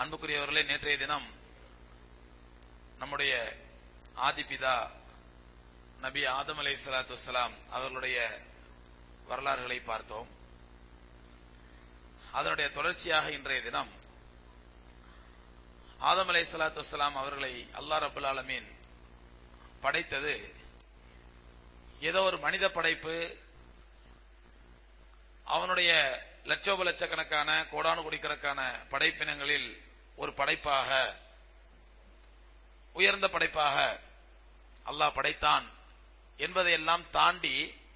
அன்புக்குரியவர்களே நேற்றைய தினம் நம்முடைய ஆதிபிதா நபி ஆதம் அலை சலாத்து வலாம் அவர்களுடைய வரலாறுகளை பார்த்தோம் அதனுடைய தொடர்ச்சியாக இன்றைய தினம் ஆதம் அலை சலாத்து வலாம் அவர்களை அல்லா ரபுல் ஆலமீன் படைத்தது ஏதோ ஒரு மனித படைப்பு அவனுடைய லட்சோப லட்சக்கணக்கான கோடானு கோடிக்கணக்கான படைப்பினங்களில் ஒரு படைப்பாக உயர்ந்த படைப்பாக அல்லாஹ் படைத்தான் என்பதையெல்லாம் தாண்டி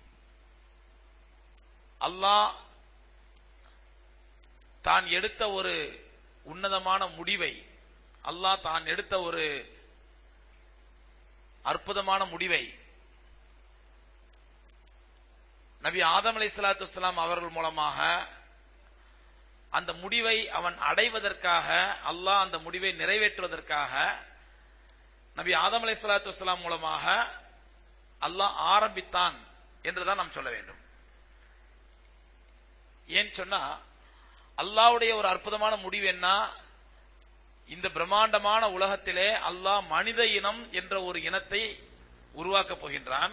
அல்லாஹ் தான் எடுத்த ஒரு உன்னதமான முடிவை அல்லாஹ் தான் எடுத்த ஒரு அற்புதமான முடிவை நபி ஆதம் அலை சலாத்து வலாம் அவர்கள் மூலமாக அந்த முடிவை அவன் அடைவதற்காக அல்லாஹ் அந்த முடிவை நிறைவேற்றுவதற்காக நபி ஆதம் அலை சலாத்து வலாம் மூலமாக அல்லாஹ் ஆரம்பித்தான் என்றுதான் நாம் சொல்ல வேண்டும் ஏன் சொன்னா அல்லாவுடைய ஒரு அற்புதமான முடிவு என்ன இந்த பிரம்மாண்டமான உலகத்திலே அல்லாஹ் மனித இனம் என்ற ஒரு இனத்தை உருவாக்கப் போகின்றான்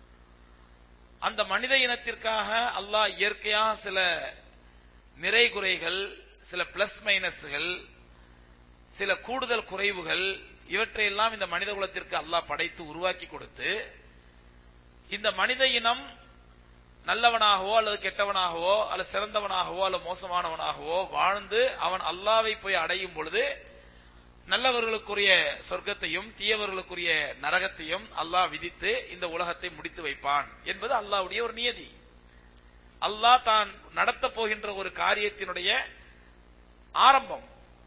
அந்த மனித இனத்திற்காக அல்லாஹ் இயற்கையாக சில நிறை குறைகள் சில பிளஸ் மைனஸ்கள் சில கூடுதல் குறைவுகள் இவற்றையெல்லாம் இந்த மனித குலத்திற்கு அல்லாஹ் படைத்து உருவாக்கி கொடுத்து இந்த மனித இனம் நல்லவனாகவோ அல்லது கெட்டவனாகவோ அல்லது சிறந்தவனாகவோ அல்லது மோசமானவனாகவோ வாழ்ந்து அவன் அல்லாவை போய் அடையும் பொழுது நல்லவர்களுக்குரிய சொர்க்கத்தையும் தீயவர்களுக்குரிய நரகத்தையும் அல்லாஹ் விதித்து இந்த உலகத்தை முடித்து வைப்பான் என்பது அல்லாவுடைய ஒரு நியதி அல்லாஹ் தான் நடத்த போகின்ற ஒரு காரியத்தினுடைய ஆரம்பம்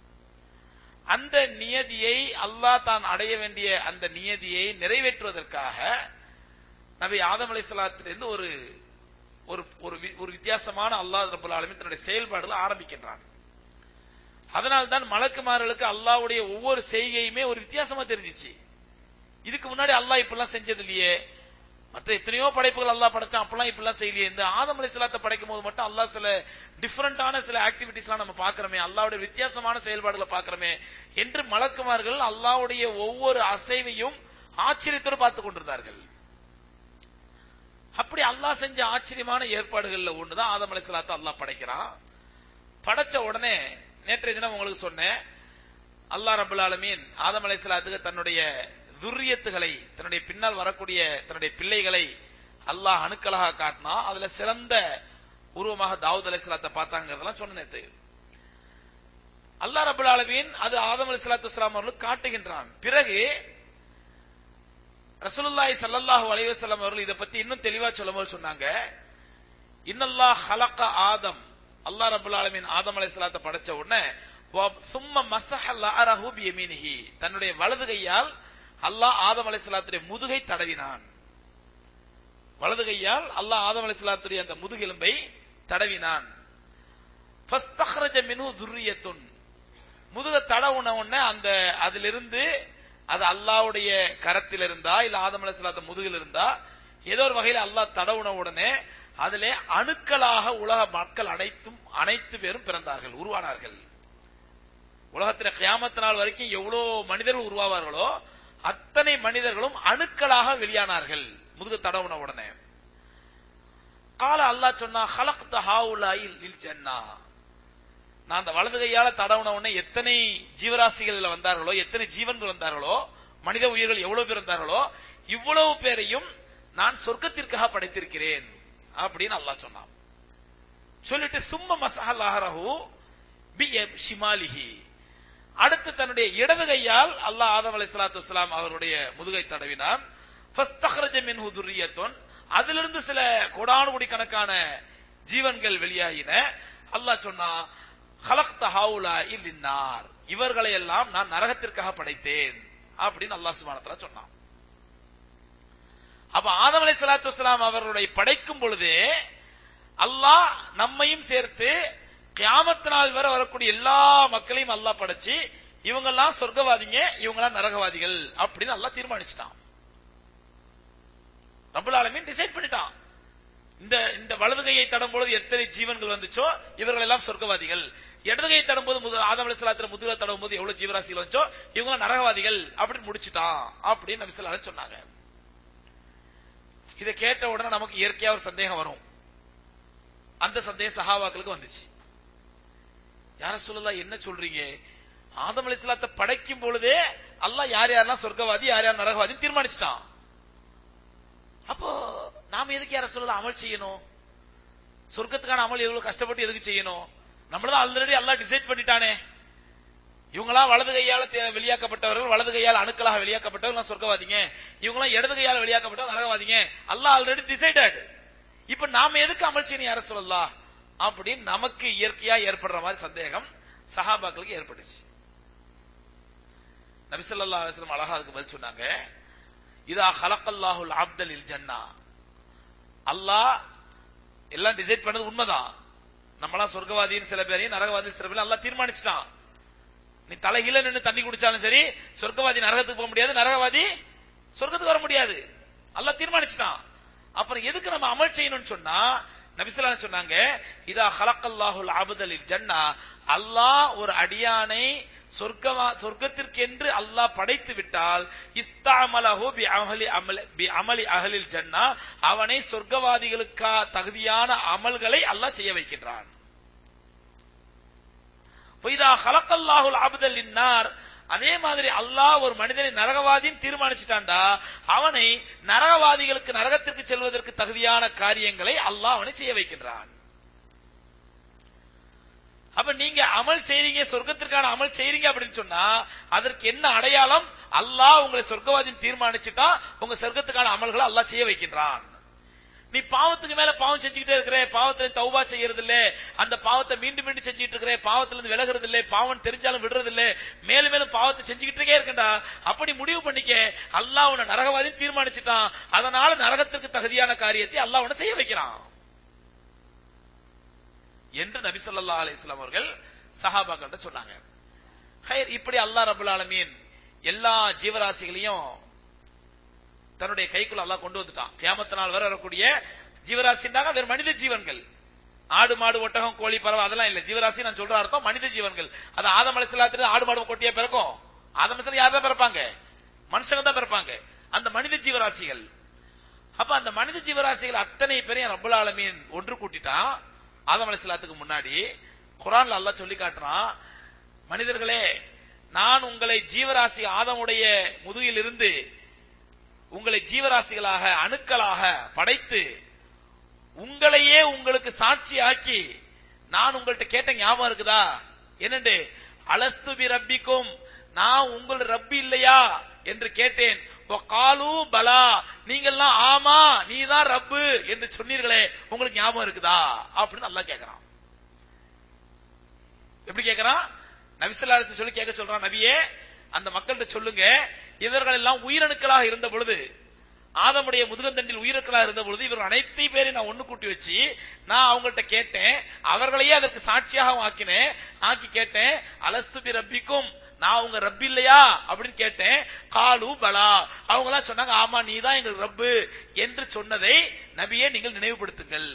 அந்த நியதியை அல்லாஹ் தான் அடைய வேண்டிய அந்த நியதியை நிறைவேற்றுவதற்காக நபி ஆதம் அலிசலாத்திலிருந்து ஒரு ஒரு ஒரு வித்தியாசமான அல்லாஹ் ரபுல் ஆலமின் தன்னுடைய செயல்பாடுகளை ஆரம்பிக்கின்றான் அதனால்தான் மலக்குமார்களுக்கு அல்லாவுடைய ஒவ்வொரு செய்கையுமே ஒரு வித்தியாசமா தெரிஞ்சிச்சு இதுக்கு முன்னாடி அல்லாஹ் இப்பெல்லாம் செஞ்சது இல்லையே மற்ற எத்தனையோ படைப்புகள் அல்லாஹ் படைச்சான் அப்பெல்லாம் இப்பெல்லாம் செய்யலையே இந்த ஆதம் அலி சலாத்தை படைக்கும் போது மட்டும் அல்லாஹ் சில டிஃபரெண்டான சில ஆக்டிவிட்டிஸ் எல்லாம் நம்ம பாக்குறோமே அல்லாவுடைய வித்தியாசமான செயல்பாடுகளை பாக்குறோமே என்று மலக்குமார்கள் அல்லாவுடைய ஒவ்வொரு அசைவையும் ஆச்சரியத்தோடு பார்த்து கொண்டிருந்தார்கள் அப்படி அல்லாஹ் செஞ்ச ஆச்சரியமான ஏற்பாடுகள்ல ஒண்ணுதான் ஆதம் அலி சலாத்தை அல்லாஹ் படைக்கிறான் படைச்ச உடனே நேற்றைய தினம் உங்களுக்கு சொன்னேன் அல்லா ரபுல் ஆலமீன் ஆதம் அலை சலாத்துக்கு தன்னுடைய துர்ரியத்துகளை தன்னுடைய பின்னால் வரக்கூடிய தன்னுடைய பிள்ளைகளை அல்லாஹ் அணுக்களாக காட்டினா அதுல சிறந்த உருவமாக தாவூத் அலை சலாத்தை பார்த்தாங்கிறதெல்லாம் சொன்ன நேற்று அல்லா ரபுல் ஆலமீன் அது ஆதம் அலி சலாத்து வலாம் அவர்களுக்கு காட்டுகின்றான் பிறகு ரசூலுல்லாஹி சல்லல்லாஹு அலைஹி வஸல்லம் அவர்கள் இதை பத்தி இன்னும் தெளிவா சொல்லும்போது சொன்னாங்க இன்னல்லாஹ் ஹலக ஆதம் அல்லா ரபுல் ஆலமின் ஆதம் அலை சலாத்தை படைச்ச உடனே சும்ம மசஹல்லாரஹு பியமீனிஹி தன்னுடைய வலது கையால் அல்லாஹ் ஆதம் அலை சலாத்துடைய முதுகை தடவினான் வலது கையால் அல்லாஹ் ஆதம் அலை சலாத்துடைய அந்த முதுகெலும்பை தடவினான் மினு துர்ரியத்துன் முதுக தடவுன உடனே அந்த அதிலிருந்து அது அல்லாவுடைய கரத்தில் இருந்தா இல்ல ஆதம் அலை சலாத்த முதுகில் இருந்தா ஏதோ ஒரு வகையில் அல்லாஹ் தடவுன உடனே அதிலே அணுக்களாக உலக மக்கள் அனைத்தும் அனைத்து பேரும் பிறந்தார்கள் உருவானார்கள் உலகத்துல கியாமத்து நாள் வரைக்கும் எவ்வளவு மனிதர்கள் உருவாவார்களோ அத்தனை மனிதர்களும் அணுக்களாக வெளியானார்கள் முதுகு தடவுன உடனே கால அல்லா சொன்னா ஹலக் ஹாவுலாயில் ஜன்னா நான் அந்த வலது கையால தடவுன உடனே எத்தனை ஜீவராசிகள் வந்தார்களோ எத்தனை ஜீவன்கள் வந்தார்களோ மனித உயிர்கள் எவ்வளவு பேர் வந்தார்களோ இவ்வளவு பேரையும் நான் சொர்க்கத்திற்காக படைத்திருக்கிறேன் அப்படின்னு அல்லாஹ் சொன்னான் சொல்லிட்டு சும்ம மசஹல்லாஹரஹு பி ஷிமாலிஹி அடுத்து தன்னுடைய இடது கையால் அல்லாஹ் ஆதம் அலை சலாத்து வலாம் அவருடைய முதுகை தடவினான் மின்ஹு துர்ரியத்துன் அதிலிருந்து சில கோடானு கோடி கணக்கான ஜீவன்கள் வெளியாகின அல்லாஹ் சொன்னா ஹலக்த ஹவுலா இல்லின்னார் இவர்களை எல்லாம் நான் நரகத்திற்காக படைத்தேன் அப்படின்னு அல்லாஹ் சுபானத்துல சொன்னான் அப்ப ஆதம் அலை சலாத்து வலாம் அவர்களுடைய படைக்கும் பொழுதே அல்லாஹ் நம்மையும் சேர்த்து கியாமத்து நாள் வரை வரக்கூடிய எல்லா மக்களையும் அல்லாஹ் படைச்சு இவங்கெல்லாம் சொர்க்கவாதிங்க இவங்கெல்லாம் நரகவாதிகள் அப்படின்னு அல்லாஹ் தீர்மானிச்சிட்டான் ரபுல் ஆலமீன் டிசைட் பண்ணிட்டான் இந்த இந்த வலது கையை தடும் பொழுது எத்தனை ஜீவன்கள் வந்துச்சோ இவர்கள் எல்லாம் சொர்க்கவாதிகள் இடது கை தடும்போது முது ஆதம் அலிஸ்லாத்துல முதுகுல தடும்போது எவ்வளவு ஜீவராசிகள் வந்துச்சோ இவங்க நரகவாதிகள் அப்படின்னு முடிச்சுட்டான் அப்படின்னு நபி ஸல்லல்லாஹு அலைஹி சொன்னாங்க இதை கேட்ட உடனே நமக்கு இயற்கையா ஒரு சந்தேகம் வரும் அந்த சந்தேகம் சஹாபாக்களுக்கு வந்துச்சு யார சொல்லலாம் என்ன சொல்றீங்க ஆதம் அலிஸ்லாத்தை படைக்கும் பொழுதே அல்லாஹ் யார் யாரெல்லாம் சொர்க்கவாதி யார் யார் நரகவாதி தீர்மானிச்சிட்டான் அப்போ நாம எதுக்கு யார சொல்லலாம் அமல் செய்யணும் சொர்க்கத்துக்கான அமல் எவ்வளவு கஷ்டப்பட்டு எதுக்கு செய்யணும் நம்மளதான் ஆல்ரெடி அல்லாஹ் டிசைட் பண்ணிட்டானே இவங்களா வலது கையால தே- வெளியாக்கப்பட்டவர்கள் வலது கையால் அணுக்களாக வெளியாக்கப்பட்டவர்கள் நான் சொர்க்கவாதிங்க இவங்களாம் இடது கையால் வெளியாக்கப்பட்டவங்க நரகவாதிங்க அல்லாஹ் ஆல்ரெடி டிசைடட் இப்ப நாம எதுக்கு அமல் செய்யணும் யார சொல்லலாம் அப்படின்னு நமக்கு இயற்கையா ஏற்படுற மாதிரி சந்தேகம் சஹாபாக்களுக்கு ஏற்பட்டுச்சு நபிசல்லா அலிஸ்லம் அழகா அதுக்கு பதில் சொன்னாங்க இதா ஹலக்கல்லாஹுல் அப்தலில் ஜன்னா அல்லாஹ் எல்லாம் டிசைட் பண்ணது உண்மைதான் நம்மளாம் சொர்க்கவாதின்னு சில பேரையும் நரகவாதின்னு சில பேரையும் அல்லாஹ் தீர்மானிச்சிட்டான் நீ தலைகீழ நின்னு தண்ணி குடிச்சாலும் சரி சொர்க்கவாதி நரகத்துக்கு போக முடியாது நரகவாதி சொர்க்கத்துக்கு வர முடியாது அல்லாஹ் தீர்மானிச்சிட்டான் அப்புறம் எதுக்கு நம்ம அமல் செய்யணும்னு சொன்னா நபிசல்லான்னு சொன்னாங்க இதா ஹலக்கல்லாஹுல் அபுதலில் ஜன்னா அல்லாஹ் ஒரு அடியானை சொர்க்கமா சொர்க்கத்திற்கு என்று அல்லாஹ் படைத்து விட்டால் இஸ்தாமலஹு பி அமலி அமல பி அமலி அகலில் ஜன்னா அவனை சொர்க்கவாதிகளுக்கா தகுதியான அமல்களை அல்லாஹ் செய்ய வைக்கின்றான் இதா ஹலக்கல்லாஹுல் அபுதல் இன்னார் அதே மாதிரி அல்லாஹ் ஒரு மனிதனை நரகவாதின்னு தீர்மானிச்சிட்டான்டா அவனை நரகவாதிகளுக்கு நரகத்திற்கு செல்வதற்கு தகுதியான காரியங்களை அல்லாஹ் அவனை செய்ய வைக்கின்றான் அப்ப நீங்க அமல் செய்றீங்க சொர்க்கத்திற்கான அமல் செய்றீங்க அப்படின்னு சொன்னா அதற்கு என்ன அடையாளம் அல்லாஹ் உங்களை சொர்க்கவாதின்னு தீர்மானிச்சுட்டா உங்க சொர்க்கத்துக்கான அமல்களை அல்லாஹ் செய்ய வைக்கின்றான் நீ பாவத்துக்கு மேல பாவம் செஞ்சுக்கிட்டே இருக்கிற பாவத்தை தௌபா செய்யறது இல்ல அந்த பாவத்தை மீண்டும் மீண்டும் செஞ்சுட்டு இருக்கிற பாவத்துல இருந்து விலகிறது இல்ல பாவம் தெரிஞ்சாலும் விடுறது இல்ல மேலும் மேலும் பாவத்தை செஞ்சுக்கிட்டே இருக்கண்டா அப்படி முடிவு பண்ணிக்க அல்லாஹ் உன்னை நரகவாதின்னு தீர்மானிச்சுட்டான் அதனால நரகத்திற்கு தகுதியான காரியத்தை அல்லாஹ் உன்னை செய்ய வைக்கிறான் என்று நபி ஸல்லல்லாஹு அலைஹி வஸல்லம் அவர்கள் சஹாபாக்கிட்ட சொன்னாங்க ஹைர் இப்படி அல்லாஹ் ரப்பல் ஆலமீன் எல்லா ஜீவராசிகளையும் தன்னுடைய கைக்குள்ள அல்லாஹ் கொண்டு வந்துட்டான் கியாமத்து நாள் வரை வரக்கூடிய ஜீவராசின்னாக வேறு மனித ஜீவன்கள் ஆடு மாடு ஒட்டகம் கோழி பறவை அதெல்லாம் இல்ல ஜீவராசி நான் சொல்ற அர்த்தம் மனித ஜீவன்கள் அது ஆதம் அலிஸ்லாத்திலிருந்து ஆடு மாடு கொட்டியா பிறக்கும் ஆதம் அலிஸ்லாம் யார் தான் பிறப்பாங்க மனுஷங்க தான் பிறப்பாங்க அந்த மனித ஜீவராசிகள் அப்ப அந்த மனித ஜீவராசிகள் அத்தனை பேரையும் ரப்பல் ஆலமீன் ஒன்று கூட்டிட்டான் ஆதம் அலிஸ்லாத்துக்கு முன்னாடி குரான்ல அல்லாஹ் சொல்லி காட்டுறான் மனிதர்களே நான் உங்களை ஜீவராசி ஆதமுடைய முதுகில் இருந்து உங்களை ஜீவராசிகளாக அணுக்களாக படைத்து உங்களையே உங்களுக்கு சாட்சி ஆக்கி நான் உங்கள்ட்ட கேட்ட ஞாபகம் இருக்குதா என்னண்டு அலஸ்து பி ரப்பிக்கும் நான் உங்கள் ரப்பி இல்லையா என்று கேட்டேன் காலு பலா நீங்கெல்லாம் ஆமா நீதான் ரப்பு என்று சொன்னீர்களே உங்களுக்கு ஞாபகம் இருக்குதா அப்படின்னு நல்லா கேக்குறான் எப்படி கேக்குறான் நபிசல்லாத்து சொல்லி கேட்க சொல்றான் நபியே அந்த மக்கள்கிட்ட சொல்லுங்க இவர்கள் எல்லாம் உயிரணுக்களாக இருந்த பொழுது ஆதமுடைய முதுகந்தண்டில் உயிரணுக்களாக இருந்த பொழுது இவர்கள் அனைத்து பேரையும் நான் ஒண்ணு கூட்டி வச்சு நான் அவங்கள்ட்ட கேட்டேன் அவர்களையே அதற்கு சாட்சியாக ஆக்கினேன் ஆக்கி கேட்டேன் அலஸ்துபி ரப்பிக்கும் நான் உங்க ரப்பு இல்லையா அப்படின்னு கேட்டேன் காலு பலா அவங்க எல்லாம் சொன்னாங்க ஆமா நீ தான் எங்க ரப்பு என்று சொன்னதை நபியே நீங்கள் நினைவுபடுத்துங்கள்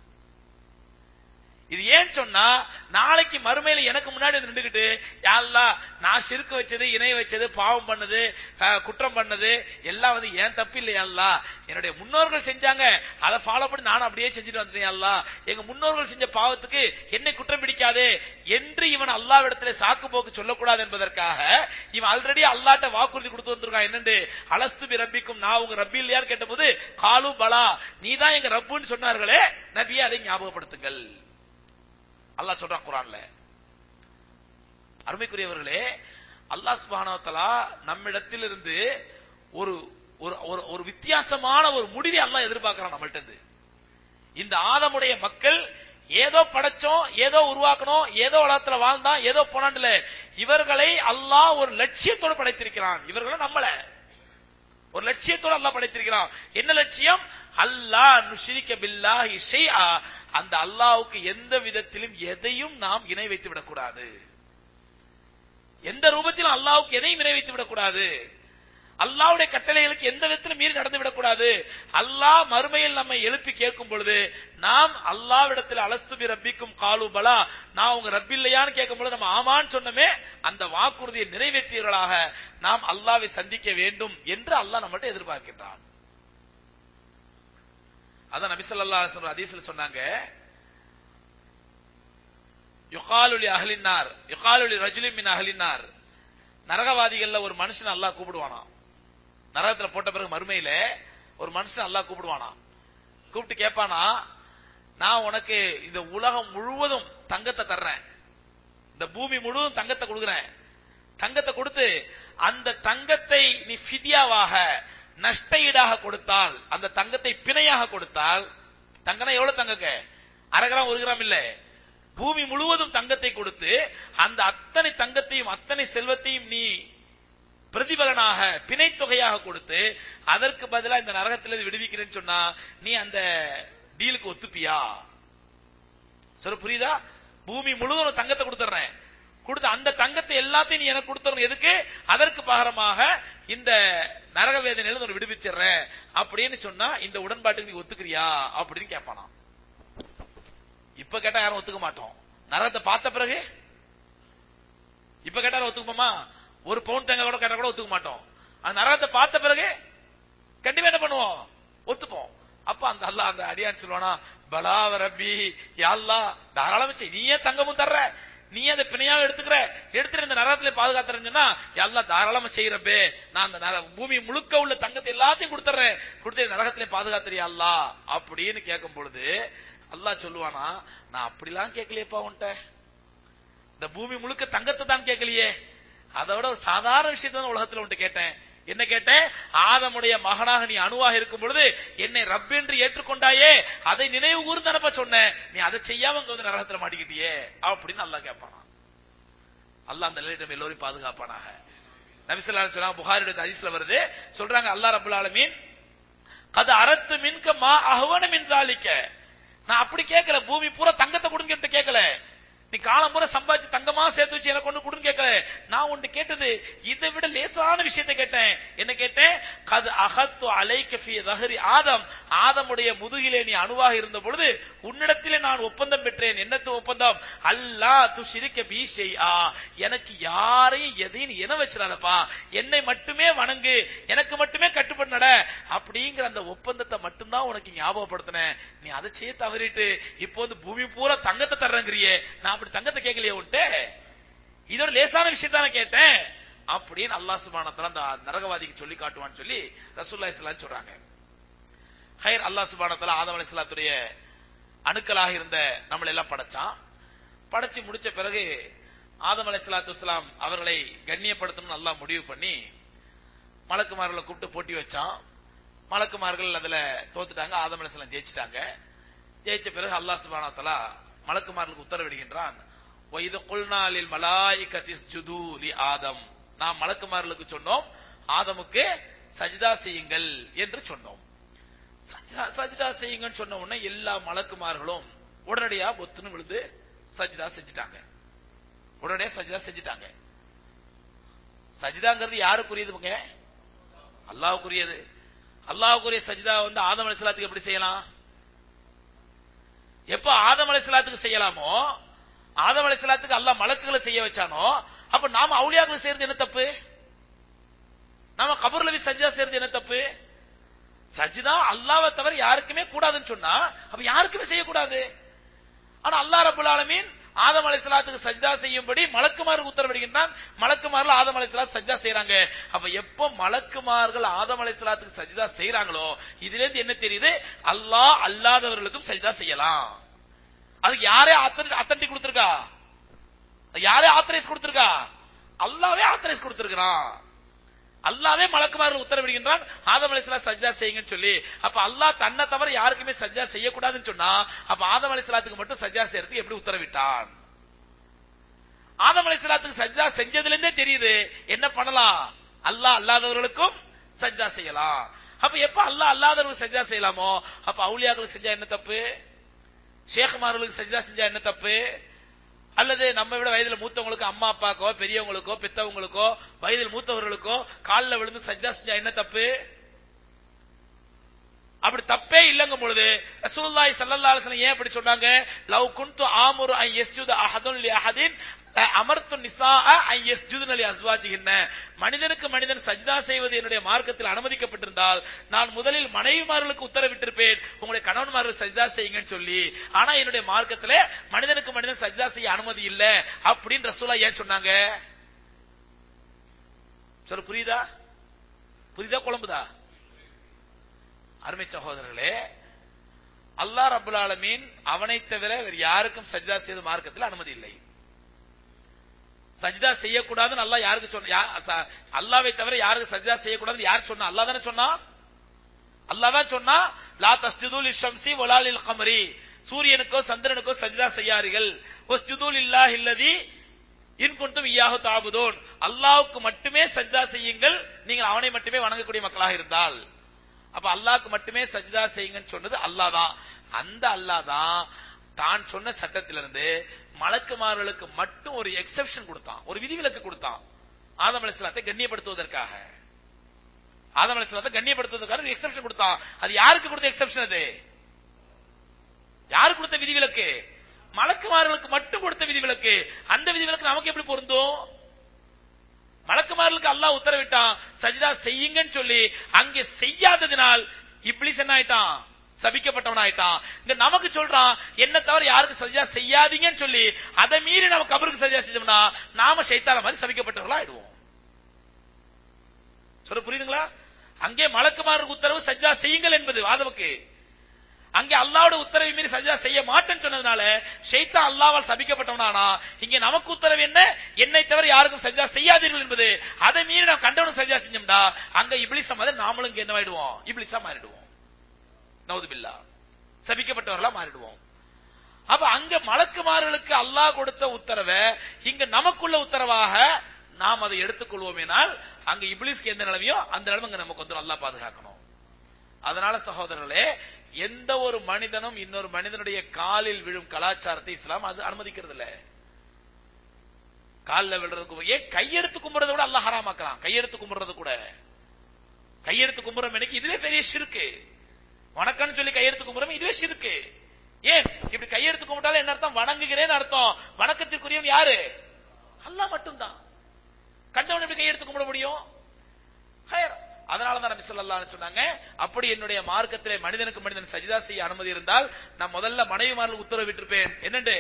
இது ஏன் சொன்னா நாளைக்கு மறுமையில எனக்கு முன்னாடி வந்து நின்றுகிட்டு யாழ்லா நான் சிறுக்கு வச்சது இணை வச்சது பாவம் பண்ணது அஹ், குற்றம் பண்ணது எல்லாம் வந்து ஏன் தப்பு இல்லையா என்னுடைய முன்னோர்கள் செஞ்சாங்க அதை ஃபாலோ பண்ணி நானும் அப்படியே செஞ்சுட்டு வந்துட்டேன் அல்லா எங்க முன்னோர்கள் செஞ்ச பாவத்துக்கு என்னை குற்றம் பிடிக்காதே என்று இவன் அல்லாவிடத்துல சாக்கு போக்கு சொல்லக்கூடாது என்பதற்காக இவன் ஆல்ரெடி அல்லாட்ட வாக்குறுதி கொடுத்து வந்திருக்கான் என்னண்டு அலஸ்து பி ரப்பிக்கும் நான் உங்க ரப்பி இல்லையான்னு கேட்டபோது காலு பலா நீதான் எங்க ரப்புன்னு சொன்னார்களே நபியே அதை ஞாபகப்படுத்துங்கள் அல்லாஹ் சொல்றான் குரான்ல அருமைக்குரியவர்களே அல்லாஹ் சுப்ஹானஹு வ தஆலா நம்மிடத்திலிருந்து ஒரு ஒரு ஒரு- ஒரு வித்தியாசமான ஒரு முடிவை அல்லாஹ் எதிர்பார்க்கிறான் நம்மள்ட்ட இருந்து இந்த ஆதமுடைய மக்கள் ஏதோ படைச்சோம் ஏதோ உருவாக்கணும் ஏதோ உலகத்துல வாழ்ந்தான் ஏதோ போனான்ல இவர்களை அல்லாஹ் ஒரு லட்சியத்தோடு படைத்திருக்கிறான் இவர்களை நம்மள ஒரு லட்சியத்தோடு அல்லாஹ் படைத்திருக்கிறான் என்ன லட்சியம் அல்லாஹ் நுஷ்ரிக பில்லாஹி ஷைஆ அந்த அல்லாஹ்வுக்கு எந்த விதத்திலும் எதையும் நாம் இணை வைத்து விடக்கூடாது எந்த ரூபத்திலும் அல்லாஹ்வுக்கு எதையும் இணை வைத்து விடக்கூடாது அல்லாவுடைய கட்டளைகளுக்கு எந்த விதத்திலும் மீறி நடந்து விடக்கூடாது அல்லாஹ் மறுமையில் நம்மை எழுப்பி கேட்கும் பொழுது நாம் அல்லாவிடத்தில் அலஸ்துபி ரப்பிக்கும் காலு பலா நான் உங்க ரப் இல்லையான்னு கேட்கும் பொழுது நம்ம ஆமான்னு சொன்னமே அந்த வாக்குறுதியை நிறைவேற்றியவர்களாக நாம் அல்லாவை சந்திக்க வேண்டும் என்று அல்லாஹ் நம்மள்ட்ட எதிர்பார்க்கின்றான் அதான் நபி ஸல்லல்லாஹு அலைஹி வஸல்லம் ஹதீஸ்ல சொன்னாங்க யுகாலுலி அஹ்லின்னார் யுகாலுலி ரஜுலின் மின் அஹ்லின்னார் நரகவாதிகள்ல ஒரு மனுஷன் அல்லாஹ் கூப்பிடுவானாம் நரகத்துல போட்ட பிறகு மறுமையில ஒரு மனுஷன் அல்லாஹ் கூப்பிடுவானாம் கூப்பிட்டு கேட்பானா நான் உனக்கு இந்த உலகம் முழுவதும் தங்கத்தை தர்றேன் இந்த பூமி முழுவதும் தங்கத்தை கொடுக்குறேன் தங்கத்தை கொடுத்து அந்த தங்கத்தை நீ ஃபிதியாவாக நஷ்ட ஈடாக கொடுத்தால் அந்த தங்கத்தை பிணையாக கொடுத்தால் தங்கனா எவ்வளவு தங்கங்க அரை கிராம் ஒரு கிராம் இல்ல பூமி முழுவதும் தங்கத்தை கொடுத்து அந்த அத்தனை தங்கத்தையும் அத்தனை செல்வத்தையும் நீ பிரதிபலனாக பிணை தொகையாக கொடுத்து அதற்கு பதிலா இந்த நரகத்திலிருந்து விடுவிக்கிறேன்னு சொன்னா நீ அந்த டீலுக்கு ஒத்துப்பியா சொல்ல புரியுதா பூமி முழுவதும் உனக்கு தங்கத்தை கொடுத்துறேன் கொடுத்து அந்த தங்கத்தை எல்லாத்தையும் நீ எனக்கு கொடுத்துறணும் எதுக்கு அதற்கு பகரமாக இந்த நரக வேதனையில ஒரு விடுவிச்சிடுறேன் அப்படின்னு சொன்னா இந்த உடன்பாட்டுக்கு நீ ஒத்துக்கிறியா அப்படின்னு கேட்பானா இப்ப கேட்டா யாரும் ஒத்துக்க மாட்டோம் நரகத்தை பார்த்த பிறகு இப்ப கேட்டா ஒத்துக்குமா ஒரு பவுன் தேங்காய் கூட கேட்டா கூட ஒத்துக்க மாட்டோம் அந்த நரகத்தை பார்த்த பிறகு கண்டிப்பா என்ன பண்ணுவோம் ஒத்துப்போம் அப்ப அந்த அல்லாஹ் அந்த அடியான் சொல்லுவானா பலாவ ரப்பி யாழ்லா தாராளமா செய் நீயே தங்கமும் தர்ற நீ அதை பிணையாவும் எடுத்துக்கிற எடுத்துட்டு இந்த நரகத்துல பாதுகாத்துறேன்னு சொன்னா எல்லாம் தாராளமா செய்யறப்பே நான் அந்த நர- பூமி முழுக்க உள்ள தங்கத்தை எல்லாத்தையும் கொடுத்துறேன் கொடுத்து நரகத்திலே பாதுகாத்துறியா அல்லா அப்படின்னு கேட்கும் பொழுது அல்லாஹ் சொல்லுவானா நான் அப்படிலாம் கேட்கலையேப்பா உன்ட்ட இந்த பூமி முழுக்க தங்கத்தை தான் கேட்கலையே அதை விட ஒரு சாதாரண விஷயத்தை தான் உலகத்துல உன்ட்ட கேட்டேன் என்ன கேட்டேன் ஆதமுடைய மகனாக நீ அணுவாக இருக்கும் பொழுது என்னை ரப் என்று ஏற்றுக்கொண்டாயே அதை நினைவு கூர்ந்து அனுப்ப சொன்னேன் நீ அதை செய்யாம இங்க வந்து நரகத்துல மாட்டிக்கிட்டியே அப்படின்னு அல்லாஹ் கேட்பானா அல்லாஹ் அந்த நிலையிடம் எல்லோரையும் பாதுகாப்பானாக நபிசல்லா சொன்னாங்க புகாரியோட ஹதீஸ்ல வருது சொல்றாங்க அல்லாஹ் ரபுல் ஆலமீன் கது அறத்து மின்க மா அஹ்வன மின் தாலிக்க நான் அப்படி கேட்கல பூமி பூரா தங்கத்தை கொடுன்னு கேட்டு கேட்கல நீ காலம் பூரா சம்பாதிச்சு தங்கமா சேர்த்து வச்சு எனக்கு ஒண்ணு கொடுன்னு கேட்கல நான் ஒன்று கேட்டது இதை விட லேசான விஷயத்தை கேட்டேன் என்ன கேட்டேன் கது அகத்து அலைக்க ஃபி தஹரி ஆதம் ஆதமுடைய முதுகிலே நீ அணுவாக இருந்த பொழுது உன்னிடத்திலே நான் ஒப்பந்தம் பெற்றேன் என்னத்து ஒப்பந்தம் அல்லா து சிரிக்க பி ஆ எனக்கு யாரையும் எதையும் நீ என வச்சிடாதப்பா என்னை மட்டுமே வணங்கு எனக்கு மட்டுமே கட்டுப்பட்டு நட அப்படிங்கிற அந்த ஒப்பந்தத்தை மட்டும்தான் உனக்கு ஞாபகப்படுத்தினேன் நீ அதை செய்ய தவறிட்டு இப்போ வந்து பூமி பூரா தங்கத்தை தர்றங்கிறியே நான் அப்படி தங்கத்தை கேட்கலையே உன்ட்டு இதோட லேசான விஷயத்தான கேட்டேன் அப்படின்னு அல்லாஹ் சுபானத்துல அந்த நரகவாதிக்கு சொல்லி காட்டுவான்னு சொல்லி ரசூல்லா இஸ்லாம் சொல்றாங்க ஹைர் அல்லாஹ் சுபானத்துல ஆதம் அலிஸ்லாத்துடைய அணுக்களாக இருந்த நம்மளை எல்லாம் படைச்சான் படைச்சு முடிச்ச பிறகு ஆதம் அலைஹிஸ்ஸலாத்து வஸ்ஸலாம் அவர்களை கண்ணியப்படுத்தணும்னு அல்லாஹ் முடிவு பண்ணி மலக்குமார்களை கூப்பிட்டு போட்டி வச்சான் மலக்குமார்கள் அதுல தோத்துட்டாங்க ஆதம் அலைஹிஸ்ஸலாம் ஜெயிச்சிட்டாங்க ஜெயிச்ச பிறகு அல்லாஹ் சுப்ஹானஹு வ தஆலா மலக்குமார்களுக்கு உத்தரவிடுகின்றான் வைது குல்நாலில் மலாயிகத்தி இஸ்ஜுது லி ஆதம் நாம் மலக்குமார்களுக்கு சொன்னோம் ஆதமுக்கு சஜிதா செய்யுங்கள் என்று சொன்னோம் சஜிதா சஜிதா செய்யுங்கன்னு சொன்ன உடனே எல்லா மலக்குமார்களும் உடனடியா பொத்துன்னு விழுந்து சஜிதா செஞ்சுட்டாங்க உடனடியா சஜிதா செஞ்சுட்டாங்க சஜிதாங்கிறது யாருக்குரியதுங்க அல்லாஹ்வுக்குரியது அல்லாஹ்வுக்குரிய சஜிதா வந்து ஆதம் அலைஹிஸ்ஸலாத்துக்கு எப்படி செய்யலாம் எப்ப ஆதம் அலைஹிஸ்ஸலாத்துக்கு செய்யலாமோ ஆதம் அலைஹிஸ்ஸலாத்துக்கு அல்லாஹ் மலக்குகளை செய்ய வச்சானோ அப்ப நாம அவுலியாக்களை செய்யறது என்ன தப்பு நாம கபர்ல போய் சஜிதா செய்யறது என்ன தப்பு சஜிதா அல்லாவை தவிர யாருக்குமே கூடாதுன்னு சொன்னா அப்ப யாருக்குமே செய்யக்கூடாது ஆனா அல்லாஹ் ரபுல் ஆலமீன் ஆதம் அலைஹிஸ்ஸலாத்துக்கு சஜ்தா செய்யும்படி மலக்குமாருக்கு உத்தரவிடுகின்றான் மலக்குமார்கள் ஆதம் அலைஹிஸ்ஸலாத் சஜ்தா செய்றாங்க அப்ப எப்ப மலக்குமார்கள் ஆதம் அலைஹிஸ்ஸலாத்துக்கு சஜ்தா செய்றாங்களோ இதுல இருந்து என்ன தெரியுது அல்லாஹ் அல்லாதவர்களுக்கும் சஜ்தா செய்யலாம் அதுக்கு யாரே அத்தன்டிக் கொடுத்திருக்கா யாரே ஆத்தரைஸ் கொடுத்திருக்கா அல்லாவே ஆத்தரைஸ் கொடுத்திருக்கிறான் அல்லாவே மலக்குமார்கள் உத்தரவிடுகின்றான் ஆதம் அலைஹிஸ்ஸலாம் சஜ்ஜா செய்யுங்கன்னு சொல்லி அப்ப அல்லாஹ் தன்னை தவிர யாருக்குமே சஜ்ஜா செய்யக்கூடாதுன்னு சொன்னா அப்ப ஆதம் அலைஹிஸ்ஸலாத்துக்கு மட்டும் சஜ்ஜா செய்யறதுக்கு எப்படி உத்தரவிட்டான் ஆதம் அலைஹிஸ்ஸலாத்துக்கு சஜ்ஜா செஞ்சதுல இருந்தே தெரியுது என்ன பண்ணலாம் அல்லாஹ் அல்லாதவர்களுக்கும் சஜ்ஜா செய்யலாம் அப்ப எப்ப அல்லாஹ் அல்லாதவர்களுக்கு சஜ்ஜா செய்யலாமோ அப்ப அவுலியாக்களுக்கு செஞ்சா என்ன தப்பு ஷேக்மார்களுக்கு சஜ்ஜா செஞ்சா என்ன தப்பு அல்லது நம்ம விட வயதுல மூத்தவங்களுக்கு அம்மா அப்பாக்கோ பெரியவங்களுக்கோ பெத்தவங்களுக்கோ வயதில் மூத்தவர்களுக்கோ காலில் விழுந்து சஜ்ஜா செஞ்சா என்ன தப்பு அப்படி தப்பே இல்லங்கும் பொழுது ரசூலுல்லாஹி ஸல்லல்லாஹு அலைஹி வஸல்லம் ஏன் அப்படி சொன்னாங்க லவ் குன்து ஆமுரு அன் யஸ்ஜுத அஹதுன் லி அஹதின் அமர்த்து நிசாஅ அன் யஸ்ஜுதுன லி அஸ்வாஜிஹின்ன மனிதனுக்கு மனிதன் சஜ்தா செய்வது என்னுடைய மார்க்கத்தில் அனுமதிக்கப்பட்டிருந்தால் நான் முதலில் மனைவிமார்களுக்கு உத்தரவிட்டிருப்பேன் உங்களுடைய கணவன்மார்கள் சஜ்தா செய்யுங்கன்னு சொல்லி ஆனா என்னுடைய மார்க்கத்திலே மனிதனுக்கு மனிதன் சஜ்தா செய்ய அனுமதி இல்ல அப்படின்னு ரசூலா ஏன் சொன்னாங்க சொல்ல புரியுதா புரியுதா குழம்புதா அருமை சகோதரர்களே அல்லாஹ் ரபுல் ஆலமீன் அவனை தவிர வேறு யாருக்கும் சஜ்தா செய்த மார்க்கத்தில் அனுமதி இல்லை சஜ்தா செய்யக்கூடாதுன்னு அல்லாஹ் யாருக்கு சொன்ன அல்லாவை தவிர யாருக்கு சஜ்தா செய்யக்கூடாதுன்னு யார் சொன்னா அல்லாஹ் தானே சொன்னா அல்லாஹ் தான் சொன்னா லா தஸ்ஜுதுல் ஷம்சி வலாலில் கமரி சூரியனுக்கோ சந்திரனுக்கோ சஜ்தா செய்யார்கள் வஸ்ஜுதுல் இல்லாஹ் இல்லதி இன் குன்தும் இய்யாஹு தாபுதூன் அல்லாஹ்வுக்கு மட்டுமே சஜ்தா செய்யுங்கள் நீங்கள் அவனை மட்டுமே வணங்கக்கூடிய மக்களாக இருந்தால் அப்ப அல்லாஹ்க்கு மட்டுமே சஜ்தா செய்யுங்கன்னு சொன்னது அல்லாஹ் தான் அந்த அல்லாஹ் தான் தான் சொன்ன சட்டத்திலிருந்து மலக்குமார்களுக்கு மட்டும் ஒரு எக்ஸெப்ஷன் கொடுத்தான் ஒரு விதிவிலக்கு கொடுத்தான் ஆதம் அலிஸ்லாத்தை கண்ணியப்படுத்துவதற்காக ஆதம் அலிஸ்லாத்தை கண்ணியப்படுத்துவதற்காக ஒரு எக்ஸெப்ஷன் கொடுத்தான் அது யாருக்கு கொடுத்த எக்ஸெப்ஷன் அது யாருக்கு கொடுத்த விதிவிலக்கு மலக்குமார்களுக்கு மட்டும் கொடுத்த விதிவிலக்கு அந்த விதிவிலக்கு நமக்கு எப்படி பொருந்தும் மலக்குமார்களுக்கு அல்லாஹ் உத்தரவிட்டான் சஜிதா செய்யுங்கன்னு சொல்லி அங்கே செய்யாததினால் இப்ளிஸ் என்ன ஆயிட்டான் சபிக்கப்பட்டவன் ஆயிட்டான் இங்க நமக்கு சொல்றான் என்ன தவிர யாருக்கு சஜிதா செய்யாதீங்கன்னு சொல்லி அதை மீறி நம்ம கபருக்கு சஜிதா செஞ்சோம்னா நாம சைத்தான மாதிரி சபிக்கப்பட்டவர்களா ஆயிடுவோம் சொல்ல புரியுதுங்களா அங்கே மலக்குமாருக்கு உத்தரவு சஜிதா செய்யுங்கள் என்பது வாதவுக்கு அங்கே அல்லாவோட உத்தரவை மீறி சஜிதா செய்ய மாட்டேன்னு சொன்னதுனால ஷைத்தா அல்லாவால் சபிக்கப்பட்டவனானா இங்க நமக்கு உத்தரவு என்ன என்னை தவிர யாருக்கும் சஜிதா செய்யாதீர்கள் என்பது அதை மீறி நாம் கண்டவனும் சஜிதா செஞ்சோம்டா அங்க இப்ளிசா மாதிரி நாமளும் இங்க என்னவாயிடுவோம் இப்ளிசா மாறிடுவோம் நவுதுபில்லா சபிக்கப்பட்டவர்களா மாறிடுவோம் அப்ப அங்க மலக்குமார்களுக்கு அல்லாஹ் கொடுத்த உத்தரவை இங்க நமக்குள்ள உத்தரவாக நாம் அதை எடுத்துக்கொள்வோமேனால் அங்க இப்ளிஸ்க்கு எந்த நிலைமையோ அந்த நிலைமை அங்க நமக்கு வந்து நல்லா பாதுகாக்கணும் அதனால சகோதரர்களே எந்த ஒரு மனிதனும் இன்னொரு மனிதனுடைய காலில் விழும் கலாச்சாரத்தை இஸ்லாம் அது அனுமதிக்கிறது இல்ல காலில் விழுறதுக்கு ஏன் கையெடுத்து கும்புறதை விட அல்லாஹ் ஹராமாக்கலாம் கையெடுத்து கும்புறது கூட கையெடுத்து கும்புறம் எனக்கு இதுவே பெரிய ஷிருக்கு வணக்கம்னு சொல்லி கையெடுத்து கும்புறம் இதுவே ஷிருக்கு ஏன் இப்படி கையெடுத்து கும்பிட்டாலும் என்ன அர்த்தம் வணங்குகிறேன்னு அர்த்தம் வணக்கத்திற்குரியவன் யாரு அல்லாஹ் மட்டும்தான் கண்டவன் எப்படி கையெடுத்து கும்பிட முடியும் ஹயர் அதனால தான் நபி ஸல்லல்லாஹு அலைஹி சொன்னாங்க அப்படி என்னுடைய மார்க்கத்திலே மனிதனுக்கு மனிதன் சஜிதா செய்ய அனுமதி இருந்தால் நான் முதல்ல மனைவிமார்களுக்கு உத்தரவிட்டிருப்பேன் என்னண்டு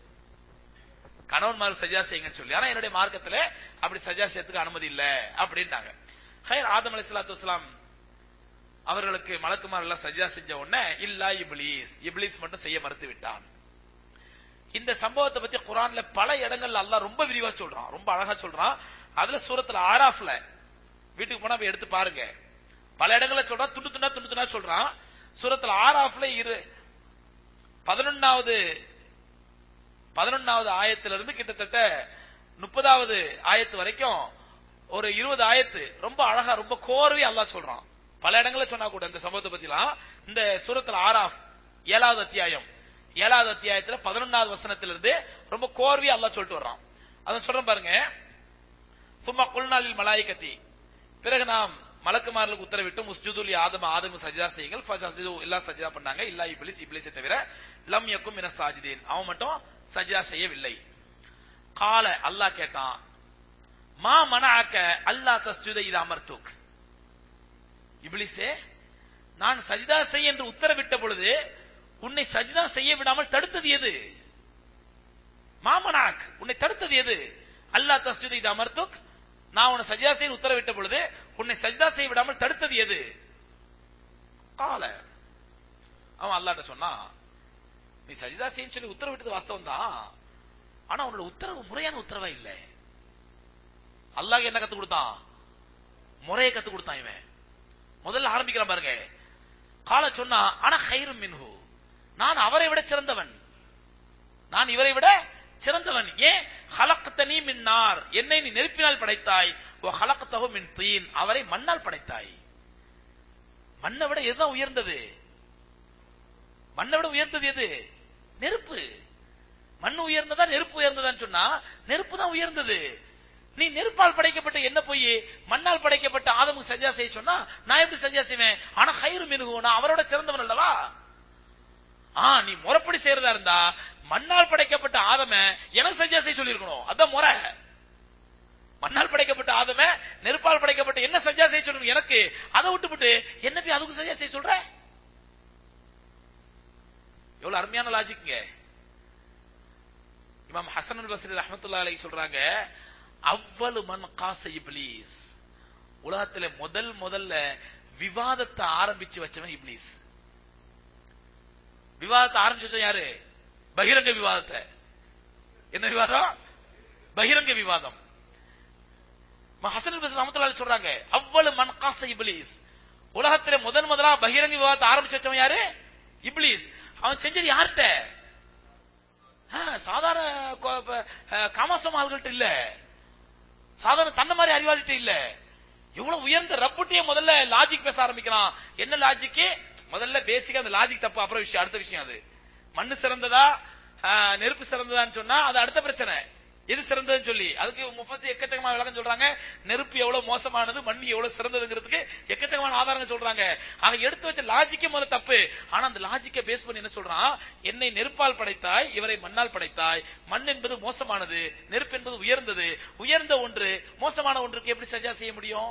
கணவன்மார்கள் சஜிதா செய்யுங்கன்னு சொல்லி ஆனா என்னுடைய மார்க்கத்திலே அப்படி சஜிதா செய்யறதுக்கு அனுமதி இல்ல அப்படின்ட்டாங்க ஹயர் ஆதம் அலைஹிஸ்ஸலாத்து வஸலாம் அவர்களுக்கு மலக்குமார் எல்லாம் சஜிதா செஞ்ச உடனே இல்லா இப்லீஸ் இப்லீஸ் மட்டும் செய்ய மறுத்து விட்டான் இந்த சம்பவத்தை பத்தி குரான்ல பல இடங்கள்ல அல்லாஹ் ரொம்ப விரிவா சொல்றான் ரொம்ப அழகா சொல்றான் அதுல சூரத்துல ஆராஃப்ல வீட்டுக்கு போனா போய் எடுத்து பாருங்க பல இடங்கள்ல சொல்றான் துண்டு துண்டா துண்டு துண்டா சொல்றான் சூரத்துல ஆராஃப்ல இரு பதினொன்னாவது பதினொன்னாவது ஆயத்திலிருந்து கிட்டத்தட்ட முப்பதாவது ஆயத்து வரைக்கும் ஒரு இருபது ஆயத்து ரொம்ப அழகா ரொம்ப கோர்வை அல்லாஹ் சொல்றான் பல இடங்கள்ல சொன்னா கூட இந்த சம்பவத்தை பத்திலாம் இந்த சூரத்துல ஆராஃப் ஏழாவது அத்தியாயம் ஏழாவது அத்தியாயத்துல பதினொன்னாவது வசனத்திலிருந்து ரொம்ப கோர்வை அல்லாஹ் சொல்லிட்டு வர்றான் அதான் சொல்றேன் பாருங்க சும்மா குல்நாளில் மலாய்கத்தி பிறகு நாம் மலக்குமார்களுக்கு உத்தரவிட்டு முஸ்ஜுதுல் ஆதம் ஆதம் சஜிதா செய்யுங்கள் ஃபசஜிது எல்லாம் சஜிதா பண்ணாங்க இல்லா இப்லிஸ் இப்லிஸை தவிர லம் யக்கும் மின சாஜிதீன் அவன் மட்டும் சஜிதா செய்யவில்லை கால அல்லாஹ் கேட்டான் மா மனஅக்க அல்லாஹ் தஸ்ஜுத இது அமர்த்துக் இப்லிஸே நான் சஜிதா செய் என்று உத்தரவிட்ட பொழுது உன்னை சஜிதா செய்ய விடாமல் தடுத்தது எது மாமனாக் உன்னை தடுத்தது எது அல்லாஹ் தஸ்ஜுத இது அமர்த்துக் நான் உன்னை சஜிதா செய்ய உத்தரவிட்ட பொழுது உன்னை சஜிதா செய்ய விடாமல் தடுத்தது எது கால அவன் அல்லாட்ட சொன்னா நீ சஜிதா செய்யும் சொல்லி உத்தரவிட்டது வாஸ்தவம் தான் ஆனா உன்னோட உத்தரவு முறையான உத்தரவா இல்ல அல்லாஹ் என்ன கத்து கொடுத்தான் முறையை கத்து கொடுத்தான் இவன் முதல்ல ஆரம்பிக்கிறான் பாருங்க கால சொன்னா ஆனா ஹைரும் மின்ஹு நான் அவரை விட சிறந்தவன் நான் இவரை விட சிறந்தவன் ஏன் ஹலக்தனி மின் நார் என்னை நீ நெருப்பினால் படைத்தாய் ஓ ஹலக்தஹு மின் தீன் அவரை மண்ணால் படைத்தாய் மண்ணை விட எதுதான் உயர்ந்தது மண்ணை விட உயர்ந்தது எது நெருப்பு மண் உயர்ந்ததா நெருப்பு உயர்ந்ததான்னு சொன்னா நெருப்பு தான் உயர்ந்தது நீ நெருப்பால் படைக்கப்பட்ட என்ன போய் மண்ணால் படைக்கப்பட்ட ஆதமுக்கு சஜா செய்ய சொன்னா நான் எப்படி சஜா செய்வேன் ஆனா ஹைரு மினுகு நான் அவரோட சிறந்தவன் அல்லவா ஆ நீ முறைப்படி செய்யறதா இருந்தா மண்ணால் படைக்கப்பட்ட ஆதம எனக்கு சஜா செய்ய சொல்லியிருக்கணும் அதான் முறை மண்ணால் படைக்கப்பட்ட ஆதம நெருப்பால் படைக்கப்பட்ட என்ன சஜா செய்ய சொல்லணும் எனக்கு அதை விட்டுவிட்டு என்ன போய் அதுக்கு சஜா செய்ய சொல்ற எவ்வளவு அருமையான லாஜிக்குங்க இமாம் ஹசன் அல் பஸ்ரி ரஹமத்துல்லா அலைஹி சொல்றாங்க அவ்வளவு மன் காச இப்லீஸ் உலகத்துல முதல் முதல்ல விவாதத்தை ஆரம்பிச்சு வச்சவன் இப்லீஸ் விவாதத்தை ஆரம்பிச்சு வச்சவன் யாரு பகிரங்க விவாதத்தை என்ன விவாதம் பகிரங்க விவாதம் ம- ஹசன் அல் பஸ்ரி ரஹமத்துல்லா அலைஹி சொல்றாங்க அவ்வளவு மன் காச இப்லீஸ் உலகத்துல முதல் முதலா பகிரங்க விவாதத்தை ஆரம்பிச்சு வச்சவன் யாரு இப்லீஸ் அவன் செஞ்சது யார்கிட்ட ஆ, சாதாரண கொ- ப- அஹ், காமாசம் ஆள்கள்ட்ட இல்ல சாதாரண தன்ன மாதிரி அறிவாளிட்ட இல்ல எவ்வளவு உயர்ந்த ரப்புட்டே முதல்ல லாஜிக் பேச ஆரம்பிக்கிறான் என்ன லாஜிக் முதல்ல பேசிக்கா அந்த லாஜிக் தப்பு அப்புறம் விஷயம் அடுத்த விஷயம் அது மண்ணு சிறந்ததா ஆ, நெருப்பு சிறந்ததான்னு சொன்னா அது அடுத்த பிரச்சனை எது சிறந்ததுன்னு சொல்லி அதுக்கு முஃபசி எக்கச்சக்கமா விளக்கம் சொல்றாங்க நெருப்பு எவ்வளவு மோசமானது மண் எவ்வளவு சிறந்ததுங்கிறதுக்கு எக்கச்சக்கமான ஆதாரங்கள் சொல்றாங்க அவன் எடுத்து வச்ச லாஜிக்கே முதல்ல தப்பு ஆனா அந்த லாஜிக்கை பேஸ் பண்ணி என்ன சொல்றான் என்னை நெருப்பால் படைத்தாய் இவரை மண்ணால் படைத்தாய் மண் என்பது மோசமானது நெருப்பு என்பது உயர்ந்தது உயர்ந்த ஒன்று மோசமான ஒன்றுக்கு எப்படி சஜா செய்ய முடியும்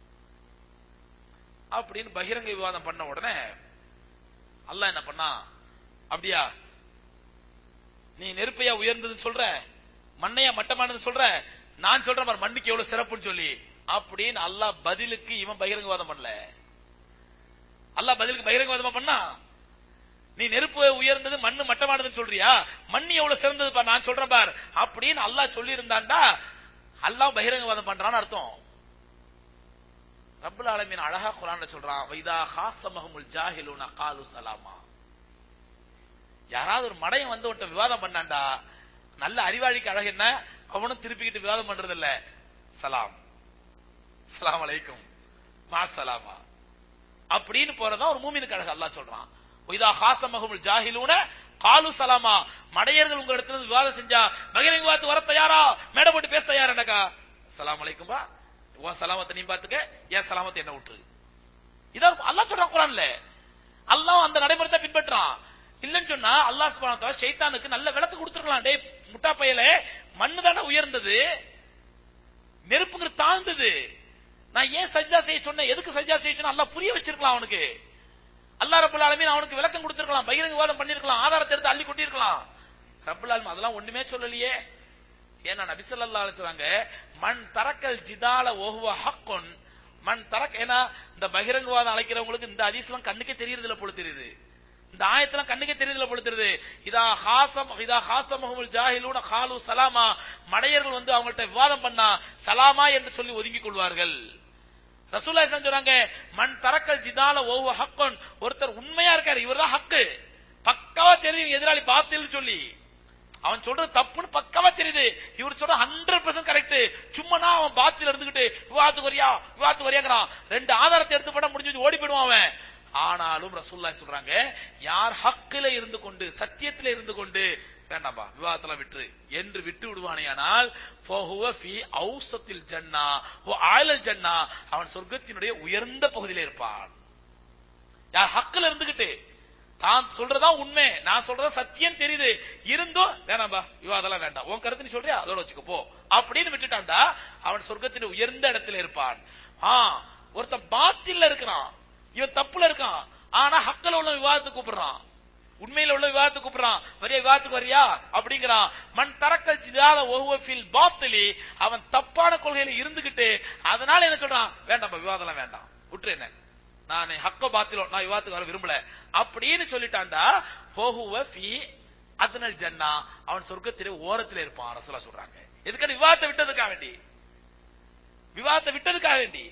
அப்படின்னு பகிரங்க விவாதம் பண்ண உடனே அல்லாஹ் என்ன பண்ணா அப்படியா நீ நெருப்பையா உயர்ந்ததுன்னு சொல்ற மண்ணையா மட்டமானது சொல்ற நான் சொல்றேன் பாரு மண்ணுக்கு எவ்வளவு சிறப்புன்னு சொல்லி அப்படின்னு அல்லாஹ் பதிலுக்கு இவன் பகிரங்கவாதம் பண்ணல அல்லாஹ் பதிலுக்கு பகிரங்கவாதமா பண்ணா நீ நெருப்பு உயர்ந்தது மண்ணு மட்டமானதுன்னு சொல்றியா மண்ணு எவ்வளவு சிறந்தது பார் நான் சொல்றேன் பார் அப்படின்னு அல்லாஹ் சொல்லி இருந்தான்டா அல்லாஹ் பகிரங்கவாதம் பண்றான்னு அர்த்தம் ரப்புல் ஆலமீன் அழகா குரான்ல சொல்றான் வைதா ஹாசமஹமுல் ஜாஹிலுன காலு சலாமா யாராவது ஒரு மடையன் வந்து உன்ட்ட விவாதம் பண்ணான்டா நல்ல அறிவாளிக்கு அழகு என்ன அவனும் திருப்பிக்கிட்டு விவாதம் பண்றது இல்ல சலாம் சலாம் அலைக்கும் மா சலாமா அப்படின்னு போறதா ஒரு மூமினுக்கு அழகு அல்லாஹ் சொல்றான் இதா ஹாசமஹமுல் ஜாஹிலூன காலு சலாமா மடையர்கள் உங்க இடத்துல இருந்து விவாதம் செஞ்சா பகிரங்க வாத்து வர தயாரா மேடை போட்டு பேச தயாராண்டக்கா சலாம் அலைக்கும்பா உன் சலாமத்தை நீ பாத்துக்க என் சலாமத்தை என்ன விட்டுரு இதான் அல்லாஹ் சொல்றான் குரான்ல அல்லாஹ் அந்த நடைமுறை தான் பின்பற்றான் இல்லன்னு சொன்னா அல்லாஹ் சுப்ஹானஹு வ தஆலா ஷைத்தானுக்கு நல்ல விளக்கு கொடுத்துருக்கலாம் டேய் முட்டா பயலே மண்ணு தானே உயர்ந்தது நெருப்புங்கிற தாழ்ந்தது நான் ஏன் சஜ்தா செய்ய சொன்னேன் எதுக்கு சஜ்தா செய்ய சொன்னா அல்லாஹ் புரிய வச்சிருக்கலாம் அவனுக்கு அல்லாஹ் ரப்பல் ஆலமீன் அவனுக்கு விளக்கம் கொடுத்திருக்கலாம் பகிரங்க விவாதம் பண்ணிருக்கலாம் ஆதாரத்தை எடுத்து அள்ளி கொட்டிருக்கலாம் ரப்பல் ஆலமீன் அதெல்லாம் ஒண்ணுமே சொல்லலையே ஏன்னா நபி ஸல்லல்லாஹு அலைஹி சொல்றாங்க மண் தரக்கல் ஜிதால ஓஹுவ ஹக்குன் மண் தரக் ஏன்னா இந்த பகிரங்கவாதம் அழைக்கிறவங்களுக்கு இந்த ஹதீஸ்லாம் கண்ணுக்கே தெரியறதில்ல போல தெரியுது இந்த ஆயத்தெல்லாம் கண்ணுக்கே தெரியுதுல போல தெரியுது இதா ஹாசம் இதா ஹாசமஹுல் ஜாஹிலூன காலு சலாமா மடையர்கள் வந்து அவங்கள்ட்ட விவாதம் பண்ணா சலாமா என்று சொல்லி ஒதுங்கிக் கொள்வார்கள் ரசூல்லா இஸ்லாம் சொல்றாங்க மண் தரக்கல் ஜிதால ஓஹுவ ஹக்குன் ஒருத்தர் உண்மையா இருக்காரு இவர்தான் ஹக்கு பக்காவா தெரியும் எதிராளி பாத்தில் சொல்லி அவன் சொல்றது தப்புன்னு பக்கவா தெரியுது இவர் சொல்ற ஹண்ட்ரட் பர்சன்ட் கரெக்ட் சும்மா அவன் பாத்தில இருந்துகிட்டு விவாதத்துக்கு வரியா விவாதத்துக்கு வரியாங்கிறான் ரெண்டு ஆதாரத்தை எடுத்து போட முடிஞ்சு ஓடி போயிடுவான் அவன் ஆனாலும் ரசூல்லா சொல்றாங்க யார் ஹக்கில இருந்து கொண்டு சத்தியத்தில இருந்து கொண்டு வேண்டாம்பா விவாதத்துல விட்டுரு என்று விட்டு விடுவானேயானால் ஃபஹுவ ஃபீ ஔசத்தில் ஜன்னா ஓ ஆயலல் ஜன்னா அவன் சொர்க்கத்தினுடைய உயர்ந்த பகுதியில இருப்பான் யார் ஹக்கில இருந்துகிட்டு தான் சொல்றதா உண்மை நான் சொல்றதா சத்தியம் தெரியுது இருந்தும் வேணாம்பா விவாதம்லாம் வேண்டாம் உன் கருத்து நீ சொல்றியா அதோட வச்சுக்க போ அப்படின்னு விட்டுட்டான்டா அவன் சொர்க்கத்தின் உயர்ந்த இடத்துல இருப்பான் ஆ ஒருத்தன் பாத்தில இருக்கிறான் இவன் தப்புல இருக்கான் ஆனா ஹக்கல உள்ள விவாதத்துக்கு கூப்பிடுறான் உண்மையில உள்ள விவாதத்துக்கு கூப்பிடுறான் வரியா விவாதத்துக்கு வரியா அப்படிங்கிறான் மண் தரக்கல் ஜிதால ஒவ்வொரு பாத்திலி அவன் தப்பான கொள்கையில இருந்துகிட்டு அதனால என்ன சொல்றான் வேண்டாம் விவாதம்லாம் வேண்டாம் விட்டுரு என்ன நான் ஹக்க பாத்திலோ நான் விவாதத்துக்கு வர விரும்பல அப்படின்னு சொல்லிட்டான்டா போகுவ ஃபி அதனல் ஜன்னா அவன் சொர்க்கத்திலே ஓரத்தில் இருப்பான் ரசூலா சொல்றாங்க எதுக்கான விவாதத்தை விட்டதுக்காக வேண்டி விவாதத்தை விட்டதுக்காக வேண்டி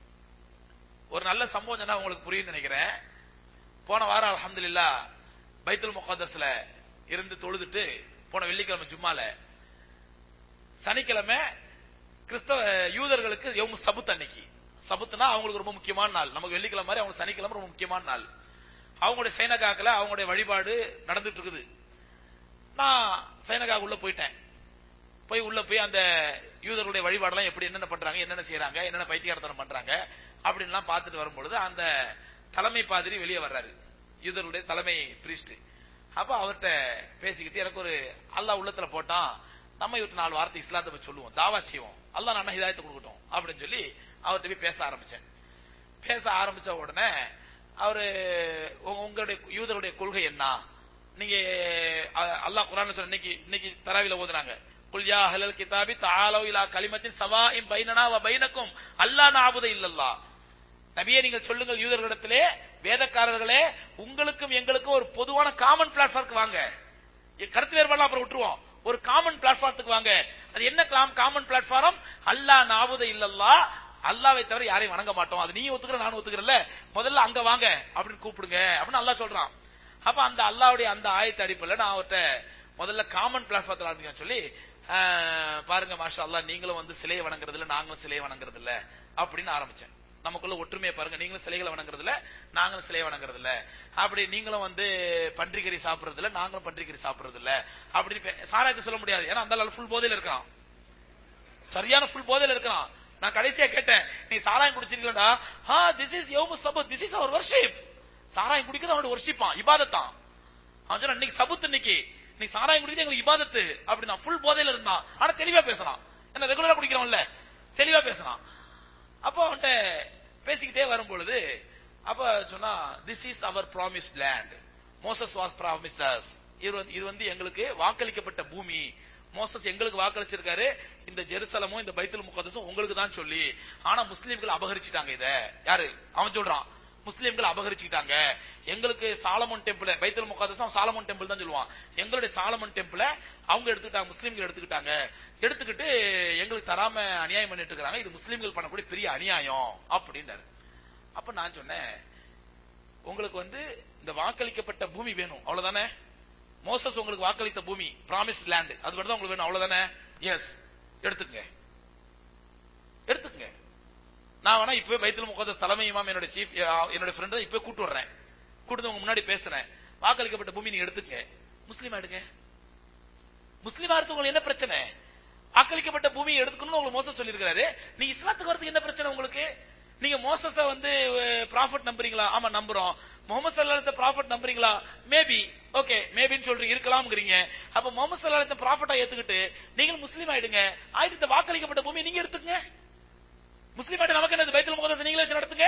ஒரு நல்ல சம்பவம் சொன்னா உங்களுக்கு புரியும் நினைக்கிறேன் போன வாரம் அல்ஹம்துலில்லா பைத்துல் முகத்தஸ்ல இருந்து தொழுதுட்டு போன வெள்ளிக்கிழமை ஜும்மால சனிக்கிழமை கிறிஸ்தவ யூதர்களுக்கு யௌமு சபுத் அன்னைக்கு சபுத்துனா அவங்களுக்கு ரொம்ப முக்கியமான நாள் நமக்கு வெள்ளிக்கிழமை மாதிரி அவங்க சனிக்கிழமை ரொம்ப முக்கியமான நாள் அவங்களுடைய சைனகாக்கில் அவங்களுடைய வழிபாடு நடந்துட்டு இருக்குது நான் சைனகா உள்ள போயிட்டேன் போய் உள்ள போய் அந்த யூதர்களுடைய வழிபாடெல்லாம் எப்படி என்னென்ன பண்றாங்க என்னென்ன செய்யறாங்க என்னென்ன பைத்தியகாரத்தனம் பண்றாங்க அப்படின்லாம் பார்த்துட்டு வரும்பொழுது அந்த தலைமை பாதிரி வெளியே வர்றாரு யூதருடைய தலைமை பிரீஸ்ட் அப்ப அவர்கிட்ட பேசிக்கிட்டு எனக்கு ஒரு அல்லாஹ் உள்ளத்துல போட்டான் நம்ம இவர்கிட்ட நாலு வார்த்தை இஸ்லாத்தை பத்தி சொல்லுவோம் தாவா செய்வோம் அல்லாஹ் நான் ஹிதாயத்தை கொடுக்கட்டும் அப்படின்னு சொல்லி அவர்கிட்ட போய் பேச ஆரம்பிச்சேன் பேச ஆரம்பிச்ச உடனே அவரு உங்க- உங்களுடைய யூதருடைய கொள்கை என்ன நீங்க அ- அல்லாஹ் குரான் சொல்ற இன்னைக்கு இன்னைக்கு தராவில ஓதுனாங்க குல் யா அஹ்லல் கிதாபி தஆலவ் இலா கலிமத்தின் சவாஇன் பைனனா வ பைனக்கும் அல்லா நஅபுத இல்லல்லாஹ் நபியே நீங்கள் சொல்லுங்கள் யூதர்களிடத்திலே வேதக்காரர்களே உங்களுக்கும் எங்களுக்கும் ஒரு பொதுவான காமன் பிளாட்ஃபார்முக்கு வாங்க இ- கருத்து வேறுபாடு அப்புறம் விட்டுருவோம் ஒரு காமன் பிளாட்ஃபார்முக்கு வாங்க அது என்ன காமன் பிளாட்ஃபார்ம் அல்லாஹ் நாவுத இல்லல்லா அல்லாவை தவிர யாரையும் வணங்க மாட்டோம் அது நீ ஒத்துக்கிற நானும் ஒத்துக்கிறல்ல முதல்ல அங்க வாங்க அப்படின்னு கூப்பிடுங்க அப்படின்னு அல்லாஹ் சொல்றான் அப்ப அந்த அல்லாவுடைய அந்த ஆயத்த அடிப்படையில் நான் அவர்கிட்ட முதல்ல காமன் பிளாட்ஃபார்த்தில் ஆரம்பிக்க சொல்லி ஆஹ், பாருங்க மாஷா அல்லாஹ் நீங்களும் வந்து சிலையை வணங்குறது இல்ல நாங்களும் சிலையை வணங்குறது இல்ல அப்படின்னு ஆரம்பிச்சேன் நமக்குள்ள ஒற்றுமையை பாருங்க நீங்களும் சிலைகளை வணங்குறது இல்ல நாங்களும் சிலையை வணங்குறது இல்ல அப்படி நீங்களும் வந்து பன்றிக்கறி சாப்பிடுறது இல்ல நாங்களும் பன்றிக்கறி சாப்பிடுறது இல்ல அப்படின்னு பே- சாராயத்தை சொல்ல முடியாது ஏன்னா அந்த ஃபுல் போதையில இருக்கான் சரியான ஃபுல் போதையில இருக்கிறான் நான் கடைசியா கேட்டேன் நீ சாராயம் குடிச்சிருக்கலடா ஹா திஸ் இஸ் யோமு Sabbath this is our worship சாராயம் குடிக்கிறது அவனோட வர்ஷிப்பான் இபாதத்தான் அவன் சொன்னா இன்னைக்கு சபுத் இன்னைக்கு நீ சாராயம் குடிக்கிறது எங்களுக்கு இபாதத்து அப்படி நான் ஃபுல் போதையில இருந்தான் ஆனா தெளிவா பேசுறான் என்ன ரெகுலரா குடிக்கிறவன்ல தெளிவா பேசுறான் அப்போ அவன்கிட்ட பேசிக்கிட்டே வரும் பொழுது அப்ப சொன்னா this is our promise land Moses was promised as இது வந்து இது வந்து எங்களுக்கு வாக்களிக்கப்பட்ட பூமி மோசஸ் எங்களுக்கு வாக்களிச்சிருக்காரு இந்த ஜெருசலமும் இந்த பைத்துல் முகதஸும் உங்களுக்கு தான் சொல்லி ஆனா முஸ்லீம்கள் அபகரிச்சிட்டாங்க இத யாரு அவன் சொல்றான் முஸ்லீம்கள் அபகரிச்சுக்கிட்டாங்க எங்களுக்கு சாலமன் டெம்பிள் பைத்துல் முகதஸும் சாலமன் டெம்பிள் தான் சொல்லுவான் எங்களுடைய சாலமன் டெம்பிள அவங்க எடுத்துக்கிட்டாங்க முஸ்லீம்கள் எடுத்துக்கிட்டாங்க எடுத்துக்கிட்டு எங்களுக்கு தராம அநியாயம் பண்ணிட்டு இருக்காங்க இது முஸ்லீம்கள் பண்ணக்கூடிய பெரிய அநியாயம் அப்படின்னாரு அப்ப நான் சொன்னேன் உங்களுக்கு வந்து இந்த வாக்களிக்கப்பட்ட பூமி வேணும் அவ்வளவுதானே மோசஸ் உங்களுக்கு வாக்களித்த பூமி ப்ராமிஸ் லேண்ட் அது மட்டும் தான் உங்களுக்கு வேணும் அவ்வளவுதானே எஸ் எடுத்துக்கங்க எடுத்துக்கங்க நான் வேணா இப்பவே பைத்துல் முகதஸ் தலைமை இமாம் என்னோட சீஃப் என்னோட ஃப்ரெண்ட் இப்பவே கூட்டு வர்றேன் கூட்டு உங்க முன்னாடி பேசுறேன் வாக்களிக்கப்பட்ட பூமி நீங்க எடுத்துக்கங்க முஸ்லீம் ஆயிடுங்க முஸ்லீமா இருக்கு உங்களுக்கு என்ன பிரச்சனை வாக்களிக்கப்பட்ட பூமியை எடுத்துக்கணும்னு உங்களுக்கு மோசஸ் சொல்லியிருக்காரு நீங்க இஸ்லாத்துக்கு வரதுக்கு என்ன பிரச்சனை உங்களுக்கு நீங்க மோசஸ வந்து ப்ராஃபிட் நம்புறீங்களா ஆமா நம்புறோம் முகமது சல்லாத்த ப்ராஃபிட் நம்புறீங்களா மேபி ஓகே மேபின்னு சொல்றீங்க இருக்கலாம்ங்கிறீங்க அப்ப முகமது சல்லாத்த ப்ராஃபிட்டா ஏத்துக்கிட்டு நீங்கள் முஸ்லீம் ஆயிடுங்க ஆயிட்டு இந்த வாக்களிக்கப்பட்ட பூமியை நீங்க எடுத்துக்கங்க முஸ்லீம் ஆயிட்டு நமக்கு என்ன பைத்தல் முகதஸ் நீங்களே வச்சு நடத்துங்க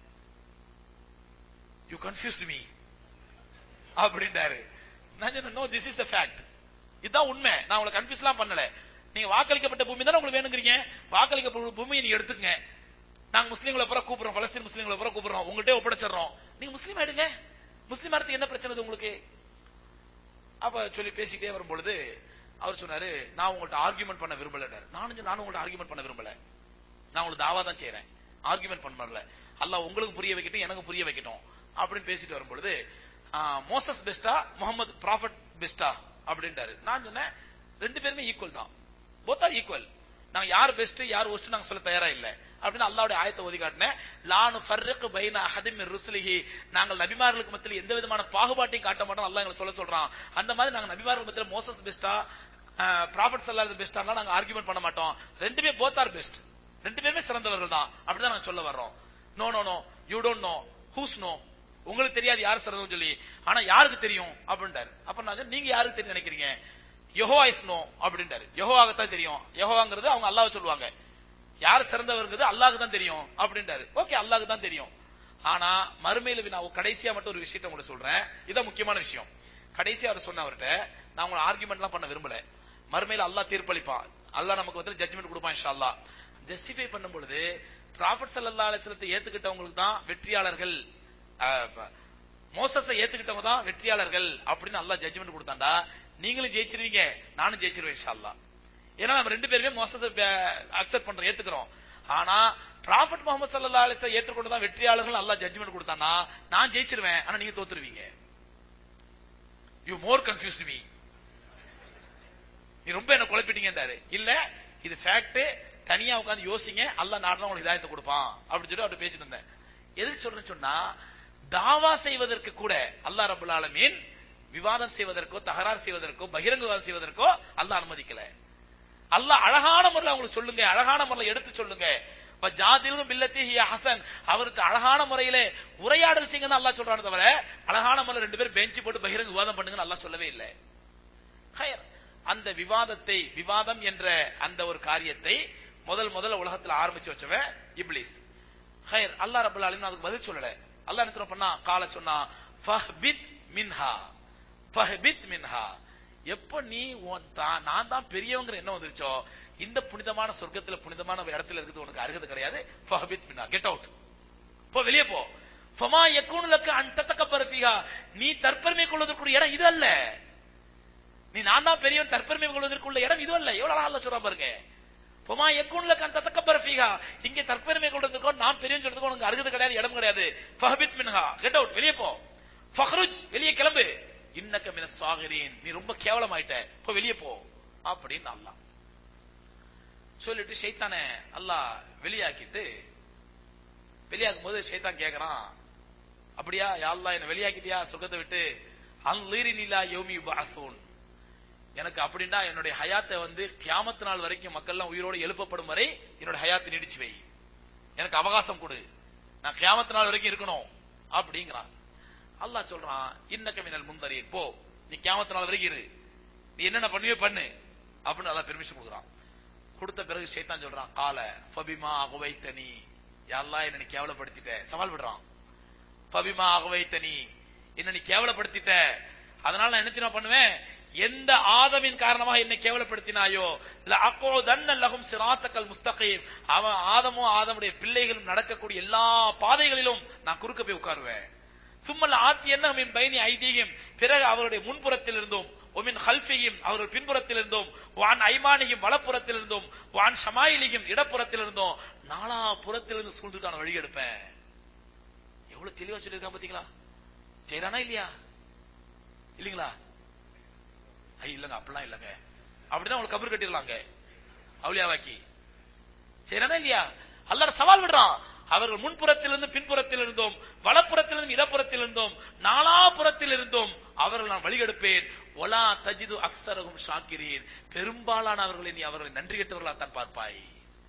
யூ கன்ஃபியூஸ்ட் மீ அப்படின்றாரு நான் சொன்னேன் no this is the fact இதுதான் உண்மை நான் உங்களை கன்ஃபியூஸ்லாம் பண்ணல நீங்க வாக்களிக்கப்பட்ட பூமி தானே உங்களுக்கு வேணுங்கிறீங்க வாக்களிக்கப்பட்ட பூமியை நீங்க எடுத்துக்கங்க நாங்க முஸ்லீம்களை பூரா கூப்பிடுறோம் பலஸ்தீன் முஸ்லீம்களை பூரா கூப்பிடுறோம் உங்கள்கிட்ட ஒப்படைச்சிடறோம் நீங்க முஸ்லீம் ஆயிடுங்க முஸ்லீம் ஆகிறதுக்கு என்ன பிரச்சனை இது உங்களுக்கு அப்ப சொல்லி பேசிக்கிட்டே வரும்பொழுது அவர் சொன்னாரு நான் உங்கள்ட்ட ஆர்குமெண்ட் பண்ண விரும்பல நானும் சொன்னேன், நானும் உங்கள்ட்ட ஆர்குமெண்ட் பண்ண விரும்பல நான் உங்களுக்கு தாவா தான் செய்யறேன் ஆர்குமெண்ட் பண்ண வரல அல்லாஹ் உங்களுக்கு புரிய வைக்கட்டும் எனக்கு புரிய வைக்கட்டும் அப்படின்னு பேசிட்டு வரும்பொழுது மோசஸ் பெஸ்டா முகமது ப்ராஃபட் பெஸ்டா அப்படின்றாரு நான் சொன்னேன் ரெண்டு பேருமே ஈக்குவல் தான் போத் ஆர் ஈக்குவல் நாங்க யார் பெஸ்ட் யார் ஒஸ்ட் நாங்க சொல்ல தயாரா இல்ல அப்படின்னு அல்லாவுடைய ஆயத்தை ஒதுக்கி காட்டினேன் லானு ஃபர்ரக்கு பைன அஹதிம் ருசுலிஹி நாங்கள் நபிமார்களுக்கு மத்தியில் எந்த விதமான பாகுபாட்டையும் காட்ட மாட்டோம் அல்லாஹ் எங்களை சொல்ல சொல்றான் அந்த மாதிரி நாங்க நபிமார்கள் மத்தியில் மோசஸ் பெஸ்டா ப்ராஃபட் சல்லாது பெஸ்டானா நாங்க ஆர்குமெண்ட் பண்ண மாட்டோம் ரெண்டுமே போத் ஆர் பெஸ்ட் ரெண்டு பேருமே சிறந்தவர்கள் தான் அப்படிதான் நாங்க சொல்ல வர்றோம் no no no you don't know who's no உங்களுக்கு தெரியாது யார் சிறந்தவங்க சொல்லி ஆனா யாருக்கு தெரியும் அப்படின்றாரு அப்ப நான் சொன்னேன், நீங்க யாருக்கு தெரியும் நினைக்கிறீங்க யெகோவா இஸ் நோ அப்படின்றாரு யெகோவாகத்தான் தெரியும் யெகோவாங்கிறது அவங்க அல்லாஹ் சொல்லுவாங்க யார் சிறந்தவர்ங்கிறது அல்லாஹ்க்கு தான் தெரியும் அப்படின்றாரு ஓகே அல்லாஹ்க்கு தான் தெரியும் ஆனா மறுமையில நான் கடைசியா மட்டும் ஒரு விஷயத்தை உங்களுக்கு சொல்றேன் இதான் முக்கியமான விஷயம் கடைசியா அவர் சொன்ன அவர்கிட்ட நான் உங்களை ஆர்குமெண்ட்லாம் பண்ண விரும்பல மறுமையில அல்லாஹ் தீர்ப்பளிப்பான் அல்லாஹ் நமக்கு வந்து ஜட்ஜ்மெண்ட் கொடுப்பான் இன்ஷா அல்லாஹ் ஜஸ்டிஃபை பண்ணும் பொழுது ப்ராஃபட் ஸல்லல்லாஹு அலைஹி வஸல்லத்தை ஏத்துக்கிட்டவங்களுக்கு தான் வெற்றியாளர்கள் அஹ், மோசஸை ஏத்துக்கிட்டவங்க தான் வெற்றியாளர்கள் அப்படின்னு அல்லாஹ் ஜட்ஜ்மெண்ட் கொடுத்தாண்டா நீங்களும் ஜெயிச்சிருவீங்க நானும் ஜெயிச்சிருவேன் இன்ஷா அல்லாஹ் ஏன்னா நம்ம ரெண்டு பேருமே மோசஸை அக்செப்ட் பண்றோம் ஏத்துக்கிறோம் ஆனா ப்ராஃபட் முகமது சல்லா அலிஸ்ல ஏற்றுக்கொண்டு தான் வெற்றியாளர்கள் அல்லாஹ் ஜட்ஜ்மெண்ட் கொடுத்தானா நான் ஜெயிச்சிருவேன் ஆனா நீங்க தோத்துருவீங்க யூ மோர் கன்ஃபியூஸ்ட் மீ நீ ரொம்ப என்ன குழப்பிட்டீங்கன்றாரு இல்ல இது ஃபேக்ட் தனியா உட்கார்ந்து யோசிங்க அல்லாஹ் நாடுனா உங்களுக்கு இதாயத்தை கொடுப்பான் அப்படின்னு சொல்லி அவர்கிட்ட பேசிட்டு இருந்தேன் எதுக்கு சொல்றேன்னு சொன்னா தாவா செய்வதற்கு கூட அல்லாஹ் ரபுல் ஆலமீன் விவாதம் செய்வதற்கோ தகராறு செய்வதற்கோ பகிரங்கவாதம் செய்வதற்கோ அல்லாஹ் அனுமதிக்கல அல்லாஹ் அழகான முறையில் அவங்களுக்கு சொல்லுங்க அழகான முறையில் எடுத்து சொல்லுங்க இப்ப ஜாதிலும் பில்லத்தி ஹிய ஹசன் அவருக்கு அழகான முறையிலே உரையாடல் செய்யுங்கன்னு அல்லாஹ் சொல்றானே தவிர அழகான முறையில் ரெண்டு பேரும் பெஞ்ச் போட்டு பகிரங்க விவாதம் பண்ணுங்கன்னு அல்லாஹ் சொல்லவே இல்லை ஹைர். அந்த விவாதத்தை விவாதம் என்ற அந்த ஒரு காரியத்தை முதல் முதல்ல உலகத்துல ஆரம்பிச்சு வச்சவன் இப்லீஸ் ஹைர் அல்லாஹ் ரப்பல் ஆலமீன் அதுக்கு பதில் சொல்லல அல்லாஹ் என்ன தெரியுமா பண்ணா கால சொன்னா ஃபஹ்பித் மின்ஹா ஃபஹ்பித் மின்ஹா எப்ப நீ உன் தான் நான் தான் பெரியவங்கிற என்ன வந்துருச்சோ இந்த புனிதமான சொர்க்கத்துல புனிதமான இடத்துல இருக்குது உனக்கு அருகது கிடையாது ஃபஹ்பித் மின்ஹா கெட் அவுட் போ வெளியே போ ஃபமா யக்கூனு லக்க அன் தத்தக்கபர ஃபீஹா நீ தற்பெருமை கொள்வதற்குரிய இடம் இது அல்ல நீ நான் தான் பெரியவன் தற்பெருமை கொள்வதற்குள்ள இடம் இது அல்ல எவ்வளவு அழகா சொல்றா பாருங்க பொமா எக்குன்ல கண் தத்தக்கப்பற ஃபீகா இங்கே தற்பெருமை கொள்றதுக்கோ நான் பெரியவன் சொல்றதுக்கோ உனக்கு அருகது கிடையாது இடம் கிடையாது ஃபஹபித் மின்ஹா கெட் அவுட் வெளியே போ ஃபஹ்ருஜ் வெளியே கிளம்பு இன்னக்க மின சாகிரீன் நீ ரொம்ப கேவலமாயிட்ட போ வெளியே போ அப்படின்னு அல்லாஹ் சொல்லிட்டு ஷைத்தானே அல்லாஹ் வெளியாக்கிட்டு வெளியாக்கும் போது ஷைத்தான் கேக்குறான் அப்படியா யா அல்லாஹ் என்ன வெளியாக்கிட்டியா சொர்க்கத்தை விட்டு அன்லீரி நிலா யோமி பாசூன் எனக்கு அப்படின்னா என்னுடைய ஹயாத்தை வந்து கியாமத்து நாள் வரைக்கும் மக்கள் எல்லாம் உயிரோடு எழுப்பப்படும் வரை என்னோட ஹயாத்தை நீடிச்சு வை எனக்கு அவகாசம் கொடு நான் கியாமத்து நாள் வரைக்கும் இருக்கணும் அப்படிங்கிறான் அல்லாஹ் சொல்றான் இன்னக்க மினல் முந்தரீன் போ நீ கியாமத்து நாள் வரைக்கும் இரு நீ என்னென்ன பண்ணுவே பண்ணு அப்படின்னு அல்லாஹ் பெர்மிஷன் கொடுக்குறான் கொடுத்த பிறகு ஷைத்தான் சொல்றான் கால ஃபபிமா அகுவைத்தனி யாரெல்லாம் என்ன நீ கேவலப்படுத்திட்ட சவால் விடுறான் ஃபபிமா அகுவைத்தனி என்ன நீ கேவலப்படுத்திட்ட அதனால நான் என்ன தெரியுமா பண்ணுவேன் எந்த ஆதமின் காரணமாக என்னை கேவலப்படுத்தினாயோ அக்கோதன்ன லகும் சிராத்தக்கல் முஸ்தகீம் அவன் ஆதமோ ஆதமுடைய பிள்ளைகளும் நடக்கக்கூடிய எல்லா பாதைகளிலும் நான் குறுக்க போய் உட்காருவேன் சும்மல் ஆத்தி என்ன மின் பயணி ஐதீகம் பிறகு அவருடைய முன்புறத்தில் இருந்தும் ஒமின் ஹல்ஃபியும் அவர்கள் பின்புறத்தில் இருந்தும் வான் ஐமானியும் வலப்புறத்தில் இருந்தும் வான் ஷமாயிலியும் இடப்புறத்தில் இருந்தும் நாலா புறத்திலிருந்து சூழ்ந்துட்டு நான் வழி எடுப்பேன் எவ்வளவு தெளிவா சொல்லியிருக்கான் பாத்தீங்களா செய்யறானா இல்லையா இல்லீங்களா ஐ இல்லங்க அப்படிலாம் இல்லங்க அப்படிதான் உங்களுக்கு கபர் கட்டிடலாங்க அவுளியாவாக்கி செய்யறானா இல்லையா அல்லாஹ் சவால் விடுறான் அவர்கள் முன்புறத்திலிருந்து பின்புறத்தில் இருந்தோம் வலப்புறத்திலிருந்து இடப்புறத்தில் இருந்தோம் நாலாபுறத்தில் இருந்தோம் அவர்கள் நான் வழிகெடுப்பேன் ஒலா தஜிது அக்சரகும் ஷாக்கிரீன் பெரும்பாலான அவர்களை நீ அவர்களை நன்றி கெட்டவர்களா தான் பார்ப்பாய்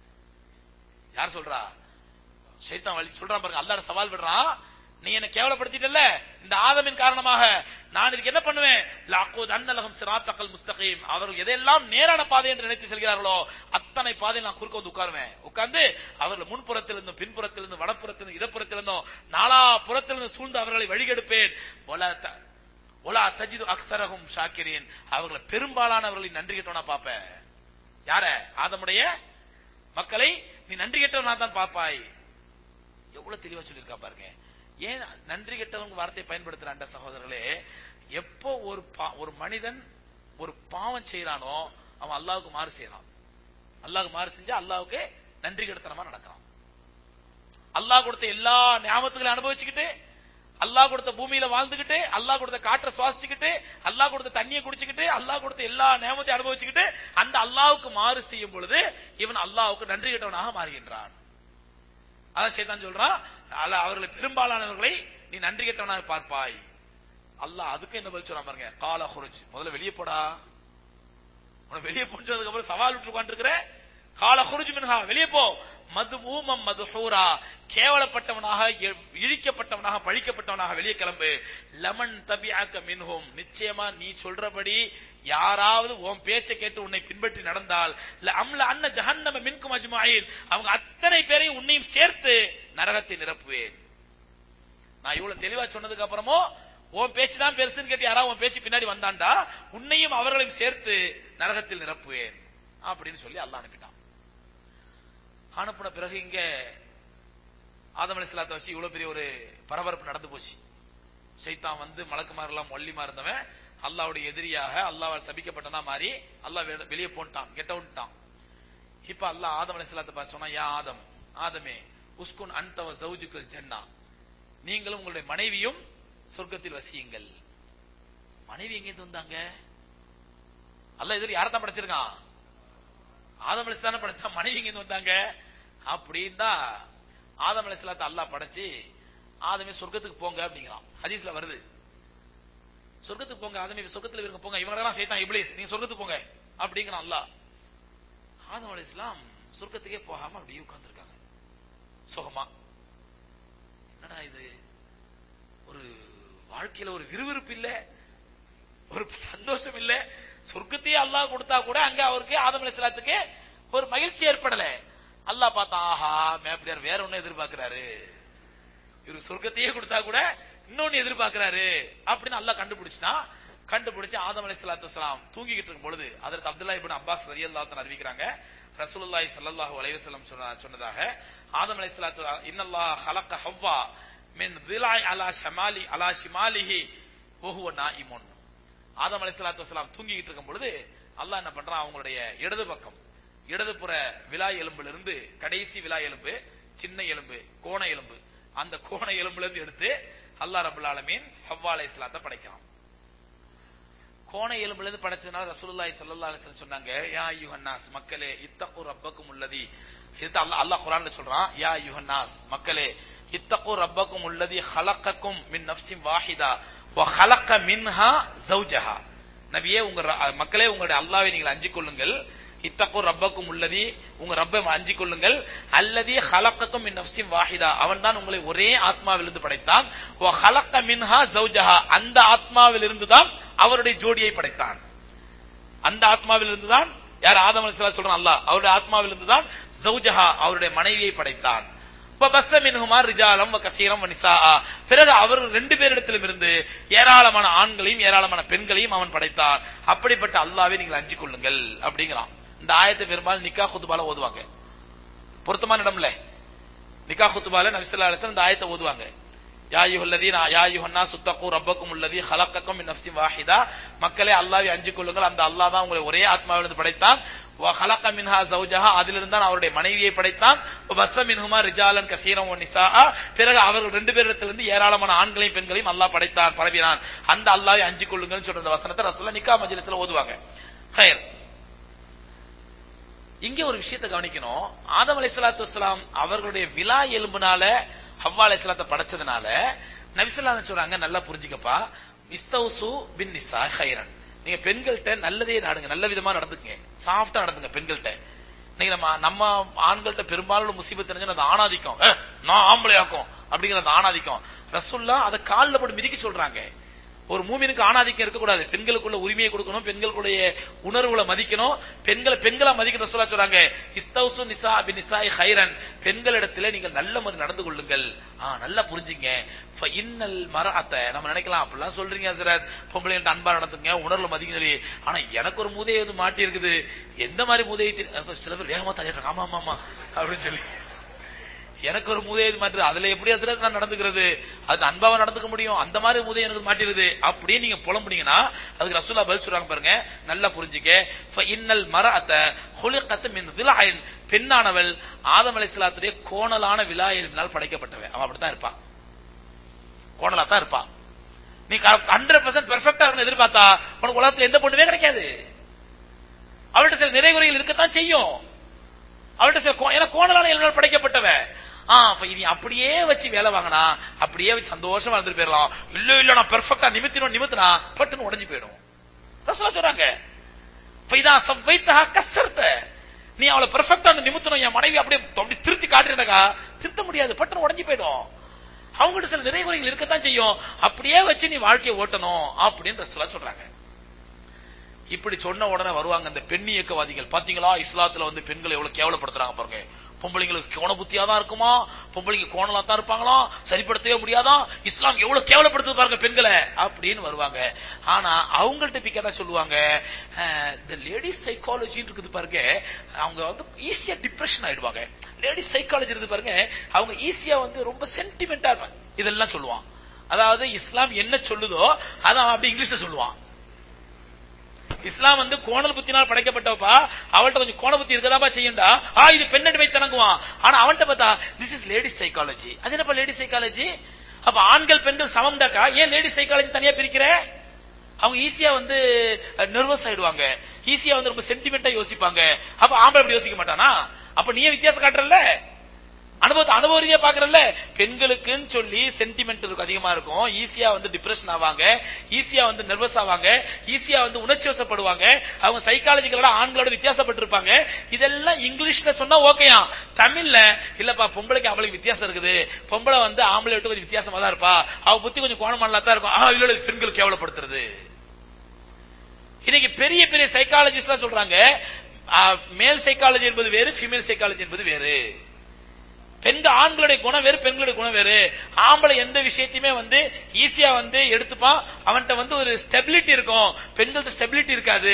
யார் சொல்றா சைத்தான் வழி சொல்றான் பாருங்க அல்லாஹ் சவால் விடுறான் நீ என்ன கேவலப்படுத்திட்டல இந்த ஆதமின் காரணமாக நான் இதுக்கு என்ன பண்ணுவேன் லாக்கூத் அன்னலகம் சிராத்தக்கல் முஸ்தகீம் அவர்கள் எதையெல்லாம் நேரான பாதை என்று நினைத்து செல்கிறார்களோ அத்தனை பாதையில் நான் குறுக்க வந்து உட்காருவேன் உட்கார்ந்து அவர்கள் முன்புறத்திலிருந்தும் பின்புறத்திலிருந்து வடப்புறத்திலிருந்து இடப்புறத்திலிருந்தும் நாலா புறத்திலிருந்து சூழ்ந்து அவர்களை வழிகெடுப்பேன் ஒலா த- ஒலா தஜிது அக்சரகும் ஷாக்கிரீன் அவர்களை பெரும்பாலானவர்களை நன்றி கெட்டவனா பாப்ப யார ஆதமுடைய மக்களை நீ நன்றி கெட்டவனா தான் பாப்பாய் எவ்வளவு தெளிவா சொல்லியிருக்கா பாருங்க ஏன் நன்றி கெட்டவங்க வார்த்தையை பயன்படுத்துறாண்ட சகோதரர்களே எப்போ ஒரு பா- ஒரு மனிதன் ஒரு பாவம் செய்யறானோ அவன் அல்லாவுக்கு மாறு செய்யறான் அல்லாஹ்வுக்கு மாறு செஞ்சா அல்லாவுக்கு நன்றி கெடுத்தனமா நடக்கிறான் அல்லாஹ் கொடுத்த எல்லா ஞாபகத்துகளையும் அனுபவிச்சுக்கிட்டு அல்லாஹ் கொடுத்த பூமியில வாழ்ந்துகிட்டு அல்லாஹ் கொடுத்த காற்றை சுவாசிச்சுக்கிட்டு அல்லாஹ் கொடுத்த தண்ணியை குடிச்சுக்கிட்டு அல்லாஹ் கொடுத்த எல்லா நியமத்தையும் அனுபவிச்சுக்கிட்டு அந்த அல்லாஹ்வுக்கு மாறு செய்யும் பொழுது இவன் அல்லாஹ்வுக்கு நன்றி கெட்டவனாக மாறுகின்றான் அதான் சேத்தான் சொல்றான் அல்ல- அவர்களை பெரும்பாலானவர்களை நீ நன்றி கெட்டவனாக பார்ப்பாய் அல்லாஹ் அதுக்கு என்ன பதில் சொல்றான் பாருங்க கால குருஜ் முதல்ல வெளியே போடா உன வெளியே போனதுக்கு அப்புறம் சவால் விட்டு உட்காந்துருக்கிற கால குருஜ் மின்ஹா வெளியே போ மது ஊமம் மதுஹூரா கேவலப்பட்டவனாக இ- இழிக்கப்பட்டவனாக பழிக்கப்பட்டவனாக வெளியே கிளம்பு லமன் தபியாக்க மின்ஹும் நிச்சயமா நீ சொல்றபடி யாராவது உன் பேச்சை கேட்டு உன்னை பின்பற்றி நடந்தால் ல அம்ல அன்ன ஜஹன்னம மின்கும் அஜ்மாயின் அவங்க அத்தனை பேரையும் உன்னையும் சேர்த்து நரகத்தை நிரப்புவேன் நான் இவ்வளவு தெளிவா சொன்னதுக்கு அப்புறமும் உன் பேச்சு தான் பெருசுன்னு கேட்டு யாராவது உன் பேச்சு பின்னாடி வந்தாண்டா உன்னையும் அவர்களையும் சேர்த்து நரகத்தில் நிரப்புவேன் அப்படின்னு சொல்லி அல்லாஹ் அனுப்பிட்டான் அனுப்பின பிறகு இங்க ஆதம் அலிஸ்லாத்தை வச்சு இவ்வளவு பெரிய ஒரு பரபரப்பு நடந்து போச்சு சைத்தான் வந்து மலக்குமாரெல்லாம் மொல்லிமா இருந்தவன் அல்லாவுடைய எதிரியாக அல்லாவால் சபிக்கப்பட்டனா மாறி அல்லாஹ் வெ- வெளியே போன்ட்டான் கெட் அவுட்டான் இப்ப அல்லாஹ் ஆதம் அலிஸ்லாத்தை பார்த்து சொன்னா யா ஆதம் ஆதமே உஸ்குன் அன்தவ சௌஜுக்குல் ஜன்னா நீங்களும் உங்களுடைய மனைவியும் சொர்க்கத்தில் வசியுங்கள் மனைவி எங்கிருந்து வந்தாங்க அல்லாஹ் எதிரி யாரை தான் படைச்சிருக்கான் ஆதம் அலிஸ்லான படைச்சா மனைவி எங்கிருந்து வந்தாங்க அப்படின்னு தான் ஆதம் அலிஸ்லாத்தை அல்லாஹ் படைச்சு ஆதமே சொர்க்கத்துக்கு போங்க அப்படிங்கிறான் ஹதீஸ்ல வருது சொர்க்கத்துக்கு போங்க ஆதம் நபி சொர்க்கத்துல இருங்க போங்க இவங்க எல்லாம் சைத்தான் இப்ளீஸ் நீங்க சொர்க்கத்துக்கு போங்க அப்படிங்கிறான் அல்லாஹ் ஆதம் அலைஹிஸ்ஸலாம் சொர்க்கத்துக்கே போகாம அப்படியே உட்கார்ந்திருக்காங்க சுகமா என்னடா இது ஒரு வாழ்க்கையில ஒரு விறுவிறுப்பு இல்ல ஒரு சந்தோஷம் இல்ல சொர்க்கத்தையே அல்லாஹ் கொடுத்தா கூட அங்க அவருக்கு ஆதம் அலைஹிஸ்ஸலாத்துக்கு ஒரு மகிழ்ச்சி ஏற்படல அல்லாஹ் பார்த்தா ஆஹா மேப்பிடியார் வேற ஒண்ணு எதிர்பார்க்கிறாரு இவருக்கு சொர்க்கத்தையே கொடுத்தா கூட இன்னொன்னு எதிர்பார்க்கிறாரு அப்படின்னு அல்லாஹ் கண்டுபிடிச்சிட்டான் கண்டுபிடிச்சு ஆதம் அலைஹிஸ்ஸலாத்து வஸலாம் தூங்கிக்கிட்டு இருக்கும் பொழுது அதற்கு அப்துல்லா இப்னு அப்பாஸ் ரலியல்லாஹு தஆலா அறிவிக்கிறாங்க ரசூலுல்லாஹி ஸல்லல்லாஹு அலைஹி வஸல்லம் சொன்ன- சொன்னதாக ஆதம் அலைஹிஸ்ஸலாத்து இன்னல்லாஹ் ஹலக ஹவ்வா மின் திலாய் அலா ஷமாலி அலா ஷிமாலிஹி வஹுவ நாயிமுன் ஆதம் அலைஹிஸ்ஸலாத்து வஸலாம் தூங்கிக்கிட்டு இருக்கும் பொழுது அல்லாஹ் என்ன பண்றான் அவங்களுடைய இடது பக்கம் இடதுபுற விலா எலும்புல இருந்து கடைசி விலா எலும்பு சின்ன எலும்பு கோண எலும்பு அந்த கோண எலும்புல இருந்து எடுத்து அல்லாஹ் ரபுல் ஆலமீன் ஹவ்வா அலைஹிஸ்ஸலாத்தை படைக்கிறான் கோண எலும்புல இருந்து படைச்சதுனால ரசூலுல்லாஹி ஸல்லல்லாஹு அலைஹி வஸல்லம் சொன்னாங்க யா அய்யுஹன்னாஸ் மக்களே இத்தகு ரப்பக்கும் உள்ளதி இது அல்லாஹ் அல்லாஹ் குர்ஆன்ல சொல்றான் யா அய்யுஹன்னாஸ் மக்களே இத்தகு ரப்பக்கும் உள்ளதி ஹலக்கக்கும் மின் நஃப்ஸின் வாஹிதா வ ஹலக்க மின்ஹா ஜௌஜஹா நபியே உங்க ர- மக்களே உங்களுடைய அல்லாஹ்வை நீங்கள் அஞ்சிக் கொள்ளுங்கள் இத்தகு ரப்பக்கும் உள்ளதி உங்க ரப்பை அஞ்சிக் கொள்ளுங்கள் அல்லதி ஹலக்கக்கும் மின் நஃப்ஸின் வாஹிதா அவன் தான் உங்களை ஒரே ஆத்மாவிலிருந்து படைத்தான் வ ஹலக்க மின்ஹா ஜௌஜஹா அந்த ஆத்மாவிலிருந்து தான் அவருடைய ஜோடியை படைத்தான் அந்த ஆத்மாவில் இருந்துதான் யார் ஆதம் அலைஹிஸ்ஸலாம் சொல்றான் அல்லாஹ் அவருடைய ஆத்மாவில் இருந்துதான் ஜௌஜஹா அவருடைய மனைவியை படைத்தான் பஸ்ஸ மின்ஹுமா ரிஜாலம் வ கசீரம் வ நிசாஆ பிறகு அவர் ரெண்டு பேரிடத்திலும் இருந்து ஏராளமான ஆண்களையும் ஏராளமான பெண்களையும் அவன் படைத்தான் அப்படிப்பட்ட அல்லாஹ்வை நீங்கள் அஞ்சிக் கொள்ளுங்கள் அப்படிங்கிறான் இந்த ஆயத்தை பெரும்பாலும் நிக்கா குத்துபால ஓதுவாங்க பொருத்தமான இடம்ல நிக்கா குத்துபால நபிசல்லா அலிஸ்லாம் இந்த ஆயத்தை ஓதுவாங்க யா அய்யுஹல்லதீன யா அய்யுஹன்னா சுத்தகு ரப்பக்கும் உள்ளதி ஹலக்கக்கும் மின் நஃப்ஸின் வாஹிதா மக்களே அல்லாஹ்வை அஞ்சிக் கொள்ளுங்கள் அந்த அல்லாஹ் தான் உங்களை ஒரே ஆத்மாவிலிருந்து படைத்தான் வ ஹலக்க மின்ஹா ஜௌஜஹா அதிலிருந்து தான் அவருடைய மனைவியை படைத்தான் வ பஸ்ஸ மின்ஹுமா ரிஜாலன் கசீரம் வ நிசாஆ பிறகு அவர்கள் ரெண்டு பேரிடத்திலிருந்து ஏராளமான ஆண்களையும் பெண்களையும் அல்லாஹ் படைத்தான் பரப்பினான் அந்த அல்லாஹ்வை அஞ்சிக் கொள்ளுங்கள்னு சொல்ற அந்த வசனத்தை ரசூலுல்லாஹ் நிக்கா மஜ்லிஸ்ல ஓதுவாங்க ஹைர் இங்க ஒரு விஷயத்தை கவனிக்கணும் ஆதம் அலைஹிஸ்ஸலாத்து வஸ்ஸலாம் அவர்களுடைய விலா எலும்புனால ஹவ்வா அலைஹிஸ்ஸலாத்தை படைச்சதுனால நபிசல்லா சொல்றாங்க நல்லா புரிஞ்சுக்கப்பா இஸ்தௌசு பின் நிசா ஹைரன் நீங்க பெண்கள்கிட்ட நல்லதே நாடுங்க நல்ல விதமா நடந்துங்க சாஃப்டா நடந்துங்க பெண்கள்கிட்ட நீங்க நம்ம நம்ம ஆண்கள்ட்ட பெரும்பாலும் முசீபத் தெரிஞ்சு அந்த ஆணாதிக்கம் "ஏ, நான் ஆம்பளையாக்கும் அப்படிங்கிற அந்த ஆணாதிக்கம் ரசுல்லா அதை காலில் போட்டு மிதிக்க சொல்றாங்க ஒரு மூமினுக்கு ஆணாதிக்கம் இருக்கக்கூடாது பெண்களுக்குள்ள உரிமையை கொடுக்கணும் பெண்களுடைய உணர்வுகளை மதிக்கணும் பெண்களை பெண்களா மதிக்கிற சொல்ல சொல்றாங்க இஸ்தௌசு நிசா பி நிசாய் ஹைரன் பெண்களிடத்துல நீங்கள் நல்ல முறை நடந்து கொள்ளுங்கள் ஆ நல்லா புரிஞ்சுங்க ஃப இன்னல் மரஅத்த நம்ம நினைக்கலாம் அப்படிலாம் சொல்றீங்க ஹசரத் பொம்பளைங்கிட்ட அன்பா நடந்துங்க உணர்வுல மதிங்க ஆனா எனக்கு ஒரு மூதையை வந்து மாட்டி இருக்குது எந்த மாதிரி மூதையை தெரி- அப்ப சில பேர் வேகமா தள்ளிடுறாங்க ஆமா ஆமா ஆமா அப்படின்னு சொல்லி எனக்கு ஒரு மூதையை மாட்டுது அதுல எப்படி அதுல நான் நடந்துக்கிறது அது அன்பாவா நடந்துக்க முடியும் அந்த மாதிரி மூதை எனக்கு மாட்டிருது அப்படியே நீங்க புலம்புனீங்கன்னா அதுக்கு ரசூலா பதில் சொல்றாங்க பாருங்க நல்லா புரிஞ்சுக்க ஃப இன்னல் மரஅத்த ஹுலிகத் மின் திலாயின் பெண்ணானவள் ஆதம் அலைஹிஸ்ஸலாத்துடைய கோணலான விலாயினால் படைக்கப்பட்டவ அவன் அப்படித்தான் இருப்பான் கோணலா தான் இருப்பான் நீ ஹண்ட்ரட் பர்சன்ட் பெர்ஃபெக்டா இருக்கணும் எதிர்பார்த்தா உனக்கு உலகத்துல எந்த பொண்ணுமே கிடைக்காது அவள்கிட்ட சில நிறைகுறைகள் இருக்கத்தான் செய்யும் அவள்கிட்ட சில கோ- ஏன்னா கோணலான எல்லாம் படைக்கப்பட்டவ ஆ அப்ப இது அப்படியே வச்சு வேலை வாங்கினா அப்படியே வச்சு சந்தோஷமா இருந்துட்டு போயிடலாம் இல்ல இல்ல நான் பெர்ஃபெக்டா நிமித்தினோம் நிமித்தினா பட்டுன்னு உடைஞ்சு போயிடும் ரசூலா சொல்றாங்க ஃபைதா சவ்வைத்தஹா கஸ்ஸர்த நீ அவளை பெர்ஃபெக்டா நிமித்தணும் என் மனைவி அப்படியே அப்படி திருத்தி காட்டுறதா திருத்த முடியாது பட்டுன்னு உடைஞ்சு போயிடும் அவங்ககிட்ட சில நிறைகுறைகள் இருக்கத்தான் செய்யும் அப்படியே வச்சு நீ வாழ்க்கையை ஓட்டணும் அப்படின்னு ரசூலா சொல்றாங்க இப்படி சொன்ன உடனே வருவாங்க இந்த பெண் இயக்கவாதிகள் பாத்தீங்களா இஸ்லாத்துல வந்து பெண்களை எவ்வளவு கேவலப்படுத்துறாங்க பாருங்க பொம்பளைங்களுக்கு கோண புத்தியா தான் இருக்குமா பொம்பளைங்க கோணலா தான் இருப்பாங்களா சரிப்படுத்தவே முடியாதா இஸ்லாம் எவ்வளவு கேவலப்படுத்துது பாருங்க பெண்களை அப்படின்னு வருவாங்க ஆனா அவங்கள்ட்ட போய் கேட்டா சொல்லுவாங்க அஹ், இந்த லேடிஸ் சைக்காலஜி இருக்குது பாருங்க அவங்க வந்து ஈஸியா டிப்ரெஷன் ஆயிடுவாங்க லேடிஸ் சைக்காலஜி இருக்குது பாருங்க அவங்க ஈஸியா வந்து ரொம்ப சென்டிமெண்டா இருப்பாங்க இதெல்லாம் சொல்லுவான் அதாவது இஸ்லாம் என்ன சொல்லுதோ அதை அவன் அப்படி இங்கிலீஷ்ல சொல்லுவான் இஸ்லாம் வந்து கோணல் புத்தினால் படைக்கப்பட்டவப்பா அவள்கிட்ட கொஞ்சம் கோண புத்தி இருக்கதாப்பா செய்யுண்டா ஆ இது பெண்ணடிமை தனங்குவான் ஆனா அவன்கிட்ட பார்த்தா திஸ் இஸ் லேடிஸ் சைக்காலஜி அது என்னப்பா லேடிஸ் சைக்காலஜி அப்ப ஆண்கள் பெண்கள் சமம்டாக்கா ஏன் லேடிஸ் சைக்காலஜி தனியா பிரிக்கிற அவங்க ஈஸியா வந்து நர்வஸ் ஆயிடுவாங்க ஈஸியா வந்து ரொம்ப சென்டிமெண்டா யோசிப்பாங்க அப்ப ஆம்பளை அப்படி யோசிக்க மாட்டானா அப்ப நீயே வித்தியாசம் காட்டுறல்ல அனுபவத்தை அனுபவ ரீதியா பாக்குறல்ல பெண்களுக்குன்னு சொல்லி சென்டிமெண்ட் இருக்கும் அதிகமா இருக்கும் ஈஸியா வந்து டிப்ரெஷன் ஆவாங்க ஈஸியா வந்து நர்வஸ் ஆவாங்க ஈஸியா வந்து உணர்ச்சி வசப்படுவாங்க அவங்க சைக்காலஜிக்கலோட ஆண்களோட வித்தியாசப்பட்டிருப்பாங்க இதெல்லாம் இங்கிலீஷ்ல சொன்னா ஓகேயா தமிழ்ல இல்லப்பா பொம்பளைக்கு அவளுக்கு வித்தியாசம் இருக்குது பொம்பளை வந்து ஆம்பளை விட்டு கொஞ்சம் வித்தியாசமா தான் இருப்பா அவ புத்தி கொஞ்சம் கோணமானலா தான் இருக்கும் ஆ இல்ல இல்ல, இது பெண்கள் கேவலப்படுத்துறது இன்னைக்கு பெரிய பெரிய சைக்காலஜிஸ்ட் சொல்றாங்க மேல் சைக்காலஜி என்பது வேறு ஃபீமேல் சைக்காலஜி என்பது வேறு பெண்கள் ஆண்களுடைய குணம் வேறு பெண்களுடைய குணம் வேறு ஆம்பளை எந்த விஷயத்தையுமே வந்து ஈஸியா வந்து எடுத்துப்பான் அவன்கிட்ட வந்து ஒரு ஸ்டெபிலிட்டி இருக்கும் பெண்கள்ட்ட ஸ்டெபிலிட்டி இருக்காது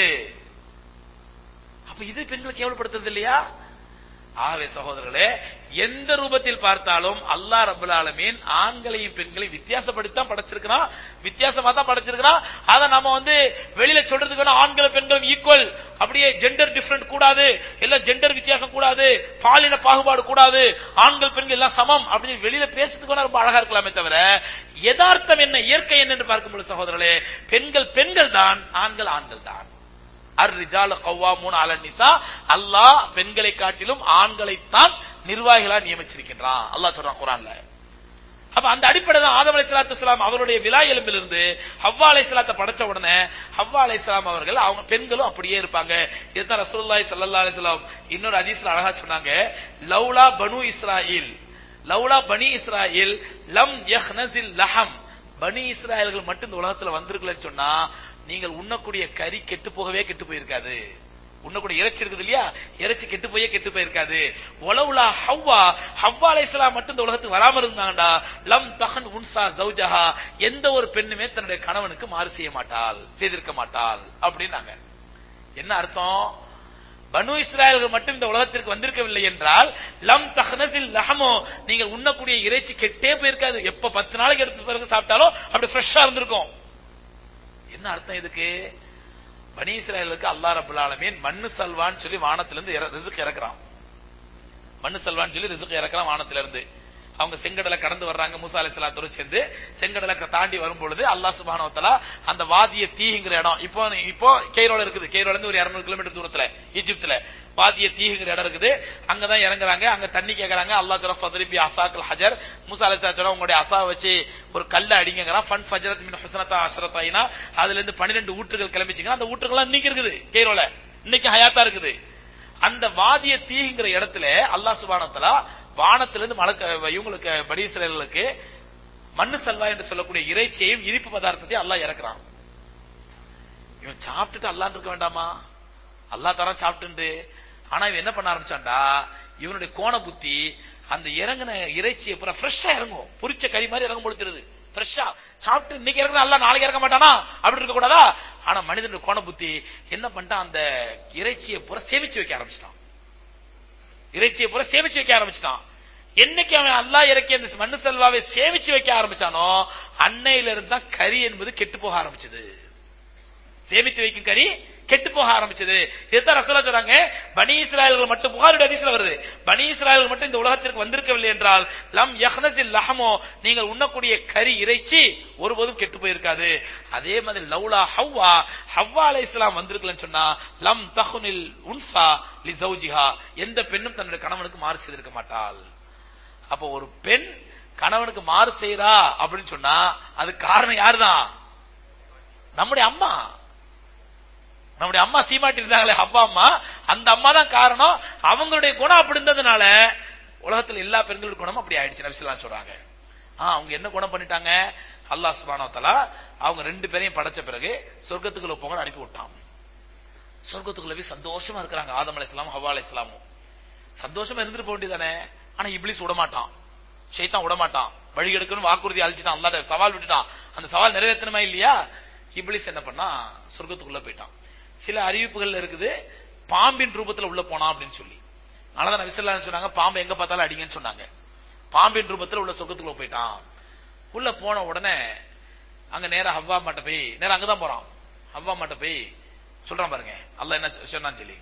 அப்ப இது பெண்களை கேவலப்படுத்துறது இல்லையா ஆகவே சகோதரர்களே எந்த ரூபத்தில் பார்த்தாலும் அல்லாஹ் ரபுல் ஆலமீன் ஆண்களையும் பெண்களையும் வித்தியாசப்படுத்தான் படைச்சிருக்கிறான் வித்தியாசமா தான் படைச்சிருக்கிறான் அதை நம்ம வந்து வெளியில சொல்றதுக்கு வேணா ஆண்களும் பெண்களும் ஈக்குவல் அப்படியே ஜெண்டர் டிஃபரண்ட் கூடாது எல்லாம் ஜெண்டர் வித்தியாசம் கூடாது பாலின பாகுபாடு கூடாது ஆண்கள் பெண்கள் எல்லாம் சமம் அப்படின்னு வெளியில பேசுறதுக்கு வேணா ரொம்ப அழகா இருக்கலாமே தவிர யதார்த்தம் என்ன இயற்கை என்ன என்று பார்க்கும்போது சகோதரர்களே பெண்கள் பெண்கள் தான் ஆண்கள் ஆண்கள் தான் அர் ரிஜால் கவ்வாமூன் அலன் நிசா அல்லாஹ் பெண்களை காட்டிலும் ஆண்களைத்தான் நிர்வாகிகளா நியமிச்சிருக்கின்றான் அல்லாஹ் சொல்றான் குரான்ல அப்ப அந்த அடிப்படை தான் ஆதம் அலைஹிஸ்ஸலாத்து வஸலாம் அவருடைய விலா எலும்பிலிருந்து ஹவ்வா அலைஹிஸ்ஸலாத்தை படைச்ச உடனே ஹவ்வா அலைஹிஸ்ஸலாம் அவர்கள் அவங்க பெண்களும் அப்படியே இருப்பாங்க இதுதான் ரசூலுல்லாஹி ஸல்லல்லாஹு அலைஹி வஸல்லம் இன்னொரு ஹதீஸ்ல அழகா சொன்னாங்க லௌலா பனு இஸ்ராயில் லௌலா பனி இஸ்ராயில் லம் யஹ்னஸில் லஹம் பனி இஸ்ராயல்கள் மட்டும் இந்த உலகத்துல வந்திருக்கலன்னு சொன்னா நீங்கள் உண்ணக்கூடிய கறி கெட்டு போகவே கெட்டு போயிருக்காது உண்ணக்கூடிய இறைச்சி இருக்குது இல்லையா இறைச்சி கெட்டு போயே கெட்டு போயிருக்காது உலவுலா ஹவ்வா ஹவ்வா அலைஹிஸ்ஸலாம் மட்டும் இந்த உலகத்துக்கு வராம இருந்தாங்கடா லம் தஹன் உன்சா ஜௌஜஹா எந்த ஒரு பெண்ணுமே தன்னுடைய கணவனுக்கு மாறு செய்ய மாட்டாள் செய்திருக்க மாட்டாள் அப்படின்னாங்க என்ன அர்த்தம் பனு இஸ்ராயல்கள் மட்டும் இந்த உலகத்திற்கு வந்திருக்கவில்லை என்றால் லம் தஹ்னஸில் லஹமோ நீங்கள் உண்ணக்கூடிய இறைச்சி கெட்டே போயிருக்காது எப்ப பத்து நாளைக்கு எடுத்து பிறகு சாப்பிட்டாலும் அப்படி ஃப்ரெஷ்ஷா இருந்திருக்கும் என்ன அர்த்தம் இதுக்கு பனி இஸ்ராயலுக்கு அல்லா ரபுல் ஆலமீன் மண்ணு சல்வான்னு சொல்லி வானத்திலிருந்து இற- ரிசுக் இறக்குறான் மண்ணு சல்வான்னு சொல்லி ரிசுக் இறக்குறான் வானத்திலிருந்து இருந்து அவங்க செங்கடலை கடந்து வர்றாங்க மூசா அலைஹிஸ்ஸலாத்தோட சேர்ந்து செங்கடலை க- தாண்டி வரும் பொழுது அல்லாஹ் சுப்ஹானஹு வ தஆலா அந்த வாதிய தீங்கிற இடம் இப்போ இப்போ கெய்ரோல இருக்குது கெய்ரோல இருந்து ஒரு 200 கிலோமீட்டர் தூரத்துல ஈஜிப்துல வாதிய தீங்கிற இடம் இருக்குது அங்கதான் இறங்குறாங்க அங்க தண்ணி கேக்குறாங்க அல்லாஹ் சொல்ற ஃபத்ரிபி அசாக்கல் ஹஜர் மூசா அலைஹிஸ்ஸலாம் சொல்ற உங்களுடைய அசா வச்சு ஒரு கல்ல அடிங்கறான் ஃபன் ஃபஜரத் மின் ஹுஸ்னதா அஷ்ரதாயினா அதுல இருந்து 12 ஊற்றுகள் கிளம்பிச்சுங்க அந்த ஊற்றுகள்லாம் இன்னைக்கு இருக்குது கெய்ரோல இன்னைக்கு ஹயாத்தா இருக்குது அந்த வாதிய தீங்கிற இடத்துல அல்லாஹ் சுப்ஹானஹு வ தஆலா வானத்திலிருந்து மலக்க இவங்களுக்கு படீஸ்வரர்களுக்கு மண்ணு சல்வா என்று சொல்லக்கூடிய இறைச்சியையும் இனிப்பு பதார்த்தத்தையும் அல்லாஹ் இறக்குறான் இவன் சாப்பிட்டுட்டு அல்லாஹ் இருக்க வேண்டாமா அல்லாஹ் தரம் சாப்பிட்டு ஆனா இவன் என்ன பண்ண ஆரம்பிச்சான்டா இவனுடைய கோண புத்தி அந்த இறங்கின இறைச்சியை பூரா ஃப்ரெஷ்ஷா இறங்கும் பொரிச்ச கறி மாதிரி இறங்கும் பொழுது ஃப்ரெஷ்ஷா சாப்பிட்டு இன்னைக்கு இறங்குற அல்ல நாளைக்கு இறங்க மாட்டானா அப்படி இருக்க கூடாதா ஆனா மனிதனுடைய கோண புத்தி என்ன பண்ணிட்டான் அந்த இறைச்சியை பூரா சேமிச்சு வைக்க ஆரம்பிச்சிட்டான் இறைச்சியை பூரா சேமிச்சு வைக்க ஆரம்பிச்சிட்டான் என்னைக்கு அவன் அல்லாஹ் இறக்கி அந்த மண்ணு செல்வாவை சேமிச்சு வைக்க ஆரம்பிச்சானோ அன்னையில இருந்து தான் கறி என்பது கெட்டு போக ஆரம்பிச்சது சேமித்து வைக்கும் கறி கெட்டு போக ஆரம்பிச்சது இதுதான் ரசூலா சொல்றாங்க பனி இஸ்ராயல்கள் மட்டும் புகாருடைய ஹதீஸ்ல வருது பனி இஸ்ராயல்கள் மட்டும் இந்த உலகத்திற்கு வந்திருக்கவில்லை என்றால் லம் யஹ்னஸில் லஹமோ நீங்கள் உண்ணக்கூடிய கறி இறைச்சி ஒருபோதும் கெட்டு போயிருக்காது அதே மாதிரி லௌலா ஹவ்வா ஹவ்வா அலைஹிஸ்ஸலாம் வந்திருக்கலன்னு சொன்னா லம் தஹுனில் உன்சா லி ஜௌஜிஹா எந்த பெண்ணும் தன்னுடைய கணவனுக்கு மாறு செய்திருக்க மாட்டாள் அப்ப ஒரு பெண் கணவனுக்கு மாறு செய்றா அப்படின்னு சொன்னா அது காரணம் யாருதான் நம்முடைய அம்மா நம்முடைய அம்மா சீமாட்டி இருந்தாங்களே அப்பா அம்மா அந்த அம்மா தான் காரணம் அவங்களுடைய குணம் அப்படி இருந்ததுனால உலகத்துல எல்லா பெண்களுடைய குணமும் அப்படி ஆயிடுச்சு நபிசுல்லாம் சொல்றாங்க ஆ, அவங்க என்ன குணம் பண்ணிட்டாங்க அல்லாஹ் சுப்ஹானஹு வ தஆலா அவங்க ரெண்டு பேரையும் படைச்ச பிறகு சொர்க்கத்துக்குள்ள போங்க அனுப்பி விட்டான் சொர்க்கத்துக்குள்ள போய் சந்தோஷமா இருக்கிறாங்க ஆதம் அலைஹிஸ்ஸலாம் ஹவ்வா அலைஹிஸ்ஸலாமும் சந்தோஷமா இருந்துட்டு போக வேண்டியதானே ஆனா இப்ளீஸ் விட மாட்டான் ஷைத்தான் விட மாட்டான் வழி எடுக்கணும் வாக்குறுதி அழிச்சிட்டான் அல்லாஹ் சவால் விட்டுட்டான் அந்த சவால் நிறைவேற்றணுமா இல்லையா இப்ளீஸ் என்ன பண்ணா சொர்க்கத்துக்குள்ள போயிட்டான் சில அறிவிப்புகள்ல இருக்குது பாம்பின் ரூபத்துல உள்ள போனான் அப்படின்னு சொல்லி அதனால நபி ஸல்லல்லாஹு அலைஹி சொன்னாங்க பாம்பை எங்க பார்த்தாலும் அடிங்கன்னு சொன்னாங்க பாம்பின் ரூபத்துல உள்ள சொர்க்கத்துக்குள்ள போயிட்டான் உள்ள போன உடனே அங்க நேரா ஹவ்வா மாட்ட போய் நேரா அங்கதான் போறான் ஹவ்வா மாட்ட போய் சொல்றான் பாருங்க அல்லாஹ் என்ன சொ- சொன்னான்னு சொல்லி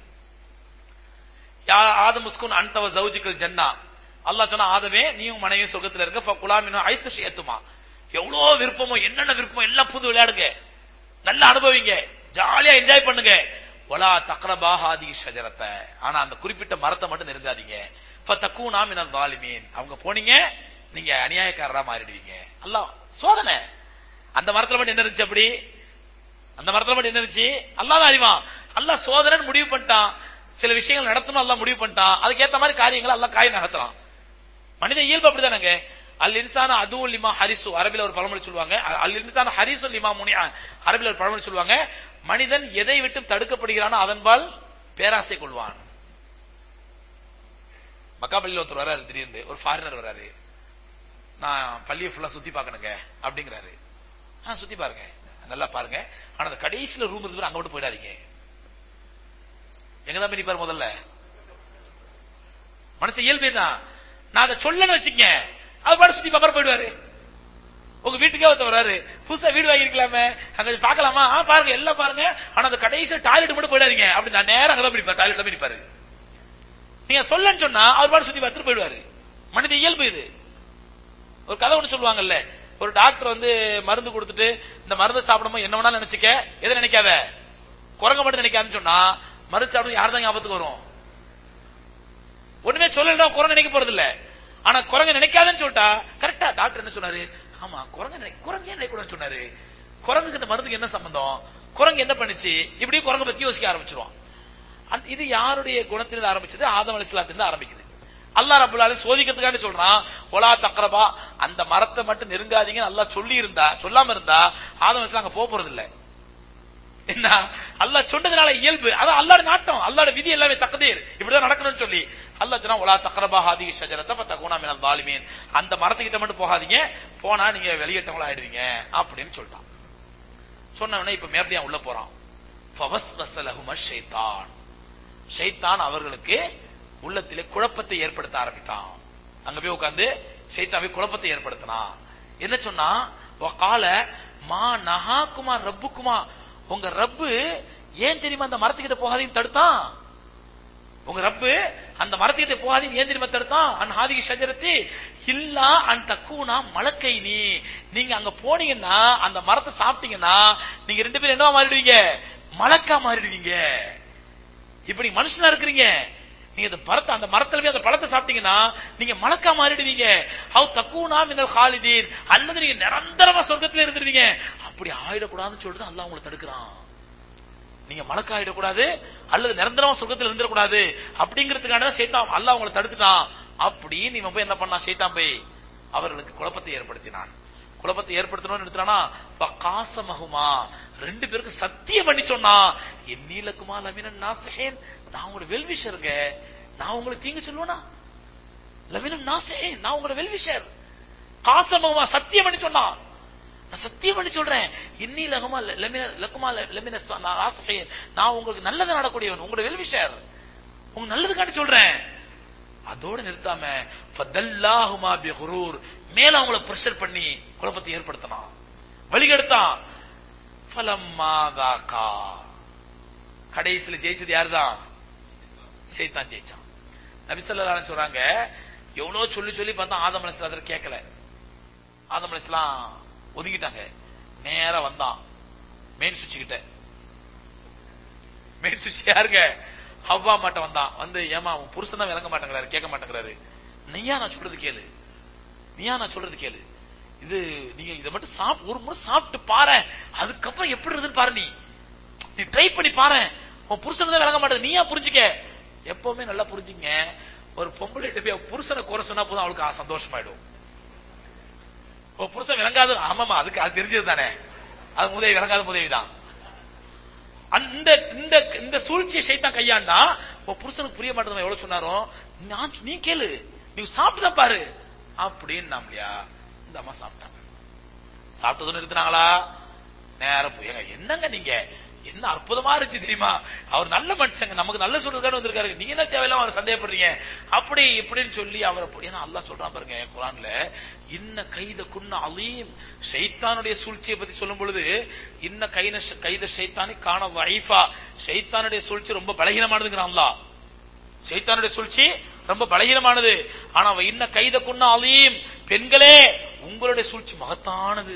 யா ஆதம் உஸ்குன் அன்தவ ஜௌஜிக்கல் ஜன்னா அல்லாஹ் சொன்னா ஆதமே நீயும் மனைவியும் சொர்க்கத்துல இருக்க ஃபகுலா மினு ஐசு ஷியத்துமா எவ்வளவு விருப்பமோ என்னென்ன விருப்பமோ எல்லாம் புது விளையாடுங்க நல்லா அனுபவிங்க ஜாலியா என்ஜாய் பண்ணுங்க வலா தக்ரபா ஹாதி ஷஜரத்தை ஆனா அந்த குறிப்பிட்ட மரத்தை மட்டும் நெருங்காதீங்க ஃபதகூனா மினல் வாலிமீன் அவங்க போனீங்க நீங்க அநியாயக்காரரா மாறிடுவீங்க அல்லாஹ் சோதனை அந்த மரத்துல மட்டும் என்ன இருந்துச்சு அப்படி அந்த மரத்துல மட்டும் என்ன இருந்துச்சு அல்லாஹ் தான் அறிவான் அல்லாஹ் சோதனைன்னு முடிவு பண்ணிட்டான் சில விஷயங்கள் நடத்தணும் அல்லாஹ் முடிவு பண்ணிட்டான் அதுக்கேத்த மாதிரி காரியங்களை அல்லாஹ் காய் நகர்த்துறான் மனித இயல்பு அப்படிதானங்க அல் இன்சான அதுவும் லிமா ஹரிசு அரபில ஒரு பழமொழி சொல்லுவாங்க அல் இன்சான ஹரிசு லிமா முனி அரபில ஒரு பழமொழி சொல்லுவாங்க மனிதன் எதை விட்டு தடுக்கப்படுகிறானோ அதன்பால் பேராசை கொள்வான் மக்காப்பள்ளியில் ஒருத்தர் வராரு திடீர்னு ஒரு ஃபாரினர் வராரு நான் பள்ளியை ஃபுல்லா சுத்தி பார்க்கணுங்க அப்படிங்கிறாரு ஆ சுத்தி பாருங்க நல்லா பாருங்க ஆனா அந்த கடைசியில ரூம் இருக்கு அங்க மட்டும் போயிடாதீங்க எங்க தான் போய் நிப்பாரு முதல்ல மனசு இயல்பு என்ன நான் அதை சொல்லணும்னு வச்சுக்கங்க அது பாட்டு சுத்தி பாப்பா போயிடுவாரு உங்க வீட்டுக்கே ஒருத்தர் வராரு புதுசா வீடு வாங்கிருக்கலாமே அங்க போய் பார்க்கலாமா ஆ பாருங்க எல்லாம் பாருங்க ஆனா அந்த கடைசியில டாய்லெட் மட்டும் போயிடாதீங்க அப்படி நான் நேரம் அங்கதான் போய் டாய்லெட் தான் போய் நிப்பாரு நீங்க சொல்லன்னு சொன்னா அவர் பாட்டு சுத்தி பார்த்துட்டு போயிடுவாரு மனித இயல்பு இது ஒரு கதை ஒண்ணு சொல்லுவாங்கல்ல ஒரு டாக்டர் வந்து மருந்து கொடுத்துட்டு இந்த மருந்து சாப்பிடும்போது என்ன வேணாலும் நினைச்சுக்க எதை நினைக்காத குரங்க மட்டும் நினைக்காதுன்னு சொன்னா மருந்து சாப்பிடும் யார் தான் ஞாபகத்துக்கு வரும் ஒண்ணுமே சொல்லலாம் குரங்கு நினைக்க போறது இல்ல ஆனா குரங்க நினைக்காதுன்னு சொல்லிட்டா கரெக்டா டாக்டர் என்ன சொன்னாரு ஆமா குரங்க நினை- குரங்கே நினைக்கூடாதுன்னு சொன்னாரு குரங்குக்கு இந்த மருந்துக்கு என்ன சம்பந்தம் குரங்கு என்ன பண்ணுச்சு இப்படி குரங்க பத்தி யோசிக்க ஆரம்பிச்சிருவான் அந்த- இது யாருடைய குணத்திலிருந்து ஆரம்பிச்சது ஆதம் அலிஸ்லாத்திலிருந்து ஆரம்பிக்குது அல்லாஹ் ரபுல் ஆலமீன் சோதிக்கிறதுக்காண்டி சொல்றான் ஒலா தக்ரபா அந்த மரத்தை மட்டும் நெருங்காதீங்கன்னு அல்லாஹ் சொல்லி இருந்தா சொல்லாம இருந்தா ஆதம் அலிஸ்லாம் அங்க போக போறது இல்ல என்ன அல்லாஹ் சொன்னதுனால இயல்பு அதான் அல்லாட நாட்டம் அல்லாட விதி எல்லாமே தக்கதீர் இப்படிதான் நடக்கணும்னு சொல்லி அல்லாஹ் சொன்னா ஒலா தக்ரபா ஹாதி ஷஜரத்தை ஃபத்தகுனா மினல் வாலிமீன் அந்த மரத்துக்கிட்ட மட்டும் போகாதீங்க போனா நீங்க வெளியேற்றவங்களா ஆயிடுவீங்க அப்படின்னு சொல்லிட்டான் சொன்ன உடனே இப்ப மேற்படியா உள்ள போறான் ஃபவஸ்வஸ லஹும ஷைத்தான் ஷைத்தான் அவர்களுக்கு உள்ளத்திலே குழப்பத்தை ஏற்படுத்த ஆரம்பித்தான் அங்க போய் உட்கார்ந்து ஷைத்தாவை குழப்பத்தை ஏற்படுத்தினான் என்ன சொன்னா கால மா நஹாக்குமா ரப்புக்குமா உங்க ரப்பு ஏன் தெரியுமா அந்த மரத்துக்கிட்ட போகாதீன்னு தடுத்தான் உங்க ரப்பு அந்த மரத்துக்கிட்ட போகாதீன்னு ஏன் தெரியுமா தடுத்தான் அன் ஹாதி ஷஜரத்தி இல்லா அன் தக்கூனா மலக்கை நீ நீங்க அங்க போனீங்கன்னா அந்த மரத்தை சாப்பிட்டீங்கன்னா நீங்க ரெண்டு பேரும் என்னவா மாறிடுவீங்க மலக்கா மாறிடுவீங்க இப்படி மனுஷனா இருக்கிறீங்க நீங்க அந்த பழத்தை அந்த மரத்துல போய் அந்த பழத்தை சாப்பிட்டீங்கன்னா நீங்க மலக்கா மாறிடுவீங்க ஹவ் தக்கூனா மினல் ஹாலிதீன் அல்லது நீங்க நிரந்தரமா சொர்க்கத்துல இருந்துருவீங்க அப்படி ஆயிடக்கூடாதுன்னு சொல்லிட்டு அல்லாஹ் உங்களை தடுக்கிறான் நீங்க மலக்கா ஆயிடக்கூடாது அல்லது நிரந்தரமா சொர்க்கத்துல இருந்துடக்கூடாது அப்படிங்கிறதுக்கான சைத்தான் அல்லாஹ் உங்களை தடுத்துட்டான் அப்படின்னு இவன் போய் என்ன பண்ணான் சைத்தான் போய் அவர்களுக்கு குழப்பத்தை ஏற்படுத்தினான் குழப்பத்தை ஏற்படுத்தணும்னு எடுத்தானா காசமகுமா ரெண்டு பேருக்கு சத்தியம் பண்ணி சொன்னா என் நீலக்குமா லமினன் நாசஹேன் நான் உங்களோட வெல்விஷருங்க நான் உங்களுக்கு தீங்கு சொல்லுவேனா லமினன் நாசஹேன் நான் உங்களோட வெல்விஷர் காசமகுமா சத்தியம் பண்ணி சொன்னான் நான் சத்தியம் பண்ணி சொல்றேன் இன்னி லகுமா லமின லக்குமா லமின நாசஹேன் நான் உங்களுக்கு நல்லது நடக்கூடியவன் உங்களோட வெல்விஷர் உங்க நல்லதுக்காண்டி சொல்றேன் அதோட நிறுத்தாம ஃபதல்லாஹுமா பிகுரூர் மேல அவங்கள பிரஷர் பண்ணி குழப்பத்தை ஏற்படுத்தினான் வழிகெடுத்தான் ஃபலம்மாதாக்கா கடைசியில ஜெயிச்சது யாருதான் ஷைத்தான் ஜெயிச்சான் நபி ஸல்லல்லாஹு அலைஹி சொல்றாங்க எவ்வளவு சொல்லி சொல்லி பார்த்தா ஆதம் அலைஹிஸ்ஸலாம் அதை கேட்கல ஆதம் அலைஹிஸ்ஸலாம் ஒதுங்கிட்டாங்க நேரா வந்தான் மெயின் சுவிட்ச் கிட்ட மெயின் சுவிட்ச் யாருங்க ஹவ்வா மாட்ட வந்தான் வந்து ஏமா உன் புருஷன் தான் விளங்க மாட்டேங்கிறாரு கேட்க மாட்டேங்கிறாரு நீயா நான் சொல்றது கேளு நீயா நான் சொல்றது கேளு இது நீங்க இதை மட்டும் சாப்பிட்டு ஒரு முறை சாப்பிட்டு பாரு அதுக்கப்புறம் எப்படி இருக்குன்னு பாரு நீ நீ ட்ரை பண்ணி பாரு உன் புருஷன் தான் விளங்க மாட்டேங்குது நீயா புரிஞ்சுக்க எப்பவுமே நல்லா புரிஞ்சுங்க ஒரு பொம்பளை போய் அவ புருஷனை குறை சொன்னா போதும் அவளுக்கு ஆ- சந்தோஷமாயிடும் உன் புருஷன் விளங்காத ஆமாமா அதுக்கு அது தெரிஞ்சது தானே அது முதவி விளங்காத முதவிதான் அந்த இந்த இந்த சூழ்ச்சியை சைத்தான் கையாண்டா உன் புருஷனுக்கு புரிய மாட்டேது எவ்வளவு சொன்னாரோ நான் நீ கேளு நீ சாப்பிட்டு தான் பாரு அப்படின்னு நாமலையா இந்த அம்மா சாப்பிட்டாங்க சாப்பிட்டதும் நிறுத்தினாங்களா நேரம் போய் ஏங்க, என்னங்க நீங்க என்ன அற்புதமா இருந்துச்சு தெரியுமா அவர் நல்ல மனுஷங்க நமக்கு நல்ல சொல்றதுக்கான வந்திருக்காரு நீங்க என்ன தேவையில்லாம அவர் சந்தேகப்படுறீங்க அப்படி இப்படின்னு சொல்லி அவரை போ- ஏன்னா அல்லாஹ் சொல்றான் பாருங்க குரான்ல இன்ன கைத குன்ன அலீம் ஷைத்தானுடைய சூழ்ச்சியை பத்தி சொல்லும் பொழுது இன்ன கைன கைத ஷைத்தானி காண வைஃபா ஷைத்தானுடைய சூழ்ச்சி ரொம்ப பலகீனமானதுங்கிறான் அல்லாஹ் சைத்தானுடைய சூழ்ச்சி ரொம்ப பலகீனமானது ஆனா அவ இன்ன கைத குன்ன அலீம் பெண்களே உங்களுடைய சூழ்ச்சி மகத்தானது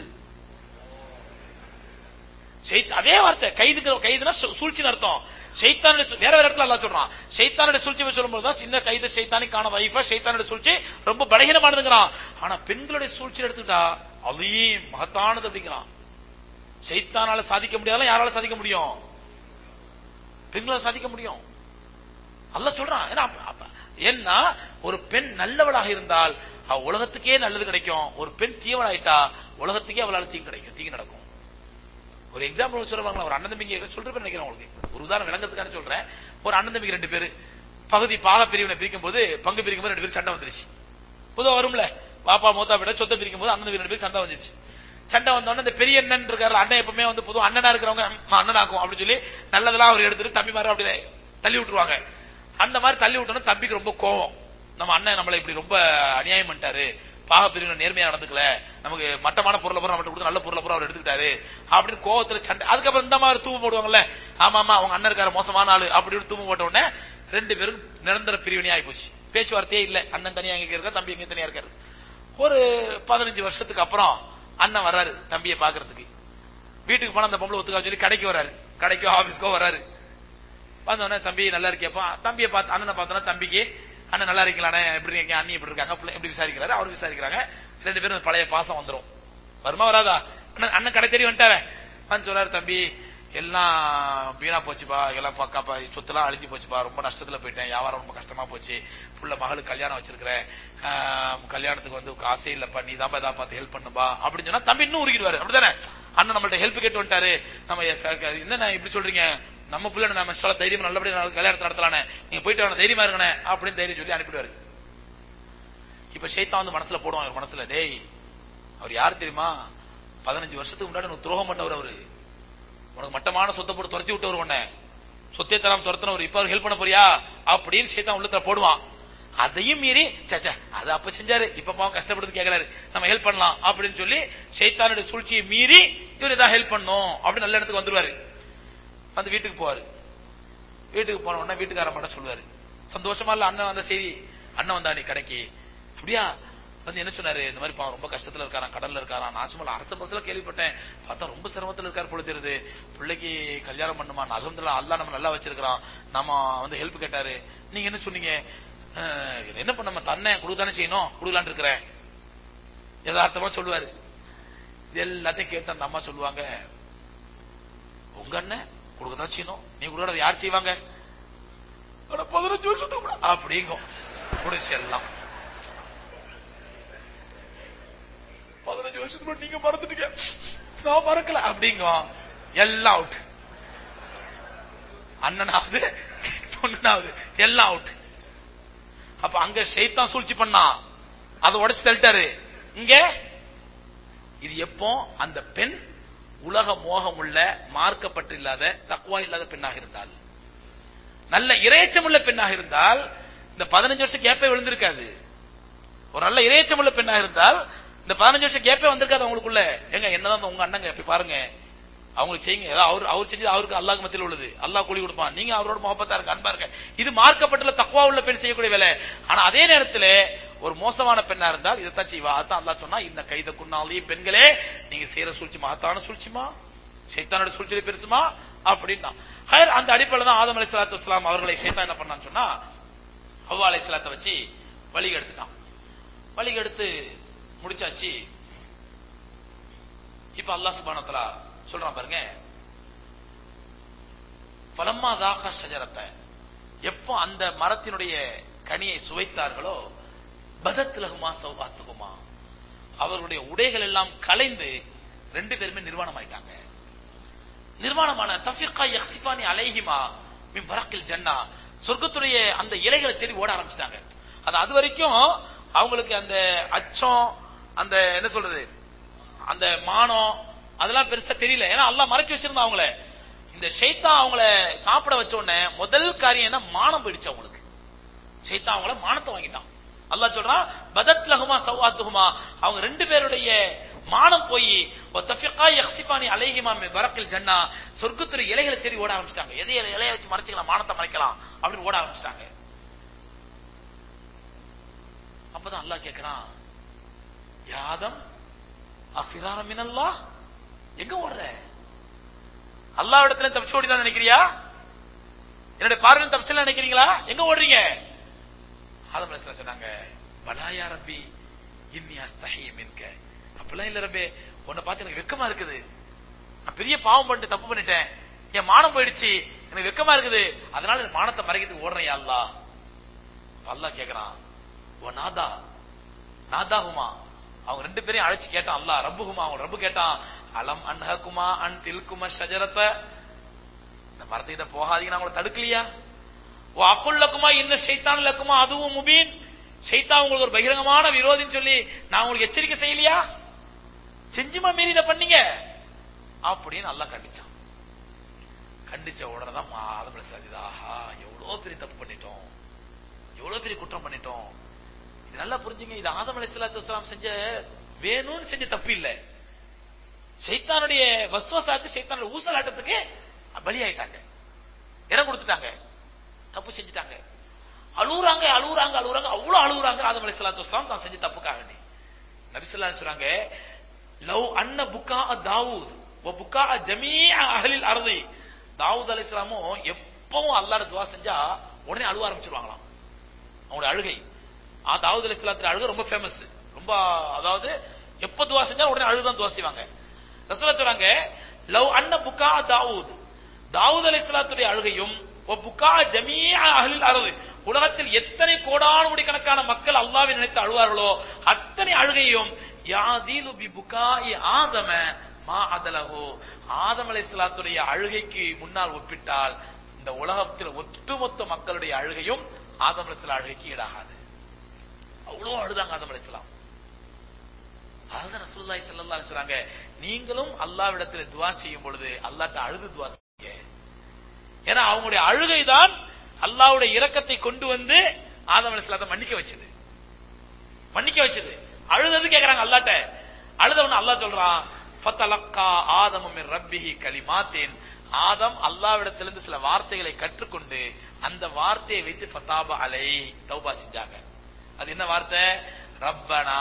சைத்- அதே வார்த்தை கைதுக்கு கைதுனா சூ- சூழ்ச்சின்னு அர்த்தம் சைத்தானுடைய சூ- வேற வேற இடத்துல அல்லாஹ் சொல்றான் ஷைத்தானுடைய சூழ்ச்சி சொல்லும்போது தான் சின்ன கைது ஷைத்தானி காண வைஃபா ஷைத்தானுடைய சூழ்ச்சி ரொம்ப பலகீனமானதுங்கிறான் ஆனா பெண்களுடைய சூழ்ச்சி எடுத்துக்கிட்டா அதையும் மகத்தானது அப்படிங்கிறான் சைத்தானால சாதிக்க முடியாத யாரால சாதிக்க முடியும் பெண்களால சாதிக்க முடியும் அல்ல சொல்றான் ஏன்னா அப்ப- அப்ப- ஏன்னா ஒரு பெண் நல்லவளாக இருந்தால் அவ உலகத்துக்கே நல்லது கிடைக்கும் ஒரு பெண் தீவளாயிட்டா உலகத்துக்கே அவளால தீங்கு கிடைக்கும் தீங்கு நடக்கும் ஒரு எக்ஸாம்பிள் சொல்லுவாங்களா ஒரு அண்ணன் தம்பிங்க சொல்றேன் நினைக்கிறேன் உங்களுக்கு ஒரு உதாரணம் விளங்கத்துக்கான சொல்றேன் ஒரு அண்ணன் தம்பிக்கு ரெண்டு பேரு பகுதி பாக பிரிவினை பிரிக்கும் போது பங்கு பிரிக்கும் போது ரெண்டு பேரும் சண்டை வந்துருச்சு பொதுவா வரும்ல பாப்பா மூத்தா விட சொத்தை பிரிக்கும் போது அண்ணன் தம்பி ரெண்டு பேரும் சண்டை வந்துருச்சு சண்டை வந்தோடனே இந்த பெரிய அண்ணன் இருக்காரு அண்ணன் எப்பவுமே வந்து பொதுவா அண்ணனா இருக்கிறவங்க "ம், அண்ணனாக்கும் அப்படின்னு சொல்லி நல்லதெல்லாம் அவர் எடுத்துட்டு தம்பி மாதிரி அப்படி தள்ளி விட்டுருவாங்க அந்த மாதிரி தள்ளி விட்டோம்னா தம்பிக்கு ரொம்ப கோவம் நம்ம அண்ணன் நம்மளை இப்படி ரொம்ப அநியாயம் பண்ணிட்டாரு பாக பிரிவினை நேர்மையா நடந்துக்கல நமக்கு மட்டமான பொருளை பூரா நம்மகிட்ட கொடுத்து நல்ல பொருளை பூரா அவர் எடுத்துக்கிட்டாரு அப்படின்னு கோவத்துல சண்டை அதுக்கப்புறம் இந்த மாதிரி தூவு போடுவாங்கல்ல ஆமா ஆமா அவங்க அண்ணன் இருக்காரு மோசமான ஆளு அப்படின்னு தூவு போட்ட உடனே ரெண்டு பேரும் நிரந்தர பிரிவினை ஆகி போச்சு பேச்சுவார்த்தையே இல்ல அண்ணன் தனியா எங்க இருக்கா தம்பி எங்க தனியா இருக்காரு ஒரு பதினஞ்சு வருஷத்துக்கு அப்புறம் அண்ணன் வர்றாரு தம்பியை பாக்குறதுக்கு வீட்டுக்கு போனா அந்த பொம்பளை ஒத்துக்கா சொல்லி கடைக்கு வராரு கடைக்கோ ஆபீஸ்க்கோ வராரு வந்தோடனே தம்பி நல்லா இருக்கியப்பா தம்பியை பார்த்து அண்ணனை பார்த்தோன்னா தம்பிக்கு அண்ணன் நல்லா இருக்கலானே எப்படி இருக்கீங்க அண்ணி எப்படி இருக்காங்க பிள்ளை எப்படி விசாரிக்கிறாரு அவர் விசாரிக்கிறாங்க ரெண்டு பேரும் பழைய பாசம் வந்துரும் வருமா வராதா அண்ணன் அண்ணன் கடை தெரிய வந்துட்டாரே வந்து சொல்றாரு தம்பி எல்லாம் வீணா போச்சுப்பா எல்லாம் பக்காப்பா சொத்தெல்லாம் அழிஞ்சு போச்சுப்பா ரொம்ப நஷ்டத்துல போயிட்டேன் வியாபாரம் ரொம்ப கஷ்டமா போச்சு புள்ள மகளுக்கு கல்யாணம் வச்சிருக்கிறேன் ஆஹ், கல்யாணத்துக்கு வந்து காசே இல்லப்பா நீ தான் ஏதாவது பார்த்து ஹெல்ப் பண்ணுப்பா அப்படின்னு சொன்னா தம்பி இன்னும் உருகிடுவாரு அப்படிதானே அண்ணன் நம்மள்ட்ட ஹெல்ப் கேட்டு வந்துட்டாரு நம்ம எ- ச- க- என்னண்ணே இப்படி சொல்றீங்க நம்ம பிள்ளை நம்ம இன்ஷா அல்லாஹ் தைரியம் நல்லபடியா நாளைக்கு கல்யாணத்தை நடத்தலானே நீங்க போயிட்டு வாங்க தைரியமா இருக்கணே அப்படின்னு தைரியம் சொல்லி அனுப்பிடுவாரு இப்ப ஷைத்தான் வந்து மனசுல போடுவான் இவர் மனசுல டேய் அவர் யார் தெரியுமா பதினஞ்சு வருஷத்துக்கு முன்னாடி உனக்கு துரோகம் பண்ணவர் அவரு உனக்கு மட்டமான சொத்தை போட்டு துரத்தி விட்டவர் உன்னை சொத்தை தராம துரத்தினவர் இப்ப அவர் ஹெல்ப் பண்ண போறியா அப்படின்னு ஷைத்தான் உள்ளத்துல போடுவான் அதையும் மீறி சச்சா அது அப்ப செஞ்சாரு இப்ப பாவம் கஷ்டப்படுறது கேக்குறாரு நம்ம ஹெல்ப் பண்ணலாம் அப்படின்னு சொல்லி ஷைத்தானுடைய சூழ்ச்சியை மீறி இவர் ஏதாவது ஹெல்ப் பண்ணும் அப்படின்னு நல்ல இடத்துக்கு வந்துருவாரு வந்து வீட்டுக்கு போவாரு வீட்டுக்கு போன உடனே வீட்டுக்கார மட்டும் சொல்லுவாரு சந்தோஷமா இல்ல அண்ணன் வந்த செய்தி அண்ணன் வந்தா நீ கடைக்கு அப்படியா வந்து என்ன சொன்னாரு இந்த மாதிரி பாவம் ரொம்ப கஷ்டத்துல இருக்காராம் கடல்ல இருக்காராம் நான் சும்மா அரச பஸ்ல கேள்விப்பட்டேன் பார்த்தா ரொம்ப சிரமத்துல இருக்காரு போல தெரியுது பிள்ளைக்கு கல்யாணம் பண்ணுமா அலமதுல்லா அல்லாஹ் நம்ம நல்லா வச்சிருக்கிறான் நம்ம வந்து ஹெல்ப் கேட்டாரு நீங்க என்ன சொன்னீங்க அஹ், என்ன பண்ண நம்ம தன்னை கொடுத்தானே செய்யணும் கொடுக்கலான்னு இருக்கிறேன் யதார்த்தமா சொல்லுவாரு இது எல்லாத்தையும் கேட்டு அந்த அம்மா சொல்லுவாங்க உங்க அண்ணன் கொடுக்கதான் செய்யணும் நீ கொடுக்கறத யார் செய்வாங்க ஆனா பதினஞ்சு வருஷத்துக்கு முன்னாடி அப்படிங்கும் முடிச்சு எல்லாம் பதினஞ்சு வருஷத்துக்கு முன்னாடி நீங்க மறந்துட்டீங்க நான் மறக்கல அப்படிங்கும் எல்லாம் அவுட் அண்ணனாவது பொண்ணுனாவது எல்லாம் அவுட் அப்ப அங்க ஷைத்தான் சூழ்ச்சி பண்ணான் அதை உடைச்சு தள்ளிட்டாரு இங்க இது எப்போ அந்த பெண் உலக மோகம் உள்ள மார்க்கப்பட்டு இல்லாத தக்குவா இல்லாத பெண்ணாக இருந்தால் நல்ல இரையச்சம் உள்ள பெண்ணாக இருந்தால் இந்த பதினஞ்சு வருஷம் கேப்பே விழுந்திருக்காது ஒரு நல்ல இரையச்சம் உள்ள பெண்ணாக இருந்தால் இந்த பதினஞ்சு வருஷம் கேப்பே வந்திருக்காது அவங்களுக்குள்ள ஏங்க என்னதான் உங்க அண்ணங்க போய் பாருங்க அவங்களுக்கு செய்யுங்க ஏதாவது அவர் அவர் செஞ்சது அவருக்கு அல்லாஹ் மத்தியில் உள்ளது அல்லாஹ் கூலி கொடுப்பான் நீங்க அவரோட முகப்பத்தா இருக்க அன்பா இருக்க இது மார்க்கப்பட்டுள்ள தக்குவா உள்ள பெண் செய்யக்கூடிய வேலை ஆனா அதே நேரத்தில் ஒரு மோசமான பெண்ணா இருந்தால் இதைத்தான் செய்வா அதான் அல்லாஹ் சொன்னா இந்த கைத குன்னாலே பெண்களே நீங்க செய்யற சூழ்ச்சி மகத்தான சூழ்ச்சிமா சைத்தானோட சூழ்ச்சியில பெருசுமா அப்படின்னா ஹயர் அந்த அடிப்படையில் தான் ஆதம் அலி சலாத்து வஸ்லாம் அவர்களை சைத்தான் என்ன பண்ணான்னு சொன்னா அவ்வா அலி சலாத்தை வச்சு வழிக எடுத்துட்டான் வழிக எடுத்து முடிச்சாச்சு இப்ப அல்லாஹ் சுபானத்தலா சொல்றான் பாருங்க பலம்மா தாகா ஷஜரத்தை எப்போ அந்த மரத்தினுடைய கனியை சுவைத்தார்களோ பதத்திலகுமா சௌபாத்துகுமா அவர்களுடைய உடைகள் எல்லாம் கலைந்து ரெண்டு பேருமே நிர்வாணம் ஆயிட்டாங்க நிர்வாணமான தஃபிகா யக்சிஃபானி அலைஹிமா மின் பரக்கில் ஜன்னா சொர்க்கத்துடைய அந்த இலைகளை தேடி ஓட ஆரம்பிச்சிட்டாங்க அது அது வரைக்கும் அவங்களுக்கு அந்த அச்சம் அந்த என்ன சொல்றது அந்த மானம் அதெல்லாம் பெருசா தெரியல ஏன்னா அல்லாஹ் மறைச்சு வச்சிருந்தா அவங்கள இந்த ஷைத்தான் அவங்கள சாப்பிட வச்ச உடனே முதல் காரியம் என்ன மானம் போயிடுச்சு அவங்களுக்கு ஷைத்தான் அவங்கள மானத்தை வாங்கிட்டான் அல்லாஹ் சொல்றான் பதத் லகுமா சௌவாத்துகுமா அவங்க ரெண்டு பேருடைய மானம் போய் தஃபிகா யக்சிஃபானி அலைஹிமா மின் பரக்கில் ஜன்னா சொர்க்கத்துடைய இலைகளை தேடி ஓட ஆரம்பிச்சிட்டாங்க எதை இலை- இலையை வச்சு மறைச்சிக்கலாம் மானத்தை மறைக்கலாம் அப்படின்னு ஓட ஆரம்பிச்சிட்டாங்க அப்பதான் அல்லாஹ் கேட்கிறான் யாதம் அஃபிரான மினல்லா எங்க ஓடுற அல்லாஹ் இடத்துல தப்பிச்சு ஓடிதான் நினைக்கிறியா என்னுடைய பார்வையில் தப்பிச்சல நினைக்கிறீங்களா எங்க ஓடுறீங்க ஆதம் அலைஹிஸ்ஸலாம் சொன்னாங்க பலாயா ரப்பி இன்னி அஸ்தஹி மின்க அப்படிலாம் இல்ல ரப்பே உன்னை பார்த்து எனக்கு வெக்கமா இருக்குது நான் பெரிய பாவம் பண்ணிட்டு தப்பு பண்ணிட்டேன் என் மானம் போயிடுச்சு எனக்கு வெக்கமா இருக்குது அதனால என் மானத்தை மறைக்கிறதுக்கு ஓடுறேன் யா அல்லாஹ் அப்ப அல்லாஹ் கேக்குறான் ஓ நாதா நாதாகுமா அவங்க ரெண்டு பேரையும் அழைச்சு கேட்டான் அல்லாஹ் ரப்புகுமா அவங்க ரப்பு கேட்டான் அலம் அன்ஹகுமா அன் தில்குமா ஷஜரத்த இந்த மரத்துக்கிட்ட போகாதீங்க நான் உங்களை தடுக்கலையா ஓ அக்குள்ளக்குமா இன்னும் ஷைத்தான் லக்குமா அதுவும் முபீன் ஷைத்தான் உங்களுக்கு ஒரு பகிரங்கமான விரோதின்னு சொல்லி நான் உங்களுக்கு எச்சரிக்கை செய்யலையா செஞ்சுமா மீறி இதை பண்ணீங்க அப்படின்னு அல்லாஹ் கண்டிச்சான் கண்டிச்ச உடனே தான் ஆதம் அலைஹிஸ்ஸலாம் ஆஹா எவ்வளவு பெரிய தப்பு பண்ணிட்டோம் எவ்வளவு பெரிய குற்றம் பண்ணிட்டோம் இது நல்லா புரிஞ்சுங்க இது ஆதம் அலைஹிஸ்ஸலாத்து வஸ்ஸலாம் செஞ்ச வேணும்னு செஞ்ச தப்பு இல்ல சைத்தானுடைய வஸ்வசாக்கு சைத்தானுடைய ஊசலாட்டத்துக்கு பலியாயிட்டாங்க இடம் கொடுத்துட்டாங்க தப்பு செஞ்சுட்டாங்க அழுகுறாங்க அழுகுறாங்க அழுகுறாங்க அவ்வளவு அழுகுறாங்க ஆதம் அலைஹிஸ்ஸலாத்து வஸ்ஸலாம் தான் செஞ்ச தப்புக்காக வேண்டி நபிசல்லா சொல்றாங்க லவ் அன்ன புக்கா தாவூத் வ புக்கா ஜமீஅ அஹ்லில் அர்தி தாவூத் அலைஹிஸ்ஸலாமும் எப்பவும் அல்லாஹ்ட துவா செஞ்சா உடனே அழுவ ஆரம்பிச்சிருவாங்களாம் அவங்களுடைய அழுகை ஆ தாவூத் அலைஹிஸ்ஸலாத்துடைய அழுகை ரொம்ப ஃபேமஸ் ரொம்ப அதாவது எப்ப துவா செஞ்சா உடனே அழுதான் துவா செய்வாங்க ரசூலா சொல்றாங்க லவ் அன்ன புக்கா தாவூத் தாவூத் அலைஹிஸ்ஸலாத்துடைய அழுகையும் வ புக்கா ஜமீஅ அஹ்லில் அர்தி உலகத்தில் எத்தனை கோடானு கோடி கணக்கான மக்கள் அல்லாவை நினைத்து அழுவார்களோ அத்தனை அழுகையும் யாதீலு பி புகாஇ ஆதம மா அதலஹு ஆதம் அலைஹிஸ்ஸலாத்துடைய அழுகைக்கு முன்னால் ஒப்பிட்டால் இந்த உலகத்தில் ஒட்டுமொத்த மக்களுடைய அழுகையும் ஆதம் அலைஹிஸ்ஸலாம் அழுகைக்கு ஈடாகாது அவ்வளவு அழுதாங்க ஆதம் அலைஹிஸ்ஸலாம் அதுதான் ரசூலுல்லாஹி ஸல்லல்லாஹு அலைஹி சொல்றாங்க நீங்களும் அல்லாஹ்விடத்தில் துஆ செய்யும் பொழுது அல்லாஹ்ட்ட அழுது துஆ செய்யுங்க ஏன்னா அவங்களுடைய அழுகை தான் அல்லாஹ்வுடைய இரக்கத்தை கொண்டு வந்து ஆதம் அலைஹிஸ்ஸலாத்தை மன்னிக்க வச்சது மன்னிக்க வச்சது அழுதது கேக்குறாங்க அல்லாட்ட அழுதவன் அல்லாஹ் சொல்றான் ஃபத்தலக்கா ஆதமு மின் ரப்பிஹி கலிமாத்தின் ஆதம் அல்லாவிடத்திலிருந்து சில வார்த்தைகளை கற்றுக்கொண்டு அந்த வார்த்தையை வைத்து ஃபத்தாப அலை தௌபா செஞ்சாங்க அது என்ன வார்த்தை ரப்பனா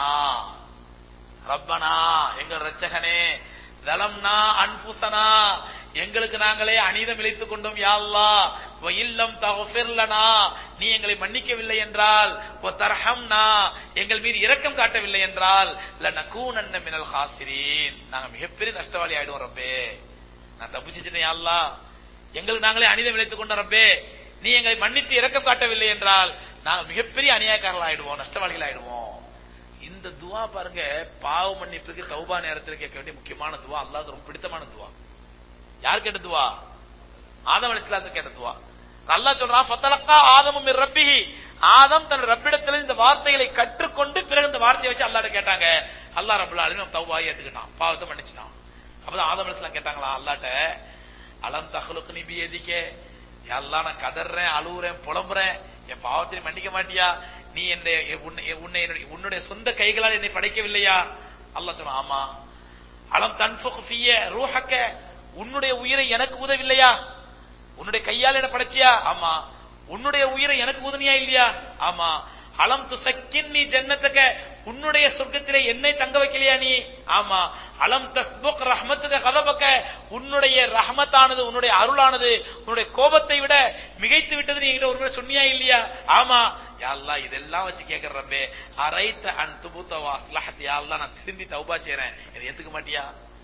ரப்பனா எங்கள் ரட்சகனே தலம்னா அன்புசனா எங்களுக்கு நாங்களே அநீதம் இழைத்துக் கொண்டோம் யா அல்லாஹ் வ இல்லம் தஃபிர் லனா நீ எங்களை மன்னிக்கவில்லை என்றால் வ தர்ஹம்னா எங்கள் மீது இரக்கம் காட்டவில்லை என்றால் லனகூனன்ன மினல் ஹாசிரீன் நாங்க மிகப்பெரிய நஷ்டவாளி ஆயிடுவோம் ரப்பே நான் தப்பு செஞ்சுட்டேன் யா அல்லாஹ் எங்களுக்கு நாங்களே அநீதம் இழைத்துக் கொண்டோம் ரப்பே நீ எங்களை மன்னித்து இரக்கம் காட்டவில்லை என்றால் நாங்கள் மிகப்பெரிய அநியாயக்காரர்கள் ஆயிடுவோம் நஷ்டவாளிகள் ஆயிடுவோம் இந்த துவா பாருங்க பாவ மன்னிப்புக்கு தௌபா நேரத்தில் கேட்க வேண்டிய முக்கியமான துவா அல்லாஹ் ரொம்ப பிடித்தமான துவா யார் கேட்ட துவா ஆதம் அலிஸ்லாத்து கேட்ட துவா அல்லாஹ் சொல்றான் ஃபத்தலக்கா ஆதமும் மிர் ரப்பிஹி ஆதம் தன் ரப்பிடத்தில் இந்த வார்த்தைகளை கற்றுக்கொண்டு பிறகு இந்த வார்த்தையை வச்சு அல்லாஹ்ட்ட கேட்டாங்க அல்லாஹ் ரப்பல் ஆலமீன் தௌபாயை ஏத்துக்கிட்டான் பாவத்தை மன்னிச்சிட்டான் அப்பதான் ஆதம் அலிஸ்லாம் கேட்டாங்களா அல்லாஹ்ட்ட அலம் தஹ்லுக்னி பியதிக்கே எல்லாம் நான் கதறேன் அழுவுறேன் புலம்புறேன் என் பாவத்தை மன்னிக்க மாட்டியா நீ என்னுடைய உன்னை உன்னை என்னுடைய- உன்னுடைய சொந்த கைகளால் என்னை படைக்கவில்லையா அல்லாஹ் சொன்னான் ஆமா அலம் தன்ஃபுக் ஃபிய ரூஹக்க உன்னுடைய உயிரை எனக்கு ஊதவில்லையா உன்னுடைய கையால் என்ன படைச்சியா ஆமா உன்னுடைய உயிரை எனக்கு ஊதனியா இல்லையா ஆமா அலம் துசக்கின் நீ ஜன்னத்துக்க உன்னுடைய சொர்க்கத்திலே என்னை தங்க வைக்கலையா நீ ஆமா அலம் தஸ்புக் ரஹ்மத்துக்க கதபக்க உன்னுடைய ரஹ்மத்தானது உன்னுடைய அருளானது உன்னுடைய கோபத்தை விட மிகைத்து விட்டது நீ என்கிட்ட ஒரு முறை சொன்னியா இல்லையா ஆமா யா அல்லாஹ் இதெல்லாம் வச்சு கேக்குற ரப்பே அரைத்த அன் துபுத்த வாஸ்லஹத் யா அல்லாஹ் நான் திரும்பி தௌபா செய்றேன் இதை ஏத்துக்க மாட்டியா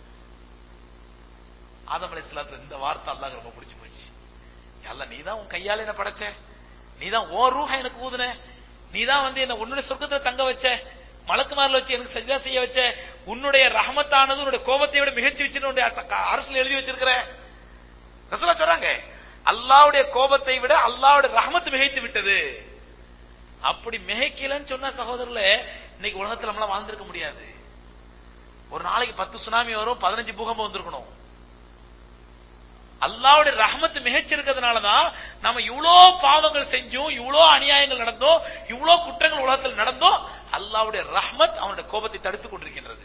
ஆதம் அலைஹிஸ்ஸலாத்துல இந்த வார்த்தை அல்லாஹ் ரொம்ப பிடிச்சு போச்சு யா அல்லாஹ் நீதான் உன் கையால என்ன படைச்ச நீதான் உன் ரூஹ எனக்கு ஊதுன நீதான் வந்து என்ன உன்னுடைய சொர்க்கத்துல தங்க வச்ச மலக்குமாரில் வச்சு எனக்கு சஜிதா செய்ய வச்ச உன்னுடைய ரஹமத்தானது உன்னுடைய கோபத்தை விட மிகச்சி வச்சு உன்னுடைய அரசுல எழுதி வச்சிருக்கிற ரசூலா சொல்றாங்க அல்லாவுடைய கோபத்தை விட அல்லாவுடைய ரஹமத் மிகைத்து விட்டது அப்படி மிகைக்கலன்னு சொன்ன சகோதரர்களே இன்னைக்கு உலகத்துல நம்மளாம் வாழ்ந்திருக்க முடியாது ஒரு நாளைக்கு பத்து சுனாமி வரும் பதினஞ்சு பூகம்பம் வந்திருக்கணும் அல்லாவுடைய ரஹமத் மிகச்சிருக்கிறதுனாலதான் நம்ம இவ்வளோ பாவங்கள் செஞ்சும் இவ்வளோ அநியாயங்கள் நடந்தோம் இவ்வளோ குற்றங்கள் உலகத்தில் நடந்தோம் அல்லாவுடைய ரஹ்மத் அவனுடைய கோபத்தை தடுத்துக் கொண்டிருக்கின்றது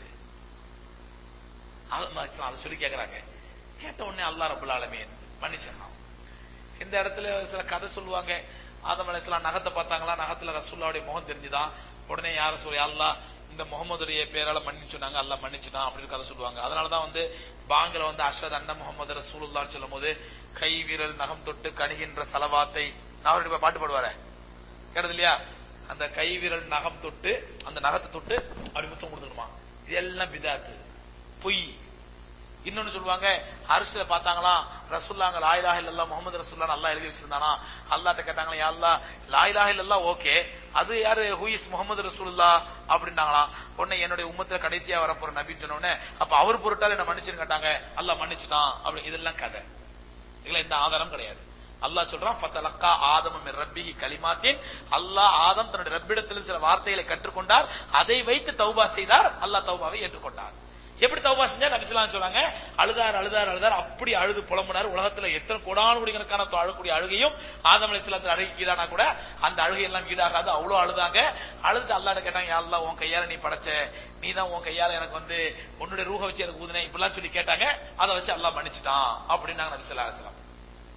அதை சொல்லி கேக்குறாங்க கேட்ட உடனே அல்லாஹ் ரபுல் ஆலமீன் மன்னிச்சிடலாம் இந்த இடத்துல சில கதை சொல்லுவாங்க ஆதம் அலைஹிஸ்ஸலாம் நகத்தை பார்த்தாங்களா நகத்துல ரசூல்லாவுடைய முகம் தெரிஞ்சுதான் உடனே யார சொல்லி அல்லாஹ் இந்த முகமதுடைய பேரால மன்னிச்சு சொன்னாங்க அல்லாஹ் மன்னிச்சுட்டான் அப்படின்னு கதை சொல்லுவாங்க அதனாலதான் வந்து பாங்கில வந்து அஷத் அண்ணன் முகமது ரசூலுல்லான்னு சொல்லும் போது கை விரல் நகம் தொட்டு கணிகின்ற சலவாத்தை நான் அவருடைய பாட்டு பாடுவார கேட்டது இல்லையா அந்த கை விரல் நகம் தொட்டு அந்த நகத்தை தொட்டு அப்படி முத்தம் கொடுத்துக்கணுமா இதெல்லாம் பிதாத்து பொய் இன்னொன்னு சொல்லுவாங்க அரிசில பார்த்தாங்களாம் ரசுல்லாங்க லாயிலாக இல்லல்லா முகமது ரசுல்லா அல்லாஹ் எழுதி வச்சிருந்தானா அல்லாட்ட கேட்டாங்களா யா அல்லாஹ் லாயிலாக இல்லல்லா ஓகே அது யாரு ஹூயிஸ் முகமது ரசூலுல்லா அப்படின்னாங்களாம் உடனே என்னுடைய உம்மத்துல கடைசியா வரப்போற நபின்னு சொன்ன உடனே அப்ப அவர் பொருட்டால் என்ன மன்னிச்சுன்னு கேட்டாங்க அல்லாஹ் மன்னிச்சுட்டான் அப்படி இதெல்லாம் கதை இதுல எந்த ஆதாரம் கிடையாது அல்லாஹ் சொல்றான் ஃபத்தலக்கா ஆதம மின் ரப்பிஹி கலிமாத்தின் அல்லாஹ் ஆதம் தன்னுடைய ரப்பிடத்தில் சில வார்த்தைகளை கற்றுக்கொண்டார் அதை வைத்து தௌபா செய்தார் அல்லாஹ் தௌபாவை ஏற்றுக்கொண்டார் எப்படி தௌபா செஞ்சா நபிசுலாம் சொல்றாங்க அழுதார் அழுதார் அழுதார் அப்படி அழுது புலம்புனார் உலகத்துல எத்தனை கோடானு கோடிக்கணக்கான அழக்கூடிய அழுகையும் ஆதம் அலிஸ்லாத்துல அழுகிறானா கூட அந்த அழுகை எல்லாம் ஈடாகாது அவ்வளவு அழுதாங்க அழுதுட்டு அல்லாட கேட்டாங்க யா அல்லாஹ் உன் கையால நீ படைச்ச நீ தான் உன் கையால எனக்கு வந்து உன்னுடைய ரூஹ வச்சு எனக்கு ஊதுனே இப்படிலாம் சொல்லி கேட்டாங்க அதை வச்சு அல்லாஹ் மன்னிச்சுட்டான் அப்படின்னாங்க நபி ஸல்லல்லாஹு அலைஹி வஸல்லம்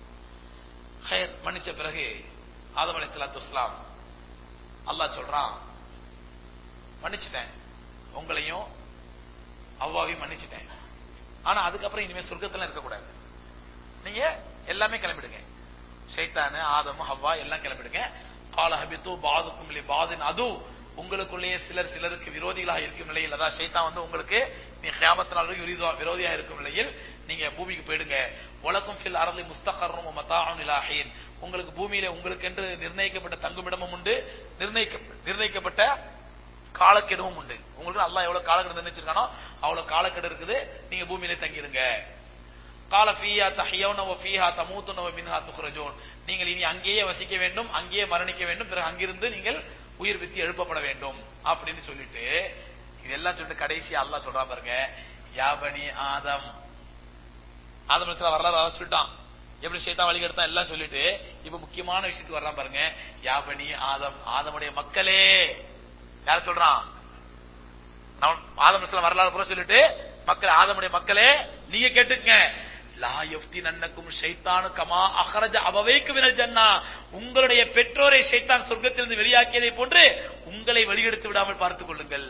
ஹைர் மன்னிச்ச பிறகு ஆதம் அலைஹிஸ்ஸலாத்து வஸ்ஸலாம் அல்லாஹ் சொல்றான் மன்னிச்சிட்டேன் உங்களையும் அவ்வாவையும் மன்னிச்சிட்டேன் ஆனா அதுக்கப்புறம் இனிமே சொர்க்கத்துல இருக்கக்கூடாது நீங்க எல்லாமே கிளம்பிடுங்க ஷைத்தானு ஆதமு ஹவ்வா எல்லாம் கிளம்பிடுங்க கால ஹபித்து பாதுக்கும் லி பாதின் அது உங்களுக்குள்ளேயே சிலர் சிலருக்கு விரோதிகளாக இருக்கும் நிலையில் அதான் ஷைத்தான் வந்து உங்களுக்கு நீ கியாமத்து நாள் வரைக்கும் விரோதியா- விரோதியா இருக்கும் நிலையில் நீங்க பூமிக்கு போயிடுங்க உலகம் ஃபில் அரளி முஸ்தகரும் மத்தாவும் இலாஹீன் உங்களுக்கு பூமியில உங்களுக்கு என்று நிர்ணயிக்கப்பட்ட தங்குமிடமும் உண்டு நிர்ணயிக்க நிர்ணயிக்கப்பட்ட காலக்கெடுவும் உண்டு உங்களுக்கு அல்லாஹ் எவ்வளவு காலக்கெடு நிர்ணயிச்சிருக்கானோ அவ்வளவு காலக்கெடு இருக்குது நீங்க பூமியிலே தங்கிடுங்க கால ஃபீயா தஹியவுன வ ஃபீஹா தமூத்துன வ மின்ஹா துக்ரஜூன் நீங்கள் இனி அங்கேயே வசிக்க வேண்டும் அங்கேயே மரணிக்க வேண்டும் பிறகு அங்கிருந்து நீங்கள் உயிர் வித்தி எழுப்பப்பட வேண்டும் அப்படின்னு சொல்லிட்டு இதெல்லாம் சொல்லிட்டு கடைசி அல்லாஹ் சொல்றான் பாருங்க யாபனி ஆதம் ஆதம் அலைஹிஸ்ஸலாம் வரலாறு அதான் சொல்லிட்டான் எப்படி ஷைத்தான் வழி எடுத்தா எல்லாம் சொல்லிட்டு இப்ப முக்கியமான விஷயத்துக்கு வரலாம் பாருங்க யாபனி ஆதம் ஆதமுடைய மக்களே யார சொல்றான் நான் ஆதம் அலைஹிஸ்ஸலாம் வரலாறு பூரா சொல்லிட்டு மக்கள் ஆதமுடைய மக்களே நீங்க கேட்டுக்கங்க லா யஃப்தி நன்னக்கும் ஷைத்தானு கமா அஹரஜ அபவைக்கு வினல் ஜன்னா உங்களுடைய பெற்றோரை ஷைத்தான் சொர்க்கத்திலிருந்து வெளியாக்கியதை போன்று உங்களை வெளியெடுத்து விடாமல் பார்த்துக் கொள்ளுங்கள்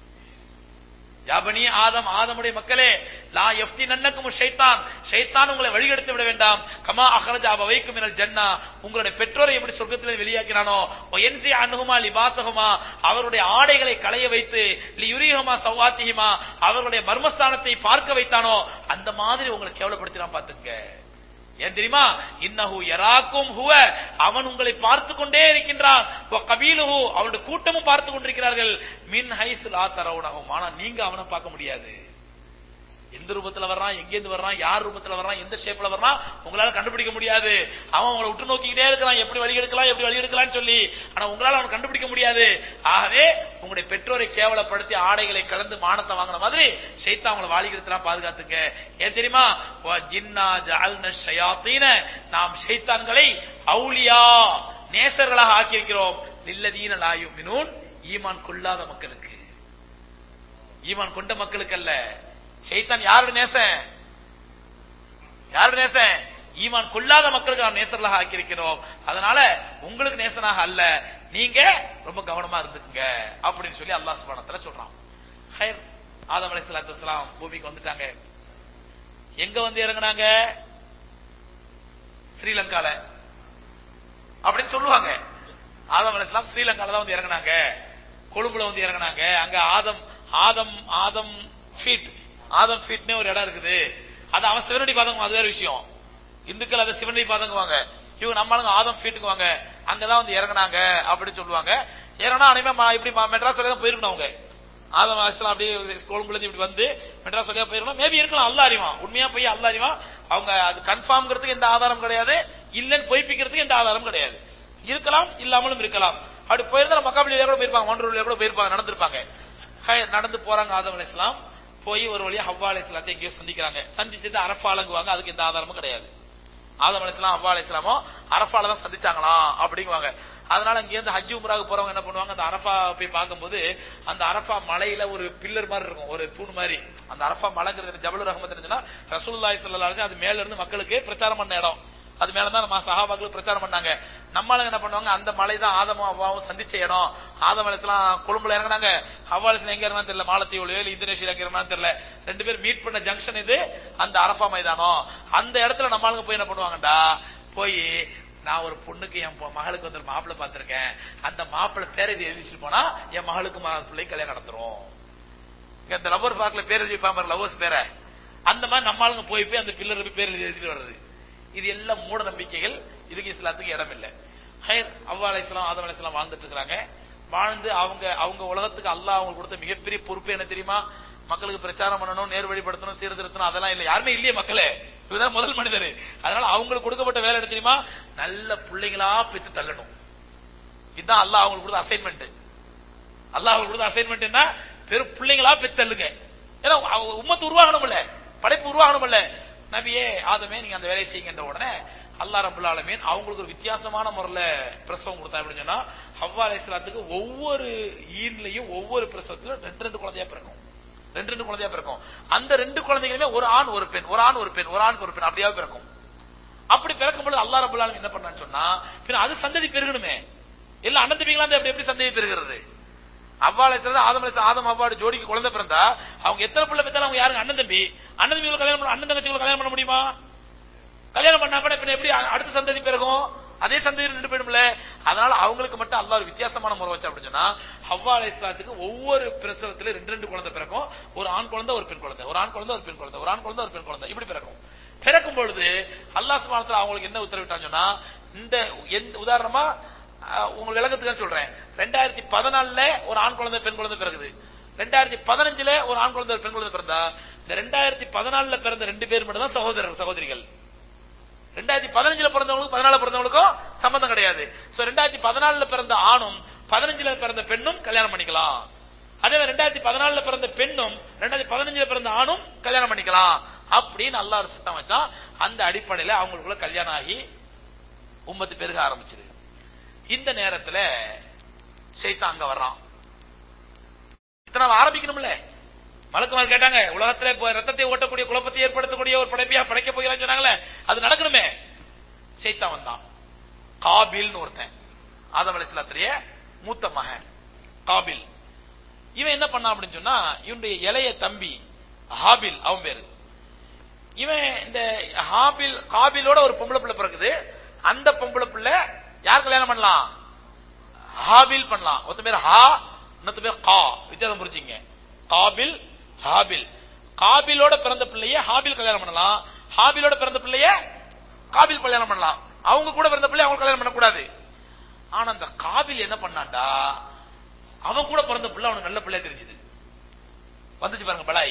யாபனி ஆதம் ஆதமுடைய மக்களே லா எஃப்தி நன்னக்கும் ஷைத்தான் ஷைத்தான் உங்களை வழிகெடுத்து விட வேண்டாம் கமா அஹரஜா வைக்கும் மினல் ஜன்னா உங்களுடைய பெற்றோரை எப்படி சொர்க்கத்தில் வெளியாக்கினானோ என்சி அனுகுமா லிபாசகுமா அவருடைய ஆடைகளை களைய வைத்து லியுரிஹமா சௌவாத்திஹிமா அவர்களுடைய மர்மஸ்தானத்தை பார்க்க வைத்தானோ அந்த மாதிரி உங்களை கேவலப்படுத்தினான் பாத்துங்க ஏன் தெரியுமா இன்னஹு யராக்கும் ஹுவ அவன் உங்களை பார்த்து கொண்டே இருக்கின்றான் வ கபீலுஹு அவனுடைய கூட்டமும் பார்த்து கொண்டிருக்கிறார்கள் மின் ஹைஸ் லா தரவுனகும் ஆனா நீங்க அவனை பார்க்க முடியாது எந்த ரூபத்துல வர்றான் எங்க இருந்து வர்றான் யார் ரூபத்துல வர்றான் எந்த ஷேப்ல வர்றான் உங்களால கண்டுபிடிக்க முடியாது அவன் உங்களை உற்று நோக்கிக்கிட்டே இருக்கிறான் எப்படி வழி எடுக்கலாம் எப்படி வழி எடுக்கலாம்னு சொல்லி ஆனா உங்களால அவனை கண்டுபிடிக்க முடியாது ஆகவே உங்களுடைய பெற்றோரை கேவலப்படுத்தி ஆடைகளை கலந்து மானத்தை வாங்கின மாதிரி ஷைத்தான் அவங்களை வாழி எடுத்துலாம் பாதுகாத்துங்க ஏன் தெரியுமா வ ஜின்னா ஜஅல்ன ஷயாத்தீன நாம் ஷைத்தான்களை அவுலியா நேசர்களாக ஆக்கியிருக்கிறோம் லில்லதீன லா யுமினூன் ஈமான் கொள்ளாத மக்களுக்கு ஈமான் கொண்ட மக்களுக்கு அல்ல ஷைத்தான் யாரோட நேசன் யாரோட நேசன் ஈமான் கொள்ளாத மக்களுக்கு நாம் நேசர்களாக ஆக்கியிருக்கிறோம் அதனால உங்களுக்கு நேசனாக அல்ல நீங்க ரொம்ப கவனமா இருந்துக்குங்க அப்படின்னு சொல்லி அல்லாஹ் சுப்ஹானஹு சொல்றான் ஹைர் ஆதம் அலைஹிஸ்ஸலாத்து வஸலாம் பூமிக்கு வந்துட்டாங்க எங்க வந்து இறங்குனாங்க ஸ்ரீலங்கால அப்படின்னு சொல்லுவாங்க ஆதம் அலைஹிஸ்ஸலாம் ஸ்ரீலங்கால தான் வந்து இறங்குனாங்க கொழும்புல வந்து இறங்குனாங்க அங்க Adam Adam Adam feet Adam ஃபீட்னே ஒரு இடம் இருக்குது அது அவன் சிவனடி பாதங்க அது வேற விஷயம் இந்துக்கள் அதை சிவனடி பாதங்குவாங்க இவங்க நம்மளுங்க ஆதம் ஃபீட்டுக்கு வாங்க அங்கதான் வந்து இறங்குனாங்க அப்படின்னு சொல்லுவாங்க இறங்கினா அனைமே இப்படி ம- மெட்ராஸ் வழியா தான் போயிருக்கணும் அவங்க ஆதம் அலிஸ்லாம் அப்படியே கொழும்புல இருந்து இப்படி வந்து மெட்ராஸ் வழியா போயிருக்கணும் மேபி இருக்கலாம் அல்ல அறிவான் உண்மையா போய் அல்ல அறிவான் அவங்க அது கன்ஃபார்ம்ங்கிறதுக்கு எந்த ஆதாரம் கிடையாது இல்லைன்னு பொய்ப்பிக்கிறதுக்கு எந்த ஆதாரம் கிடையாது இருக்கலாம் இல்லாமலும் இருக்கலாம் அப்படி போயிருந்தா மக்காபலியில கூட போயிருப்பாங்க ஒன்று வழியா கூட போயிருப்பாங்க நடந்திருப்பாங்க ஹை, நடந்து போறாங்க ஆதம் அலைஹிஸ்ஸலாம் போய் ஒரு வழியா ஹவ்வா அலைஹிஸ்ஸலாத்தை எங்கேயோ சந்திக்கிறாங்க சந்திச்சது அரஃபாலங்குவாங்க அதுக்கு எந்த ஆதாரமும் கிடையாது ஆதம் அலைஹிஸ்ஸலாம் ஹவ்வா அலைஹிஸ்ஸலாமோ அரஃபால தான் சந்திச்சாங்களாம் அப்படிங்குவாங்க அதனால இங்க இருந்து ஹஜ் உம்ராவுக்கு போறவங்க என்ன பண்ணுவாங்க அந்த அரஃபா போய் பார்க்கும்போது அந்த அரஃபா மலையில ஒரு பில்லர் மாதிரி இருக்கும் ஒரு தூண் மாதிரி அந்த அரஃபா மலைங்கிறது ஜபல் ரஹமத் இருந்துச்சுன்னா ரசூலுல்லாஹி ஸல்லல்லாஹு அலைஹி வஸல்லம் அது மேல இருந்து மக்களுக்கு பிரச்சாரம் பண்ண இடம் அது மேலதான் நம்ம சஹாபாக்கள் பிரச்சாரம் பண்ணாங்க நம்மளுங்க என்ன பண்ணுவாங்க அந்த மலை தான் ஆதமும் அவ்வாவும் சந்திச்ச இடம் ஆதம் அலைஹிஸ்ஸலாம் கொழும்புல இறங்குனாங்க ஹவாலிஸ் எங்க இருந்தா தெரியல மாலத்தீவுலயோ இல்ல இந்தோனேஷியா எங்க இருந்தா தெரியல ரெண்டு பேர் மீட் பண்ண ஜங்ஷன் இது அந்த அரஃபா மைதானம் அந்த இடத்துல நம்ம ஆளுங்க போய் என்ன பண்ணுவாங்கடா போய் நான் ஒரு பொண்ணுக்கு என் பொ- மகளுக்கு வந்து ஒரு மாப்பிள்ளை பார்த்திருக்கேன் அந்த மாப்பிள்ளை பேர் எழுதி எழுதிட்டு போனா என் மகளுக்கு ம- பிள்ளை கல்யாணம் நடத்துறோம் இங்க இந்த லவர் பாக்ல பேர் எழுதி வைப்பாங்க லவர்ஸ் பேரை அந்த மாதிரி நம்ம ஆளுங்க போய் போய் அந்த பில்லர் போய் பேர் எழுதி எழுதிட்டு வர்றது இது எல்லாம் மூட நம்பிக்கைகள் இதுக்கு இஸ்லாத்துக்கு இடம் இல்லை ஹைர் அவ்வா அலைஹிஸ்ஸலாம் ஆதம் அலைஹிஸ்ஸலாம் வாழ்ந்துட்டு இருக்காங்க வாழ்ந்து அவங்க அவங்க உலகத்துக்கு அல்லாஹ் அவங்களுக்கு கொடுத்த மிகப்பெரிய பொறுப்பு என்ன தெரியுமா மக்களுக்கு பிரச்சாரம் பண்ணணும் நேர் வழிபடுத்தணும் சீர்திருத்தணும் அதெல்லாம் இல்லை யாருமே இல்லையே மக்களே இவர்தான் முதல் மனிதர் அதனால அவங்களுக்கு கொடுக்கப்பட்ட வேலை என்ன தெரியுமா நல்ல பிள்ளைங்களா பெற்று தள்ளணும் இதுதான் அல்லாஹ் அவங்களுக்கு கொடுத்த அசைன்மெண்ட் அல்லாஹ் அவங்களுக்கு கொடுத்த அசைன்மெண்ட் என்ன பெரும் பிள்ளைங்களா பெத்தல்லுங்க ஏன்னா அவ- உம்மத்து உருவாகணும்ல படைப்பு உருவாகணும்ல நபியே ஆதமே நீங்க அந்த வேலையை செய்யுங்கன்ற உடனே அல்லாஹ் ரபுல் ஆலமீன் அவங்களுக்கு ஒரு வித்தியாசமான முறையில பிரசவம் கொடுத்தா அப்படின்னு சொன்னா ஹவ்வா அலைஹிஸ்ஸலாத்துக்கு ஒவ்வொரு ஈன்லயும் ஒவ்வொரு பிரசவத்திலும் ரெண்டு ரெண்டு குழந்தையா பிறக்கும் ரெண்டு ரெண்டு குழந்தையா பிறக்கும் அந்த ரெண்டு குழந்தைகளுமே ஒரு ஆண் ஒரு பெண் ஒரு ஆண் ஒரு பெண் ஒரு ஆணுக்கு ஒரு பெண் அப்படியே பிறக்கும் அப்படி பிறக்கும் பொழுது அல்லாஹ் ரபுல் ஆலமீன் என்ன பண்ணான்னு சொன்னா பின்ன அது சந்ததி பெருகணுமே எல்லாம் அண்ணன் தம்பிகளா இருந்தா எப்படி எப்படி சந்ததி பெருகிறது அவ்வாளை ஆதம் அலைஹிஸ்ஸலாம், ஆதம் அவ்வாடு ஜோடிக்கு குழந்தை பிறந்தா அவங்க எத்தனை பிள்ளை பெற்றாலும் அவங்க யாருங்க அண்ணன் தம்பி அண்ணன் தம்பிகளை கல்யாணம் பண்ண அண்ணன் தங்கச்சிகளை கல்யாணம் பண்ண முடியுமா கல்யாணம் பண்ணா கூட பின்ன எப்படி அ- அடுத்த சந்ததி பிறகும் அதே சந்ததி நின்று போயிடும்ல அதனால அவங்களுக்கு மட்டும் அல்லாஹ் ஒரு வித்தியாசமான முறை வச்சா அப்படின்னு சொன்னா ஹவ்வா அலைஹிஸ்ஸலாத்துக்கு ஒவ்வொரு பிரசவத்துல ரெண்டு ரெண்டு குழந்தை பிறக்கும் ஒரு ஆண் குழந்தை ஒரு பெண் குழந்தை ஒரு ஆண் குழந்தை ஒரு பெண் குழந்தை ஒரு ஆண் குழந்தை ஒரு பெண் குழந்தை இப்படி பிறக்கும் பிறக்கும் பொழுது அல்லாஹ் சுப்ஹானஹு வ தஆலா அவங்களுக்கு என்ன உத்தரவிட்டான்னு சொன்னா இந்த எந்த உதாரணமா அஹ், உங்க விளக்கத்துக்கு சொல்றேன் ரெண்டாயிரத்தி பதினாலுல ஒரு ஆண் குழந்தை பெண் குழந்தை பிறகுது ரெண்டாயிரத்தி பதினஞ்சுல ஒரு ஆண் குழந்தை ஒரு பெண் குழந்தை பிறந்தா இந்த ரெண்டாயிரத்தி பதினாலுல பிறந்த ரெண்டு பேர் மட்டும் தான் சகோதரர் சகோதரிகள் ரெண்டாயிரத்தி பதினஞ்சுல பிறந்தவங்களுக்கும் பதினாலுல பிறந்தவங்களுக்கும் சம்பந்தம் கிடையாது சோ ரெண்டாயிரத்தி பதினாலுல பிறந்த ஆணும் பதினஞ்சுல பிறந்த பெண்ணும் கல்யாணம் பண்ணிக்கலாம் அதே மாதிரி ரெண்டாயிரத்தி பதினாலுல பிறந்த பெண்ணும் ரெண்டாயிரத்தி பதினஞ்சுல பிறந்த ஆணும் கல்யாணம் பண்ணிக்கலாம் அப்படின்னு அல்லாஹ் ஒரு சட்டம் வச்சான் அந்த அடிப்படையில அவங்களுக்குள்ள கல்யாணம் ஆகி உம்மத்து பெருக ஆரம்பிச்சது இந்த நேரத்துல ஷைத்தான் அங்க வர்றான் இத்தனை அவன் ஆரம்பிக்கணும்ல மலக்குமார் கேட்டாங்க உலகத்துல இப்ப ரத்தத்தை ஓட்டக்கூடிய குழப்பத்தை ஏற்படுத்தக்கூடிய ஒரு படைப்பையா படைக்க போகிறான்னு சொன்னாங்களே அது நடக்கணுமே சைத்தான் வந்தான் காபில்னு ஒருத்தன் ஆதம் அலிஸ்லாத்திலேயே மூத்த மகன் காபில் இவன் என்ன பண்ணான் அப்படின்னு சொன்னா இவனுடைய இளைய தம்பி ஹாபில் அவன் பேரு இவன் இந்த ஹாபில் காபிலோட ஒரு பொம்பளை பிள்ளை பிறக்குது அந்த பொம்பளை பிள்ளை யார் கல்யாணம் பண்ணலாம் ஹாபில் பண்ணலாம் ஒருத்த பேர் ஹா இன்னொருத்த பேர் கா வித்தியாசம் புரிஞ்சுங்க காபில் ஹாபில் காபிலோட பிறந்த பிள்ளைய ஹாபில் கல்யாணம் பண்ணலாம் ஹாபிலோட பிறந்த பிள்ளைய காபில் கல்யாணம் பண்ணலாம் அவங்க கூட பிறந்த பிள்ளைய அவங்க கல்யாணம் பண்ணக்கூடாது ஆனா அந்த காபில் என்ன பண்ணான்டா அவன் கூட பிறந்த பிள்ளை அவனுக்கு நல்ல பிள்ளையா தெரிஞ்சது வந்துச்சு பாருங்க பலாய்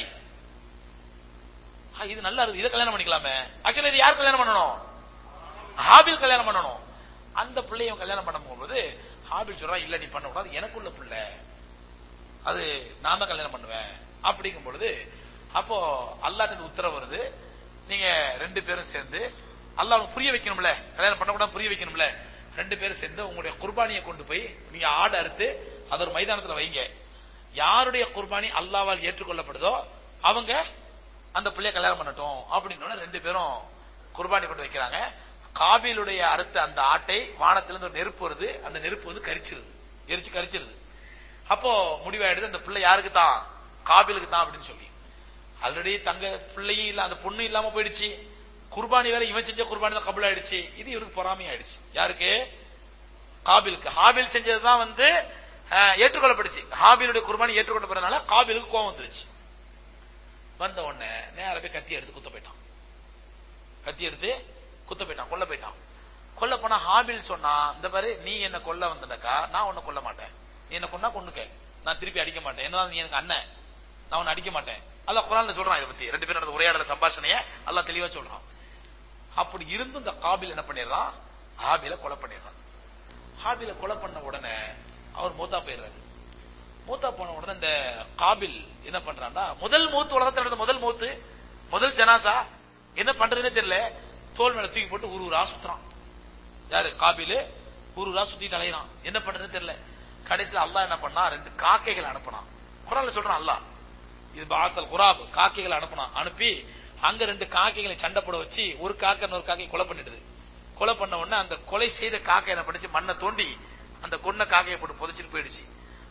ஆ, இது நல்லா இருக்கு இதை கல்யாணம் பண்ணிக்கலாமே ஆக்சுவலா இது யார் கல்யாணம் பண்ணணும் ஹாபில் கல்யாணம் பண்ணணும் அந்த பிள்ளைய அவன் கல்யாணம் பண்ண போகும்போது ஹாபில் சொல்றா இல்ல நீ பண்ணக்கூடாது எனக்குள்ள பிள்ளை அது நான் தான் கல்யாணம் பண்ணுவேன் அப்படிங்கும் பொழுது அப்போ அல்லாட்டு உத்தரவு வருது நீங்க ரெண்டு பேரும் சேர்ந்து அல்லாஹ் உனக்கு புரிய வைக்கணும்ல கல்யாணம் பண்ணக்கூடாது புரிய வைக்கணும்ல ரெண்டு பேரும் சேர்ந்து உங்களுடைய குர்பானியை கொண்டு போய் நீங்க ஆடு அறுத்து அது ஒரு மைதானத்துல வைங்க யாருடைய குர்பானி அல்லாவால் ஏற்றுக்கொள்ளப்படுதோ அவங்க அந்த பிள்ளைய கல்யாணம் பண்ணட்டும் அப்படின்னு ரெண்டு பேரும் குர்பானி கொண்டு வைக்கிறாங்க காபிலுடைய அறுத்த அந்த ஆட்டை வானத்திலிருந்து ஒரு நெருப்பு வருது அந்த நெருப்பு வந்து கரிச்சிருது எரிச்சு கரிச்சிருது அப்போ முடிவாயிடுது அந்த பிள்ளை யாருக்கு தான் காபிலுக்கு தான் அப்படின்னு சொல்லி ஆல்ரெடி தங்க பிள்ளையும் இல்ல அந்த பொண்ணு இல்லாம போயிடுச்சு குர்பானி வேற இவன் செஞ்ச குர்பானி தான் கபுல் ஆயிடுச்சு இது இவருக்கு பொறாமை ஆயிடுச்சு யாருக்கு காபிலுக்கு ஹாபில் செஞ்சதுதான் வந்து அஹ், ஏற்றுக்கொள்ளப்படுச்சு ஹாபிலுடைய குர்பானி ஏற்றுக்கொள்ளப்படுறதுனால காபிலுக்கு கோவம் வந்துருச்சு வந்த உடனே நேரா போய் கத்தி எடுத்து குத்த போயிட்டான் கத்தி எடுத்து குத்த போயிட்டான் கொல்ல போயிட்டான் கொல்ல போனா ஹாபில் சொன்னா இந்த பாரு நீ என்ன கொல்ல வந்தடக்கா நான் உன்னை கொல்ல மாட்டேன் நீ என்ன கொன்னா கொண்டுக்க நான் திருப்பி அடிக்க மாட்டேன் என்னதான் நீ எனக்கு அண்ணன் நான் உன்னை அடிக்க மாட்டேன் அல்லாஹ் குரான்ல சொல்றான் இதை பத்தி ரெண்டு பேரும் நடந்த உரையாடல சம்பாஷணைய அல்லாஹ் தெளிவா சொல்றான் அப்படி இருந்து இந்த காபில் என்ன பண்ணிடுறான் ஹாபில கொலை பண்ணிடுறான் ஹாபில கொலை பண்ண உடனே அவர் மூத்தா போயிடுறாரு மூத்தா போன உடனே இந்த காபில் என்ன பண்றான்னா முதல் மூத்து உலகத்தில் நடந்த முதல் மூத்து முதல் ஜனாசா என்ன பண்றதுன்னே தெரியல தோல் மேல தூக்கி போட்டு ஊர் ஊரா சுத்துறான் யாரு காபிலு ஊர் ஊரா சுத்திட்டு அலையிறான் என்ன பண்றதுன்னு தெரியல கடைசியில் அல்லாஹ் என்ன பண்ணா ரெண்டு காக்கைகள் அனுப்புனான் குரான்ல சொல்றான் அல்லாஹ் இது பாசல் குராப் காக்கைகள் அனுப்புனான் அனுப்பி அங்க ரெண்டு காக்கைகளை சண்டை போட வச்சு ஒரு காக்கை இன்னொரு காக்கை கொலை பண்ணிடுது கொலை பண்ண உடனே அந்த கொலை செய்த காக்கை என்ன பண்ணுச்சு மண்ணை தோண்டி அந்த கொன்ன காக்கையை போட்டு புதைச்சிட்டு போயிடுச்சு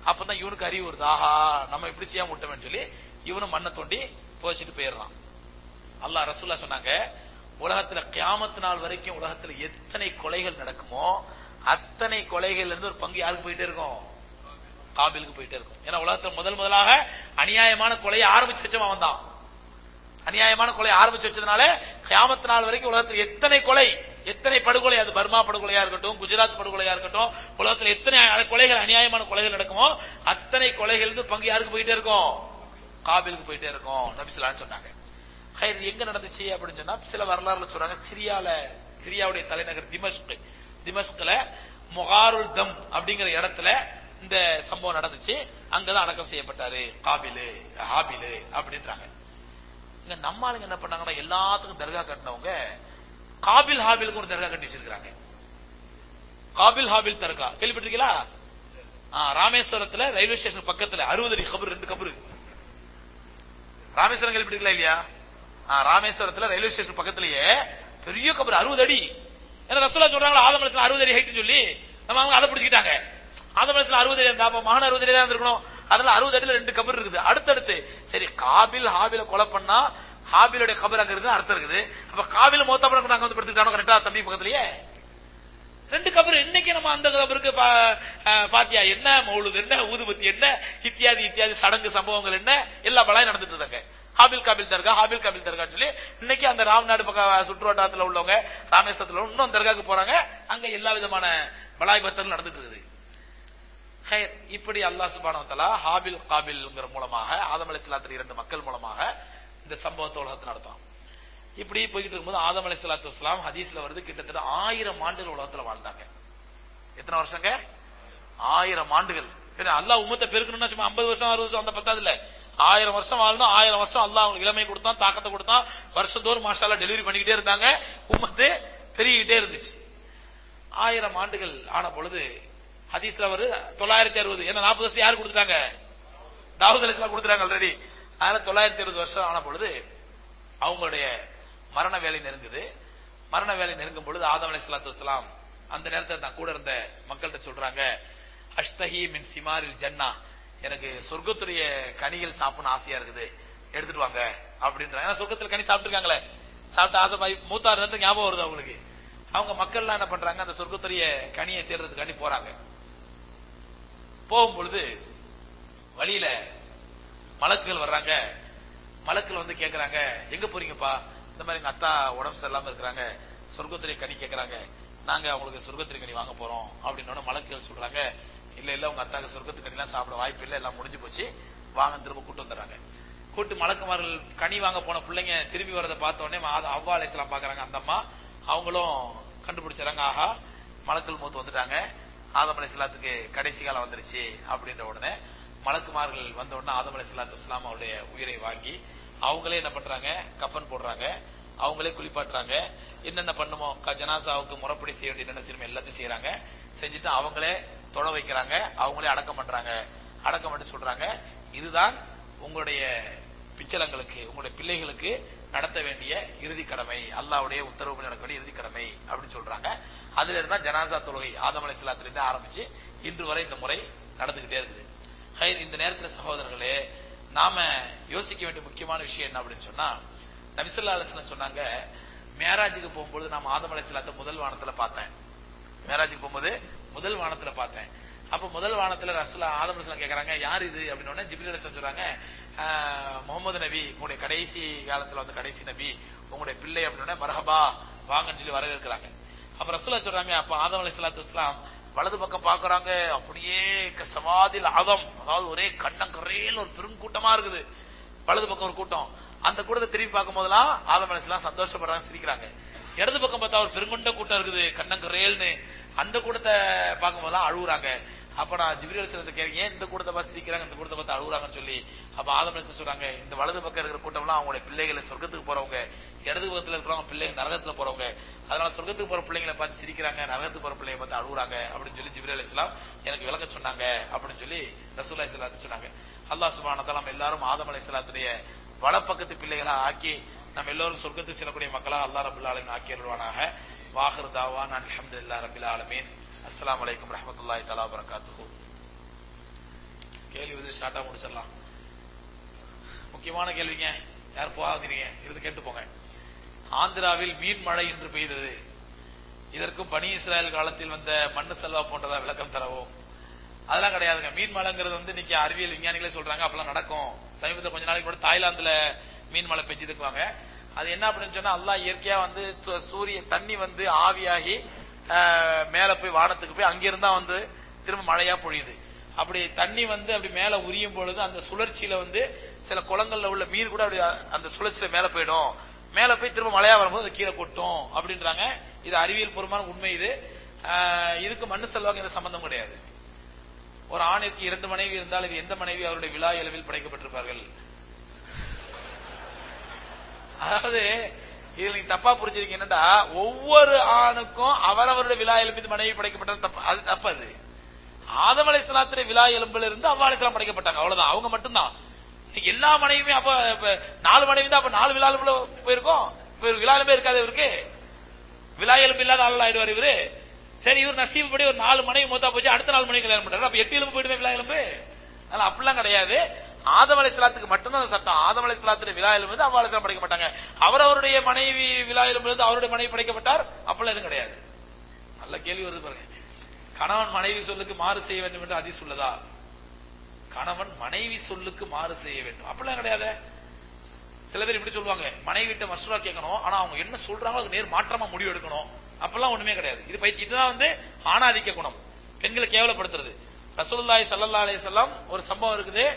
அப்பதான் இவனுக்கு அறிவு வருது ஆஹா நம்ம இப்படி செய்யாம விட்டோம்னு சொல்லி இவனும் மண்ணை தோண்டி புதைச்சிட்டு போயிடுறான் அல்லாஹ் ரசூல்லா சொன்னாங்க உலகத்துல கியாமத்து நாள் வரைக்கும் உலகத்துல எத்தனை கொலைகள் நடக்குமோ அத்தனை கொலைகள்ல இருந்து ஒரு பங்கு யாருக்கு போயிட்டே இருக்கும் காபிலுக்கு போயிட்டே இருக்கும் ஏன்னா உலகத்துல முதல் முதலாக அநியாயமான கொலையை ஆரம்பிச்சு வச்சவன் அவன் தான் அநியாயமான கொலை ஆரம்பிச்சு வச்சதுனால கியாமத்து நாள் வரைக்கும் உலகத்தில் எத்தனை கொலை எத்தனை படுகொலை அது பர்மா படுகொலையா இருக்கட்டும் குஜராத் படுகொலையா இருக்கட்டும் உலகத்தில் எத்தனை கொலைகள் அநியாயமான கொலைகள் நடக்குமோ அத்தனை கொலைகள் இருந்து பங்கு யாருக்கு போயிட்டே இருக்கும் காபிலுக்கு போயிட்டே இருக்கும் நபிசுலான்னு சொன்னாங்க ஹைர் எங்க நடந்துச்சு அப்படின்னு சொன்னா சில வரலாறுல சொல்றாங்க சிரியால சிரியாவுடைய தலைநகர் திமஷ்க் திமஷ்க்ல முகாருல் தம் அப்படிங்கிற இடத்துல இந்த சம்பவம் நடந்துச்சு அங்கதான் அடக்கம் செய்யப்பட்டாரு காபிலு ஹாபிலு அப்படின்றாங்க இங்க நம்ம ஆளுங்க என்ன பண்ணாங்கன்னா எல்லாத்துக்கும் தர்கா கட்டினவங்க காபில் ஹாபிலுக்கு ஒரு தர்கா கட்டி வச்சிருக்காங்க காபில் ஹாபில் தர்கா கேள்விப்பட்டிருக்கீங்களா ஆ, ராமேஸ்வரத்துல ரயில்வே ஸ்டேஷன் பக்கத்துல அறுபது அடி கபரு ரெண்டு கபரு ராமேஸ்வரம் கேள்விப்பட்டிருக்கீங்களா இல்லையா ஆ, ராமேஸ்வரத்துல ரயில்வே ஸ்டேஷன் பக்கத்திலேயே பெரிய கபர் அறுபது அடி ஏன்னா ரசூலா சொல்றாங்களா ஆதமலத்துல அறுபது அடி ஹைட்னு சொல்லி நம்ம அவங்க அதை பிடிச்சிக்கிட்டாங்க ஆதமலத்துல அறுபது அடி இருந்தா அப்ப மகன் அறுபது அடி தான் இருக்கணும் அதனால அறுபது அடியில ரெண்டு கபர் இருக்குது அடுத்தடுத்து சரி காபில் ஹாபில கொலை பண்ணா ஹாபிலுடைய கபர் அங்க இருக்குது அர்த்தம் இருக்குது அப்ப காபில மொத்த படம் அங்க வந்து படுத்துக்கிட்டானோ கரெக்டா தம்பி பக்கத்திலேயே ரெண்டு கபர் இன்னைக்கு நம்ம அந்த கபருக்கு பா- அஹ், பாத்தியா என்ன மௌலுது என்ன ஊதுபத்தி என்ன இத்தியாதி இத்தியாதி சடங்கு சம்பவங்கள் என்ன எல்லா பலாயும் நடந்துட்டு இருந்தாங்க ஹாபில் காபில் தர்கா ஹாபில் காபில் தர்கான்னு சொல்லி இன்னைக்கு அந்த ராம்நாடு பக்கம் சுற்று வட்டாரத்துல உள்ளவங்க ராமேஸ்வரத்துல உள்ள இன்னும் தர்காக்கு போறாங்க அங்க எல்லா விதமான பலாய் பத்தல் நடந்துட்டு இருக்குது ஹைர், இப்படி அல்லாஹ் சுப்ஹானஹு வ தஆலா ஹாபில் காபில்ங்கிற மூலமாக ஆதம் அலைஹிஸ்ஸலாத்து இரண்டு மக்கள் மூலமாக இந்த சம்பவத்தை உலகத்தில் நடத்தான் இப்படி போய்கிட்டு இருக்கும்போது ஆதம் அலைஹிஸ்ஸலாத்து வஸ்ஸலாம் ஹதீஸ்ல வருது கிட்டத்தட்ட ஆயிரம் ஆண்டுகள் உலகத்துல வாழ்ந்தாங்க எத்தனை வருஷங்க ஆயிரம் ஆண்டுகள் ஏன்னா அல்லாஹ் உம்மத்தை பெருக்கணும்னா சும்மா ஐம்பது வருஷம் அறுபது வருஷம் அந்த பத்தாது இல்ல ஆயிரம் வருஷம் வாழணும் ஆயிரம் வருஷம் அல்லாஹ் அவங்களுக்கு இளமை கொடுத்தான் தாக்கத்தை கொடுத்தான் வருஷந்தோறும் மாஷால்லா டெலிவரி பண்ணிக்கிட்டே இருந்தாங்க உம்மத்து பெருகிக்கிட்டே இருந்துச்சு ஆயிரம் ஆண்டுகள் ஆன பொழுது ஹதீஸ்ல வருது தொள்ளாயிரத்தி அறுபது ஏன்னா நாற்பது வருஷம் யாரு கொடுத்துட்டாங்க தாவூத் அலிஸ்லாம் கொடுத்துட்டாங்க ஆல்ரெடி அதனால தொள்ளாயிரத்தி அறுபது வருஷம் ஆன பொழுது அவங்களுடைய மரண வேலை நெருங்குது மரண வேலை நெருங்கும் பொழுது ஆதம் அலைஹிஸ்ஸலாத்து வஸ்ஸலாம் அந்த நேரத்தை தான் கூட இருந்த மக்கள்கிட்ட சொல்றாங்க அஷ்தஹி மின் சிமாரில் ஜன்னா எனக்கு சொர்க்கத்துடைய கனிகள் சாப்பிடணும் ஆசையா இருக்குது எடுத்துட்டு வாங்க அப்படின்றாங்க ஏன்னா சொர்க்கத்துல கனி சாப்பிட்டுருக்காங்களே சாப்பிட்டு ஆசை பாய் மூத்தாறு நேரத்துக்கு ஞாபகம் வருது அவங்களுக்கு அவங்க மக்கள்லாம் என்ன பண்றாங்க அந்த சொர்க்கத்துடைய கனியை தேடுறதுக்காண்டி போறாங்க போகும் பொழுது வழியில மலக்குகள் வர்றாங்க மலக்குகள் வந்து கேக்குறாங்க எங்க போறீங்கப்பா இந்த மாதிரி எங்க அத்தா உடம்பு சரியில்லாம இருக்கிறாங்க சொர்க்கத்துறை கனி கேக்குறாங்க நாங்க அவங்களுக்கு சொர்க்கத்துறை கனி வாங்க போறோம் அப்படின்னு மலக்குகள் சொல்றாங்க இல்ல இல்ல உங்க அத்தாக்கு சொர்க்கத்து கனி எல்லாம் சாப்பிட வாய்ப்பு இல்ல எல்லாம் முடிஞ்சு போச்சு வாங்க திரும்ப கூட்டு வந்துடுறாங்க கூட்டு மலக்குமார்கள் கனி வாங்க போன பிள்ளைங்க திரும்பி வரதை பார்த்த உடனே மா- அவ்வா அலைசலாம் பாக்குறாங்க அந்த அம்மா அவங்களும் கண்டுபிடிச்சாங்க ஆஹா மலக்கள் மூத்து வந்துட்டாங்க ஆதம் அலைசலாத்துக்கு கடைசி காலம் வந்துருச்சு அப்படின்ற உடனே மலக்குமார்கள் வந்த உடனே ஆதம் அலைசலாத்து இஸ்லாம் அவருடைய உயிரை வாங்கி அவங்களே என்ன பண்றாங்க கஃபன் போடுறாங்க அவங்களே குளிப்பாட்டுறாங்க என்னென்ன பண்ணுமோ க- ஜனாசாவுக்கு முறைப்படி செய்ய வேண்டிய என்னென்ன செய்யணுமோ எல்லாத்தையும் செய்யறாங்க செஞ்சுட்டு அவங்களே தொட வைக்கிறாங்க அவங்களே அடக்கம் பண்றாங்க அடக்கம் பண்ணி சொல்றாங்க இதுதான் உங்களுடைய பிச்சலங்களுக்கு உங்களுடைய பிள்ளைகளுக்கு நடத்த வேண்டிய இறுதி கடமை அல்லாஹ்வுடைய உத்தரவு நடக்க வேண்டிய இறுதி கடமை அப்படின்னு சொல்றாங்க அதுல இருந்தா ஜனாசா தொழுகை ஆதம் அலைஹிஸ்ஸலாத்துல இருந்து ஆரம்பிச்சு இன்று வரை இந்த முறை நடந்துகிட்டே இருக்குது ஹைர் இந்த நேரத்துல சகோதரர்களே நாம யோசிக்க வேண்டிய முக்கியமான விஷயம் என்ன அப்படின்னு சொன்னா நபிசல்லா அலிஸ்லாம் சொன்னாங்க மேராஜுக்கு போகும்போது நான் ஆதம் அலைஹிஸ்ஸலாத்தை முதல் வானத்துல பார்த்தேன் மேராஜுக்கு போகும்போது முதல் வானத்துல பார்த்தேன் அப்ப முதல் வானத்துல ரசூலா ஆதம் அலைஹிஸ்ஸலாம் கேக்குறாங்க யார் இது அப்படின்னு உடனே ஜிப்ரீல் அலைஹிஸ்ஸலாம் சொல்றாங்க "ஆஹ், முகமது நபி உங்களுடைய கடைசி காலத்துல வந்து கடைசி நபி உங்களுடைய பிள்ளை அப்படின்னு உடனே மரஹபா வாங்கன்னு சொல்லி வரவேற்கிறாங்க அப்ப ரசூலா சொல்றாங்க அப்ப ஆதம் அலைஹிஸ்ஸலாத்து வஸ்ஸலாம் வலது பக்கம் பாக்குறாங்க அப்படியே க- சவாதில் ஆதம் அதாவது ஒரே கண்ணங்கரையில் ஒரு பெருங்கூட்டமா இருக்குது வலது பக்கம் ஒரு கூட்டம் அந்த கூட்டத்தை திரும்பி பார்க்கும் போதெல்லாம் ஆதம் அலைஹிஸ்ஸலாம் சந்தோஷப்படுறாங்க சிரிக்கிறாங்க இடது பக்கம் பார்த்தா ஒரு பெருங்கொண்ட கூட்டம் இருக்குது கண்ணங்கரேல்னு அந்த கூட்டத்தை பார்க்கும் போதெல்லாம் அழுகுறாங்க அப்ப நான் ஜிபிரி சிறந்த கேட்க ஏன் இந்த கூட்டத்தை பார்த்து சிரிக்கிறாங்க இந்த கூட்டத்தை பார்த்து அழுகுறாங்கன்னு சொல்லி அப்ப ஆதம் அலைஹிஸ்ஸலாம் சொல்றாங்க இந்த வலது பக்கம் இருக்கிற கூட்டம்லாம் அவங்களுடைய பிள்ளைகளை சொர்க்கத்துக்கு போறவங்க இடது பக்கத்துல இருக்கிறவங்க பிள்ளைங்க நரகத்துல போறவங்க அதனால சொர்க்கத்துக்கு போற பிள்ளைங்களை பார்த்து சிரிக்கிறாங்க நரகத்துக்கு போற பிள்ளைங்க பார்த்து அழுகுறாங்க அப்படின்னு சொல்லி ஜிப்ரி அலைஹிஸ்ஸலாம் எனக்கு விளக்க சொன்னாங்க அப்படின்னு சொல்லி ரசூலுல்லாஹி ஸல்லல்லாஹு அலைஹி சொன்னாங்க அல்லாஹ் சுப்ஹானஹு வ தஆலா நம்ம எல்லாரும் ஆதம் அலைஹிஸ்ஸலாத்துடைய வலப்பக்கத்து பிள்ளைகளா ஆக்கி நம்ம எல்லோரும் சொர்க்கத்துக்கு செல்லக்கூடிய மக்களா அல்லாஹ் ரபுல் ஆலமீன் ஆக்கி அருள்வானாக வாஹிர் தாவான் அல்ஹம்துலில்லாஹி ரபில் ஆலமீன் அஸ்ஸலாமு அலைக்கும் ரஹ்மத்துல்லாஹி தஆலா வபரகாத்துஹு கேள்வி வந்து ஷார்ட்டா முடிச்சிடலாம் முக்கியமான கேள்விங்க யார் போகாதீங்க இருந்து கேட்டு போங்க ஆந்திராவில் மீன் மழை இன்று பெய்தது இதற்கும் பனி இஸ்ராயல் காலத்தில் வந்த மண்ணு செல்வா போன்றதா விளக்கம் தரவும் அதெல்லாம் கிடையாதுங்க மீன் மழைங்கிறது வந்து இன்னைக்கு அறிவியல் விஞ்ஞானிகளே சொல்றாங்க அப்பெல்லாம் நடக்கும் சமீபத்தில் கொஞ்ச நாளைக்கு கூட தாய்லாந்துல மீன் மழை பெஞ்சதுக்குவாங்க அது என்ன அப்படின்னு சொன்னா அல்லாஹ் இயற்கையா வந்து சு- சூரிய தண்ணி வந்து ஆவியாகி ஆஹ், மேல போய் வானத்துக்கு போய் அங்கிருந்தா வந்து திரும்ப மழையா பொழியுது அப்படி தண்ணி வந்து அப்படி மேல உரியும் பொழுது அந்த சுழற்சியில வந்து சில குளங்கள்ல உள்ள மீன் கூட அப்படி அந்த சுழற்சியில மேல போயிடும் மேல போய் திரும்ப மழையா வரும்போது அது கீழே கொட்டும் அப்படின்றாங்க இது அறிவியல் பூர்வமான உண்மை இது ஆஹ், இதுக்கு மண்ணு செல்வாங்க எந்த சம்பந்தம் கிடையாது ஒரு ஆணிற்கு இரண்டு மனைவி இருந்தால் இது எந்த மனைவி அவருடைய விழா அளவில் படைக்கப்பட்டிருப்பார்கள் அதாவது இதுல நீங்க தப்பா புரிஞ்சிருக்கீங்க என்னடா ஒவ்வொரு ஆணுக்கும் அவரவருடைய விழா எலும்பு மனைவி படைக்கப்பட்டது தப்பு அது தப்பு அது ஆதம் அலைஹிஸ்ஸலாத்துடைய விழா எலும்புல இருந்து அவ்வா அலைஹிஸ்ஸலாம் படைக்கப்பட்டாங்க அவ்வளவுதான் அவங்க மட்டும்தான் இன்னைக்கு எல்லா மனைவியுமே அப்ப இப்ப நாலு மனைவி தான் அப்ப நாலு விழா எலும்புல போயிருக்கோம் இப்ப இவருக்கு விழா எலும்பே இருக்காது இவருக்கு விழா எலும்பு இல்லாத ஆள் ஆயிடுவார் இவரு சரி இவர் நசீபு படி ஒரு நாலு மனைவி மூத்தா போச்சு அடுத்த நாலு மனைவி கல்யாணம் பண்றாரு அப்ப எட்டு எலும்பு போயிடுமே விழா எலும்பு அதனால அப்படிலாம் கிடையாது ஆதம் அலைஹிஸ்ஸலாத்துக்கு மட்டும்தான் அந்த சட்டம் ஆதம் அலைஹிஸ்ஸலாத்துடைய விழா எலும்பு வந்து அவ்வா அலைஹிஸ்ஸலாம் படைக்க மாட்டாங்க அவரவருடைய மனைவி விழா எலும்பு இருந்து அவருடைய மனைவி படைக்கப்பட்டார் அப்படிலாம் எதுவும் கிடையாது நல்ல கேள்வி வருது பாருங்க கணவன் மனைவி சொல்லுக்கு மாறு செய்ய வேண்டும் என்று அதி சொல்லதா கணவன் மனைவி சொல்லுக்கு மாறு செய்ய வேண்டும் அப்படிலாம் கிடையாது சில பேர் இப்படி சொல்லுவாங்க மனைவி கிட்ட மசூரா கேட்கணும் ஆனா அவங்க என்ன சொல்றாங்களோ அது நேர் மாற்றமா முடிவு எடுக்கணும் அப்பெல்லாம் ஒண்ணுமே கிடையாது இது பயிற்சி இதுதான் வந்து ஆணாதிக்க குணம் பெண்களை கேவலப்படுத்துறது ரசூலுல்லாஹி ஸல்லல்லாஹு அலைஹி வஸல்லம் ஒரு சம்பவம் இருக்குது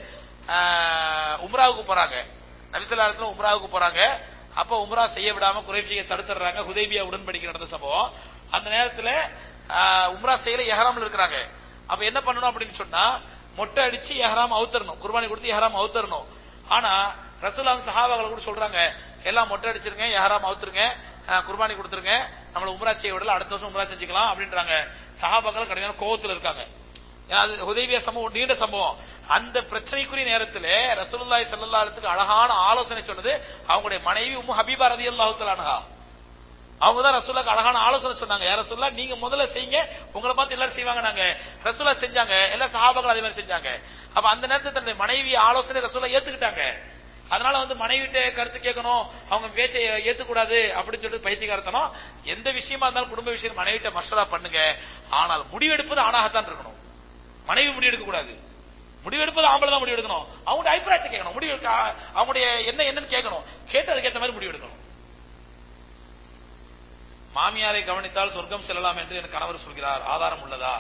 ஆஹ், உம்ராவுக்கு போறாங்க நபிசல்லாத்துல உம்ராவுக்கு போறாங்க அப்ப உம்ரா செய்ய விடாம குறைஷியை தடுத்துறாங்க ஹுதைபியா உடன்படிக்கை நடந்த சம்பவம் அந்த நேரத்துல ஆஹ், உம்ரா செய்யல எஹராம்ல இருக்கிறாங்க அப்ப என்ன பண்ணணும் அப்படின்னு சொன்னா மொட்டை அடிச்சு எஹராம் அவுத்தரணும் குர்பானி கொடுத்து எஹராம் அவுத்தரணும் ஆனா ரசூலாம் சஹாபாக்களை கூட சொல்றாங்க எல்லாம் மொட்டை அடிச்சிருங்க எஹராம் அவுத்துருங்க அஹ், குர்பானி கொடுத்துருங்க நம்மள உம்ரா செய்ய விடல அடுத்த வருஷம் உம்ரா செஞ்சுக்கலாம் அப்படின்றாங்க சஹாபாக்கள் கடுமையான கோவத்துல இருக்காங்க ஏன்னா அது ஹுதைபியா சம்பவம் நீண்ட சம்பவம் அந்த பிரச்சனைக்குரிய நேரத்தில் ரசூலுல்லாஹி ஸல்லல்லாஹு அலைஹி வஸல்லம் அழகான ஆலோசனை சொன்னது அவங்களுடைய மனைவி உம்மு ஹபீபா ரலியல்லாஹு தஆலா அன்ஹா அவங்க தான் ரசூலுக்கு அழகான ஆலோசனை சொன்னாங்க யார் ரசூல்லா நீங்க முதல்ல செய்யுங்க உங்களை பார்த்து எல்லாரும் செய்வாங்க நாங்க ரசூலா செஞ்சாங்க எல்லா சஹாபாக்கள் அதே மாதிரி செஞ்சாங்க அப்ப அந்த நேரத்தில் தன்னுடைய மனைவி ஆலோசனை ரசூலா ஏத்துக்கிட்டாங்க அதனால வந்து மனைவிட்ட கருத்து கேட்கணும் அவங்க பேச்சை ஏத்துக்கூடாது அப்படின்னு சொல்லிட்டு பைத்தியகாரத்தனம் எந்த விஷயமா இருந்தாலும் குடும்ப விஷயம் மனைவிட்ட மசோதா பண்ணுங்க ஆனால் முடிவெடுப்பது ஆணாகத்தான் இருக்கணும் மனைவி முடிவெடுக்க கூடாது முடிவெடுப்பது ஆம்பளை தான் முடிவெடுக்கணும் அவங்களுடைய அபிப்பிராயத்தை கேட்கணும் முடிவு அவங்களுடைய என்ன என்னன்னு கேட்கணும் கேட்டு அதுக்கேற்ற மாதிரி முடிவெடுக்கணும் மாமியாரை கவனித்தால் சொர்க்கம் செல்லலாம் என்று என் கணவர் சொல்கிறார் ஆதாரம் உள்ளதா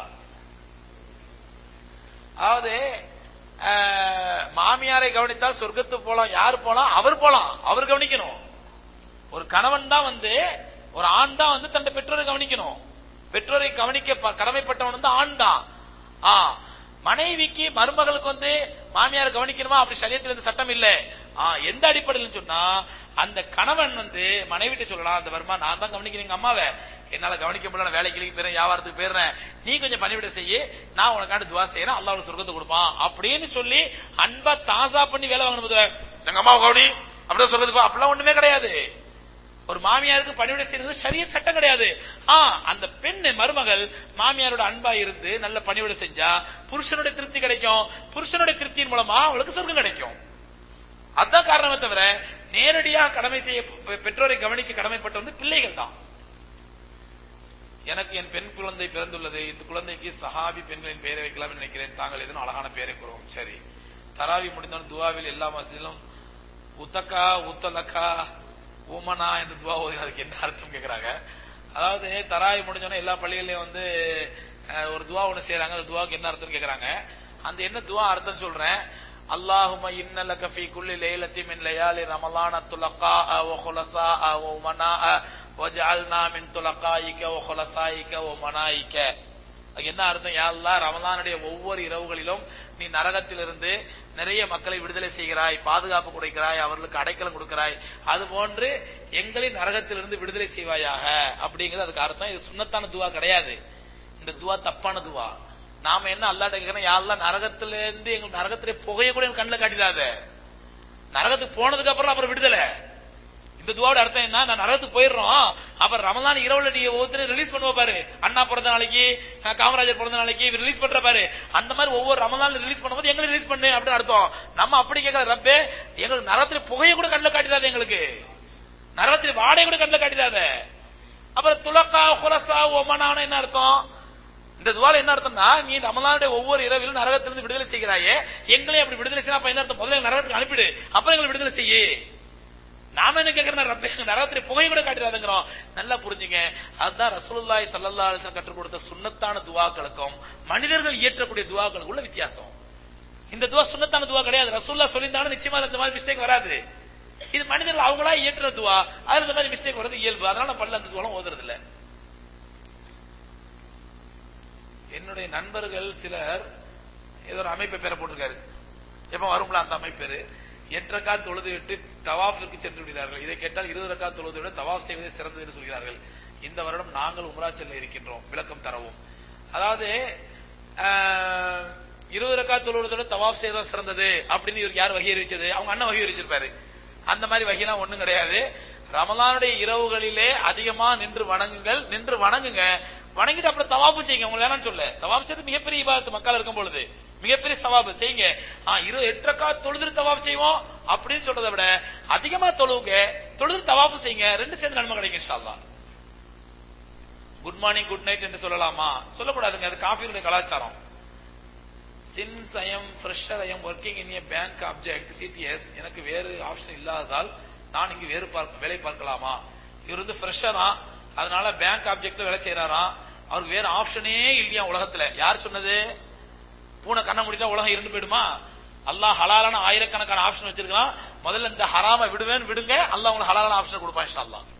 அதாவது அஹ், மாமியாரை கவனித்தால் சொர்க்கத்துக்கு போலாம் யார் போலாம் அவர் போலாம் அவர் கவனிக்கணும் ஒரு கணவன் தான் வந்து ஒரு ஆண் தான் வந்து தன்னுடைய பெற்றோரை கவனிக்கணும் பெற்றோரை கவனிக்க ப- கடமைப்பட்டவன் வந்து ஆண் தான் ஆ மனைவிக்கு மருமகளுக்கு வந்து மாமியார் கவனிக்கணுமா அப்படி சரியத்தில் இருந்து சட்டம் இல்ல ஆ எந்த அடிப்படையில் சொன்னா அந்த கணவன் வந்து மனைவிட்ட சொல்லலாம் அந்த வருமா நான் தான் கவனிக்கிறேன் எங்க அம்மாவை என்னால கவனிக்க முடியல நான் வேலைக்கு கிளிக்கு போயிறேன் வியாபாரத்துக்கு போயிடுறேன் நீ கொஞ்சம் பணிவிட செய்ய நான் உனக்காண்டு துவா செய்யறேன் அல்லாஹ் உனக்கு சொர்க்கத்தை கொடுப்பான் அப்படின்னு சொல்லி அன்பா தாசா பண்ணி வேலை வாங்கணும் போது, எங்க அம்மாவை கவனி அப்படியே சொல்றது அப்படிலாம் ஒண்ணுமே கிடையாது ஒரு மாமியாருக்கு பணிவிடை செய்யறது சரிய சட்டம் கிடையாது ஆ அந்த பெண் மருமகள் மாமியாரோட அன்பா இருந்து நல்ல பணிவிடை செஞ்சா புருஷனுடைய திருப்தி கிடைக்கும் புருஷனுடைய திருப்தியின் மூலமா அவளுக்கு சொர்க்கம் கிடைக்கும் அதான் காரணமே தவிர நேரடியா கடமை செய்ய பெ- பெற்றோரை கவனிக்க கடமைப்பட்ட வந்து பிள்ளைகள் தான் எனக்கு என் பெண் குழந்தை பிறந்துள்ளது இந்த குழந்தைக்கு சஹாபி பெண்களின் பெயரை வைக்கலாம் என்று நினைக்கிறேன் தாங்கள் எதுவும் அழகான பெயரை கூறுவோம் சரி தராவி முடிந்தவன் துவாவில் எல்லா மசிதிலும் உத்தக்கா உத்தலக்கா உமனா என்று துவா ஓதி அதுக்கு என்ன அர்த்தம் கேக்குறாங்க அதாவது தராவி முடிஞ்சோடனே எல்லா பள்ளிகள்லயும் வந்து அஹ், ஒரு துவா ஒண்ணு செய்யறாங்க அந்த துவாவுக்கு என்ன அர்த்தம் கேக்குறாங்க அந்த என்ன துவா அர்த்தம் சொல்றேன் அல்லாஹும இன்னலக ஃபீ குல்லி லைலத்தி மின் லயாலி ரமலான துலகா வ குலசா வ உமனா வஜஅல்னா மின் துலகாயிக வ குலசாயிக வ மனாயிக அதுக்கு என்ன அர்த்தம் யா அல்லாஹ் ரமலானுடைய ஒவ்வொரு இரவுகளிலும் நீ நரகத்திலிருந்து நிறைய மக்களை விடுதலை செய்கிறாய் பாதுகாப்பு கொடுக்கிறாய் அவர்களுக்கு அடைக்கலம் கொடுக்கிறாய் அது போன்று எங்களின் நரகத்திலிருந்து விடுதலை செய்வாயாக அப்படிங்கிறது அதுக்கு அர்த்தம் இது சுண்ணத்தான துவா கிடையாது இந்த துவா தப்பான துவா நாம என்ன அல்லாட்ட கேட்கிறோம் யாரெல்லாம் நரகத்துல இருந்து எங்க நரகத்திலே புகைய கூட எங்க கண்ணில் காட்டிடாத நரகத்துக்கு போனதுக்கு அப்புறம் அப்புறம் விடுதலை இந்த துவாவோட அர்த்தம் என்ன நான் நரகத்துக்கு போயிடுறோம் அப்புறம் ரமலான் இரவுல நீ ஒவ்வொருத்தரும் ரிலீஸ் பண்ணுவ பாரு அண்ணா பிறந்த நாளைக்கு அஹ், காமராஜர் பிறந்த நாளைக்கு ரிலீஸ் பண்ற பாரு அந்த மாதிரி ஒவ்வொரு ரமலான் ரிலீஸ் பண்ணும்போது எங்களை ரிலீஸ் பண்ணு அப்படின்னு அர்த்தம் நம்ம அப்படி கேட்கல ரப்பே எங்களுக்கு நரகத்துல புகையை கூட கண்ணில் காட்டிடாத எங்களுக்கு நரகத்துல வாடகை கூட கண்ணில் காட்டிடாத அப்புறம் துலக்கா குலசா ஒமனான என்ன அர்த்தம் இந்த துவால என்ன அர்த்தம்னா நீ ரமலானுடைய ஒவ்வொரு இரவிலும் நரகத்திலிருந்து விடுதலை செய்கிறாயே எங்களையும் அப்படி விடுதலை செய்யலாம் அப்ப என்ன அர்த்தம் முதல்ல எங்களை நரகத்துக்கு அனுப்பிடு அப்புறம் எங்களை விடுதலை செய்யு நாம என்ன கேட்கிறோம் ரப்பே நரகத்துல புகை கூட காட்டிடாதுங்கிறோம் நல்லா புரிஞ்சுங்க அதுதான் ரசூலுல்லாஹி ஸல்லல்லாஹு அலைஹி வஸல்லம் கற்றுக் கொடுத்த சுன்னத்தான துவாக்களுக்கும் மனிதர்கள் இயற்றக்கூடிய துவாக்களுக்கும் உள்ள வித்தியாசம் இந்த துவா சுன்னத்தான துவா கிடையாது ரசூல்லா சொல்லியிருந்தாலும் நிச்சயமா அந்த மாதிரி மிஸ்டேக் வராது இது மனிதர்கள் அவங்களா இயற்ற துவா அதுல இந்த மாதிரி மிஸ்டேக் வர்றது இயல்பு அதனால நான் பல்ல அந்த துவாலாம் ஓதுறது இல்ல என்னுடைய நண்பர்கள் சிலர் ஏதோ ஒரு அமைப்பை பெற போட்டிருக்காரு எப்ப வரும்ல அந்த அமைப்பேரு எட்டு ரக்கா தொழுது விட்டு தவாஃபிற்கு சென்று விடுகிறார்கள் இதை கேட்டால் இருபது ரக்கா தொழுது விட தவாஃப் செய்வதே சிறந்தது என்று சொல்கிறார்கள் இந்த வருடம் நாங்கள் உம்ரா செல்ல இருக்கின்றோம் விளக்கம் தரவும் அதாவது ஆஹ், இருபது ரக்கா தொழுவதை விட தவாஃப் செய்வதா சிறந்தது அப்படின்னு இவருக்கு யார் வகை அறிவிச்சது அவங்க அண்ணன் வகை அறிவிச்சிருப்பாரு அந்த மாதிரி வகையெல்லாம் ஒண்ணும் கிடையாது ரமலானுடைய இரவுகளிலே அதிகமா நின்று வணங்குங்கள் நின்று வணங்குங்க வணங்கிட்டு அப்புறம் தவாப்பு செய்யுங்க உங்களை வேணாம்னு சொல்ல தவாப் செய்யறது மிகப்பெரிய இபாதத்து மக்கள் இருக்கும் பொழுது மிகப்பெரிய சவாபு செய்யுங்க ஆ, இரு எட்டக்கா தொழுது தவாப் செய்வோம் அப்படின்னு சொல்றதை விட அதிகமா தொழுவுங்க தொழுது தவாப்பு செய்யுங்க ரெண்டு சேர்ந்து நன்மை கிடைக்கும் இன்ஷா அல்லாஹ் குட் மார்னிங் குட் நைட் என்று சொல்லலாமா சொல்லக்கூடாதுங்க அது காஃபியுடைய கலாச்சாரம் since I am fresher I am working in a bank object CTS எனக்கு வேறு ஆப்ஷன் இல்லாததால் நான் இங்கு வேறு பார்க்க வேலை பார்க்கலாமா இவர் வந்து ஃப்ரெஷரா அதனால பேங்க் ஆப்ஜெக்ட்ல வேலை செய்யறாராம் அவருக்கு வேற ஆப்ஷனே இல்லையா உலகத்துல யார் சொன்னது பூனை கண்ண மூடிட்டா உலகம் இருந்து போயிடுமா அல்லாஹ் ஹலாலான ஆயிரக்கணக்கான ஆப்ஷன் வச்சிருக்கான் முதல்ல இந்த ஹராம விடுவேன் விடுங்க அல்லாஹ் உங்களுக்கு ஹலாலான ஆப்ஷன் கொடுப்பான் இன்ஷா அல்லாஹ்